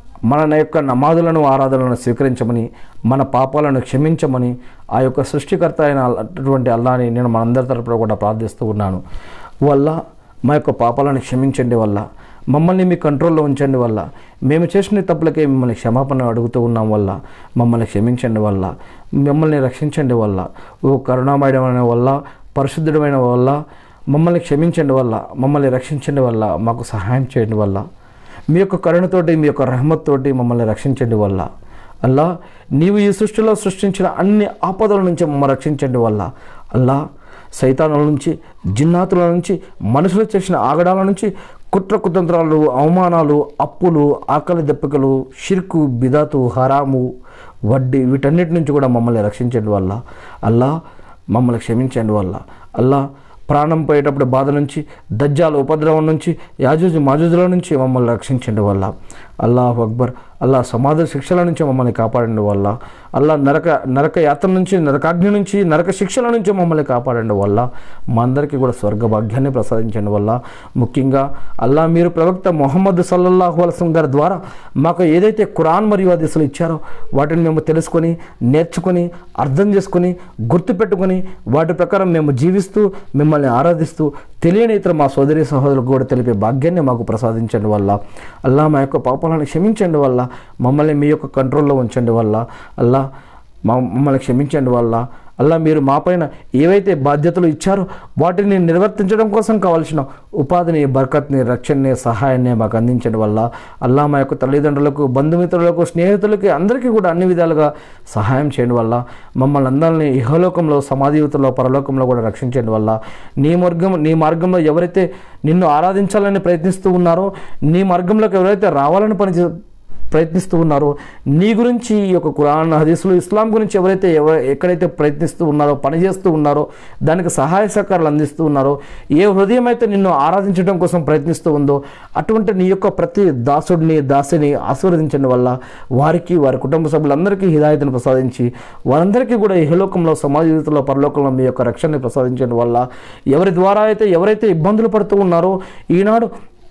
మన యొక్క నమాజులను ఆరాధనలను స్వీకరించమని మన పాపాలను క్షమించమని ఆ యొక్క సృష్టికర్త అయిన అటువంటి అల్లాని నేను మనందరి తరపున కూడా ప్రార్థిస్తూ ఉన్నాను వల్ల మా యొక్క పాపాలను క్షమించండి వల్ల మమ్మల్ని మీ కంట్రోల్లో ఉంచండి వల్ల మేము చేసిన తప్పులకే మిమ్మల్ని క్షమాపణ అడుగుతూ ఉన్నాం వల్ల మమ్మల్ని క్షమించండి వల్ల మిమ్మల్ని రక్షించండి వల్ల ఓ కరుణామయమైన వల్ల పరిశుద్ధుడమైన వల్ల మమ్మల్ని క్షమించండి వల్ల మమ్మల్ని రక్షించండి వల్ల మాకు సహాయం చేయండి వల్ల మీ యొక్క కరుణతోటి మీ యొక్క రహమత్తోటి మమ్మల్ని రక్షించండి వల్ల అల్లా నీవు ఈ సృష్టిలో సృష్టించిన అన్ని ఆపదల నుంచి మమ్మల్ని రక్షించండి వల్ల అల్లా సైతానుల నుంచి జిన్నాతుల నుంచి మనుషులు చేసిన ఆగడాల నుంచి కుట్ర కుతంత్రాలు అవమానాలు అప్పులు ఆకలి దెబ్బకలు షిర్కు బిదాతు హరాము వడ్డీ వీటన్నిటి నుంచి కూడా మమ్మల్ని రక్షించండి వల్ల అల్లా మమ్మల్ని క్షమించండి వల్ల అల్లా ప్రాణం పోయేటప్పుడు బాధ నుంచి దజ్జాల ఉపద్రవం నుంచి యాజూజు మాజూజుల నుంచి మమ్మల్ని రక్షించండి వల్ల అల్లాహ్ అక్బర్ అల్లా సమాధి శిక్షల నుంచి మమ్మల్ని కాపాడండి వల్ల అల్లా నరక నరక యాత్ర నుంచి నరకాగ్ని నుంచి నరక శిక్షల నుంచి మమ్మల్ని కాపాడండి వల్ల మా అందరికీ కూడా స్వర్గ భాగ్యాన్ని ప్రసాదించండి వల్ల ముఖ్యంగా అల్లా మీరు ప్రవక్త మొహమ్మద్ సల్లల్లాహు అలసం గారి ద్వారా మాకు ఏదైతే ఖురాన్ మరియు హదీసులు ఇచ్చారో వాటిని మేము తెలుసుకొని నేర్చుకొని అర్థం చేసుకొని గుర్తుపెట్టుకొని వాటి ప్రకారం మేము జీవిస్తూ మిమ్మల్ని ఆరాధిస్తూ తెలియని ఇతర మా సోదరి సహోదరులకు కూడా తెలిపే భాగ్యాన్ని మాకు ప్రసాదించండి వల్ల అల్లా మా యొక్క పాపాలను క్షమించండి వల్ల మమ్మల్ని మీ యొక్క కంట్రోల్లో ఉంచండి వల్ల అల్లా మా మమ్మల్ని క్షమించండి వల్ల అల్లా మీరు మాపైన ఏవైతే బాధ్యతలు ఇచ్చారో వాటిని నిర్వర్తించడం కోసం కావాల్సిన ఉపాధిని బర్కత్ని రక్షణని సహాయాన్ని మాకు అందించడం వల్ల అల్లా మా యొక్క తల్లిదండ్రులకు బంధుమిత్రులకు స్నేహితులకి అందరికీ కూడా అన్ని విధాలుగా సహాయం చేయడం వల్ల మమ్మల్ని అందరినీ ఇహలోకంలో సమాధియుతలో పరలోకంలో కూడా రక్షించడం వల్ల నీ మార్గం నీ మార్గంలో ఎవరైతే నిన్ను ఆరాధించాలని ప్రయత్నిస్తూ ఉన్నారో నీ మార్గంలోకి ఎవరైతే రావాలని పని ప్రయత్నిస్తూ ఉన్నారో నీ గురించి ఈ యొక్క కురాన్ హదీసులు ఇస్లాం గురించి ఎవరైతే ఎవ ఎక్కడైతే ప్రయత్నిస్తూ ఉన్నారో పనిచేస్తూ ఉన్నారో దానికి సహాయ సహకారాలు అందిస్తూ ఉన్నారో ఏ హృదయం అయితే నిన్ను ఆరాధించడం కోసం ప్రయత్నిస్తూ ఉందో అటువంటి నీ యొక్క ప్రతి దాసుడిని దాసిని ఆశీర్వదించడం వల్ల వారికి వారి కుటుంబ సభ్యులందరికీ హిదాయతను ప్రసాదించి వారందరికీ కూడా ఇహలోకంలో సమాజ జీవితంలో పరలోకంలో మీ యొక్క రక్షణని ప్రసాదించడం వల్ల ఎవరి ద్వారా అయితే ఎవరైతే ఇబ్బందులు పడుతూ ఉన్నారో ఈనాడు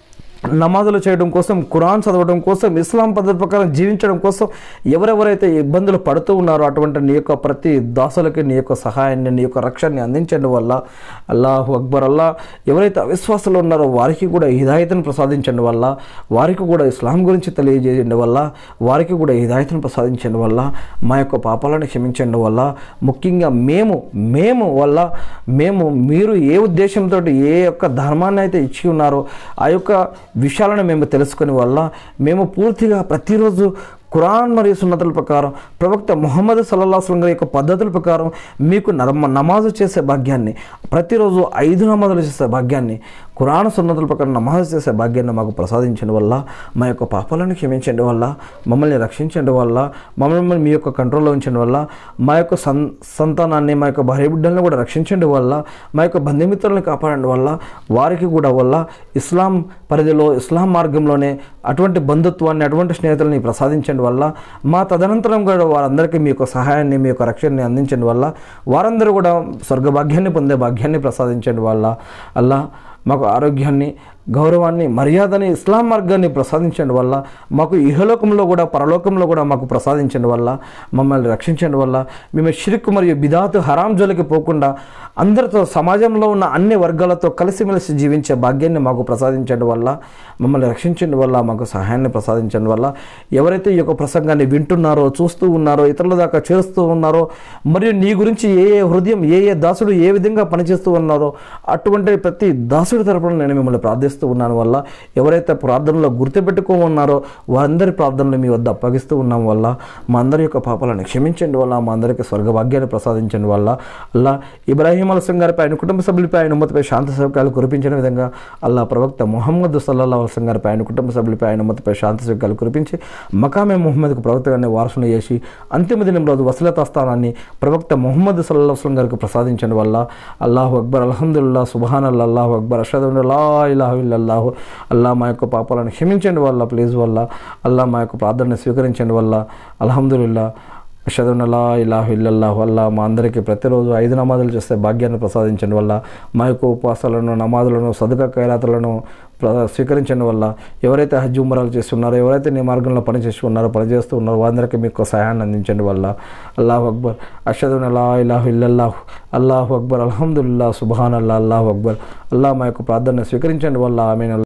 నమాజులు చేయడం కోసం ఖురాన్ చదవడం కోసం ఇస్లాం పద్ధతి ప్రకారం జీవించడం కోసం ఎవరెవరైతే ఇబ్బందులు పడుతూ ఉన్నారో అటువంటి నీ యొక్క ప్రతి దాసులకి నీ యొక్క సహాయాన్ని నీ యొక్క రక్షణని అందించండి వల్ల అల్లాహు అక్బర్ అల్లా ఎవరైతే అవిశ్వాసాలు ఉన్నారో వారికి కూడా హిదాయతను ప్రసాదించండి వల్ల వారికి కూడా ఇస్లాం గురించి తెలియజేయండి వల్ల వారికి కూడా హిదాయతను ప్రసాదించండి వల్ల మా యొక్క పాపాలను క్షమించండి వల్ల ముఖ్యంగా మేము మేము వల్ల మేము మీరు ఏ ఉద్దేశంతో ఏ యొక్క ధర్మాన్ని అయితే ఇచ్చి ఉన్నారో ఆ యొక్క విషయాలను మేము తెలుసుకుని వల్ల మేము పూర్తిగా ప్రతిరోజు ఖురాన్ మరియు సున్నతుల ప్రకారం ప్రవక్త ముహమ్మద్ సల్లాహం గారి యొక్క పద్ధతుల ప్రకారం మీకు నర్మ నమాజు చేసే భాగ్యాన్ని ప్రతిరోజు ఐదు నమాజులు చేసే భాగ్యాన్ని ఖురాన్ సున్నతుల ప్రకారం నమాజు చేసే భాగ్యాన్ని మాకు ప్రసాదించండి వల్ల మా యొక్క పాపాలను క్షమించండి వల్ల మమ్మల్ని రక్షించండి వల్ల మమ్మల్ని మీ యొక్క కంట్రోల్లో ఉంచండి వల్ల మా యొక్క సన్ సంతానాన్ని మా యొక్క భార్య బిడ్డలను కూడా రక్షించండి వల్ల మా యొక్క బంధుమిత్రులను కాపాడండి వల్ల వారికి కూడా వల్ల ఇస్లాం పరిధిలో ఇస్లాం మార్గంలోనే అటువంటి బంధుత్వాన్ని అటువంటి స్నేహితులని ప్రసాదించండి వల్ల మా తదనంతరం కూడా వారందరికీ మీ యొక్క సహాయాన్ని మీ యొక్క రక్షణని అందించండి వల్ల వారందరూ కూడా స్వర్గభాగ్యాన్ని పొందే భాగ్యాన్ని ప్రసాదించండి వల్ల అల్లా మాకు ఆరోగ్యాన్ని గౌరవాన్ని మర్యాదని ఇస్లాం మార్గాన్ని ప్రసాదించండి వల్ల మాకు ఇహలోకంలో కూడా పరలోకంలో కూడా మాకు ప్రసాదించండి వల్ల మమ్మల్ని రక్షించండి వల్ల మేము షిరిక్ మరియు బిదాతు హరాం జోలికి పోకుండా అందరితో సమాజంలో ఉన్న అన్ని వర్గాలతో కలిసిమెలిసి జీవించే భాగ్యాన్ని మాకు ప్రసాదించండి వల్ల మమ్మల్ని రక్షించండి వల్ల మాకు సహాయాన్ని ప్రసాదించండి వల్ల ఎవరైతే ఈ యొక్క ప్రసంగాన్ని వింటున్నారో చూస్తూ ఉన్నారో ఇతరుల దాకా చేరుస్తూ ఉన్నారో మరియు నీ గురించి ఏ ఏ హృదయం ఏ ఏ దాసుడు ఏ విధంగా పనిచేస్తూ ఉన్నారో అటువంటి ప్రతి దాసుడి తరపున నేను మిమ్మల్ని ప్రార్థిస్తున్నాను ఉన్నాను వల్ల ఎవరైతే ప్రార్థనలో గుర్తుపెట్టుకో ఉన్నారో వారందరి ప్రార్థనలు మీ వద్ద అప్పగిస్తూ ఉన్నాం వల్ల మా అందరి యొక్క పాపాలను క్షమించండి వల్ల మా అందరికీ స్వర్గభాగ్యాన్ని ప్రసాదించండి వల్ల అల్లా ఇబ్రాహీం అలసం గారిపై ఆయన కుటుంబ సభ్యులపై ఆయన ఉమ్మతిపై శాంతి సౌకాలు కురిపించిన విధంగా అల్లా ప్రవక్త మొహమ్మద్ సల్లా అలసం గారిపై ఆయన కుటుంబ సభ్యులపై ఆయన ఉమ్మతిపై శాంతి సౌకాలు కురిపించి మకామే మొహమ్మద్కు ప్రవక్తగానే వారసును చేసి అంతిమ దినం రోజు వసలతా స్థానాన్ని ప్రవక్త మొహమ్మద్ సల్లా వస్లం గారికి ప్రసాదించండి వల్ల అల్లాహు అక్బర్ అల్హమ్దుల్లా సుబాన్ అల్లా అల్లాహు అక్బర్ అషద్ లా ఇలాహు ఇల్లల్లాహు అల్లా మా యొక్క పాపాలను క్షమించండి వల్ల ప్లీజ్ వల్ల అల్లా మా యొక్క ప్రార్థనని స్వీకరించండి వల్ల అల్హమ్దుల్లా అషదునలా ఇలాహు ఇల్లల్లాహు అల్లా మా అందరికీ ప్రతిరోజు ఐదు నమాజులు చేస్తే భాగ్యాన్ని ప్రసాదించండి వల్ల మా యొక్క ఉపవాసాలను నమాజులను సదుక ఖైరాతులను ప్ర- స్వీకరించండి వల్ల ఎవరైతే హజ్ ఉమరాలు చేస్తున్నారో ఎవరైతే నీ మార్గంలో పని చేసి ఉన్నారో పని చేస్తూ ఉన్నారో వారందరికీ మీకు సహాయాన్ని అందించండి వల్ల అల్లాహు అక్బర్ అషదున్ అలా ఇలాహు ఇల్లల్లాహు అల్లాహు అక్బర్ అల్హమ్దుల్లా సుబాన్ అల్లా అల్లాహు అక్బర్ అల్లా మా యొక్క ప్రార్థన స్వీకరించండి వల్ల ఆమె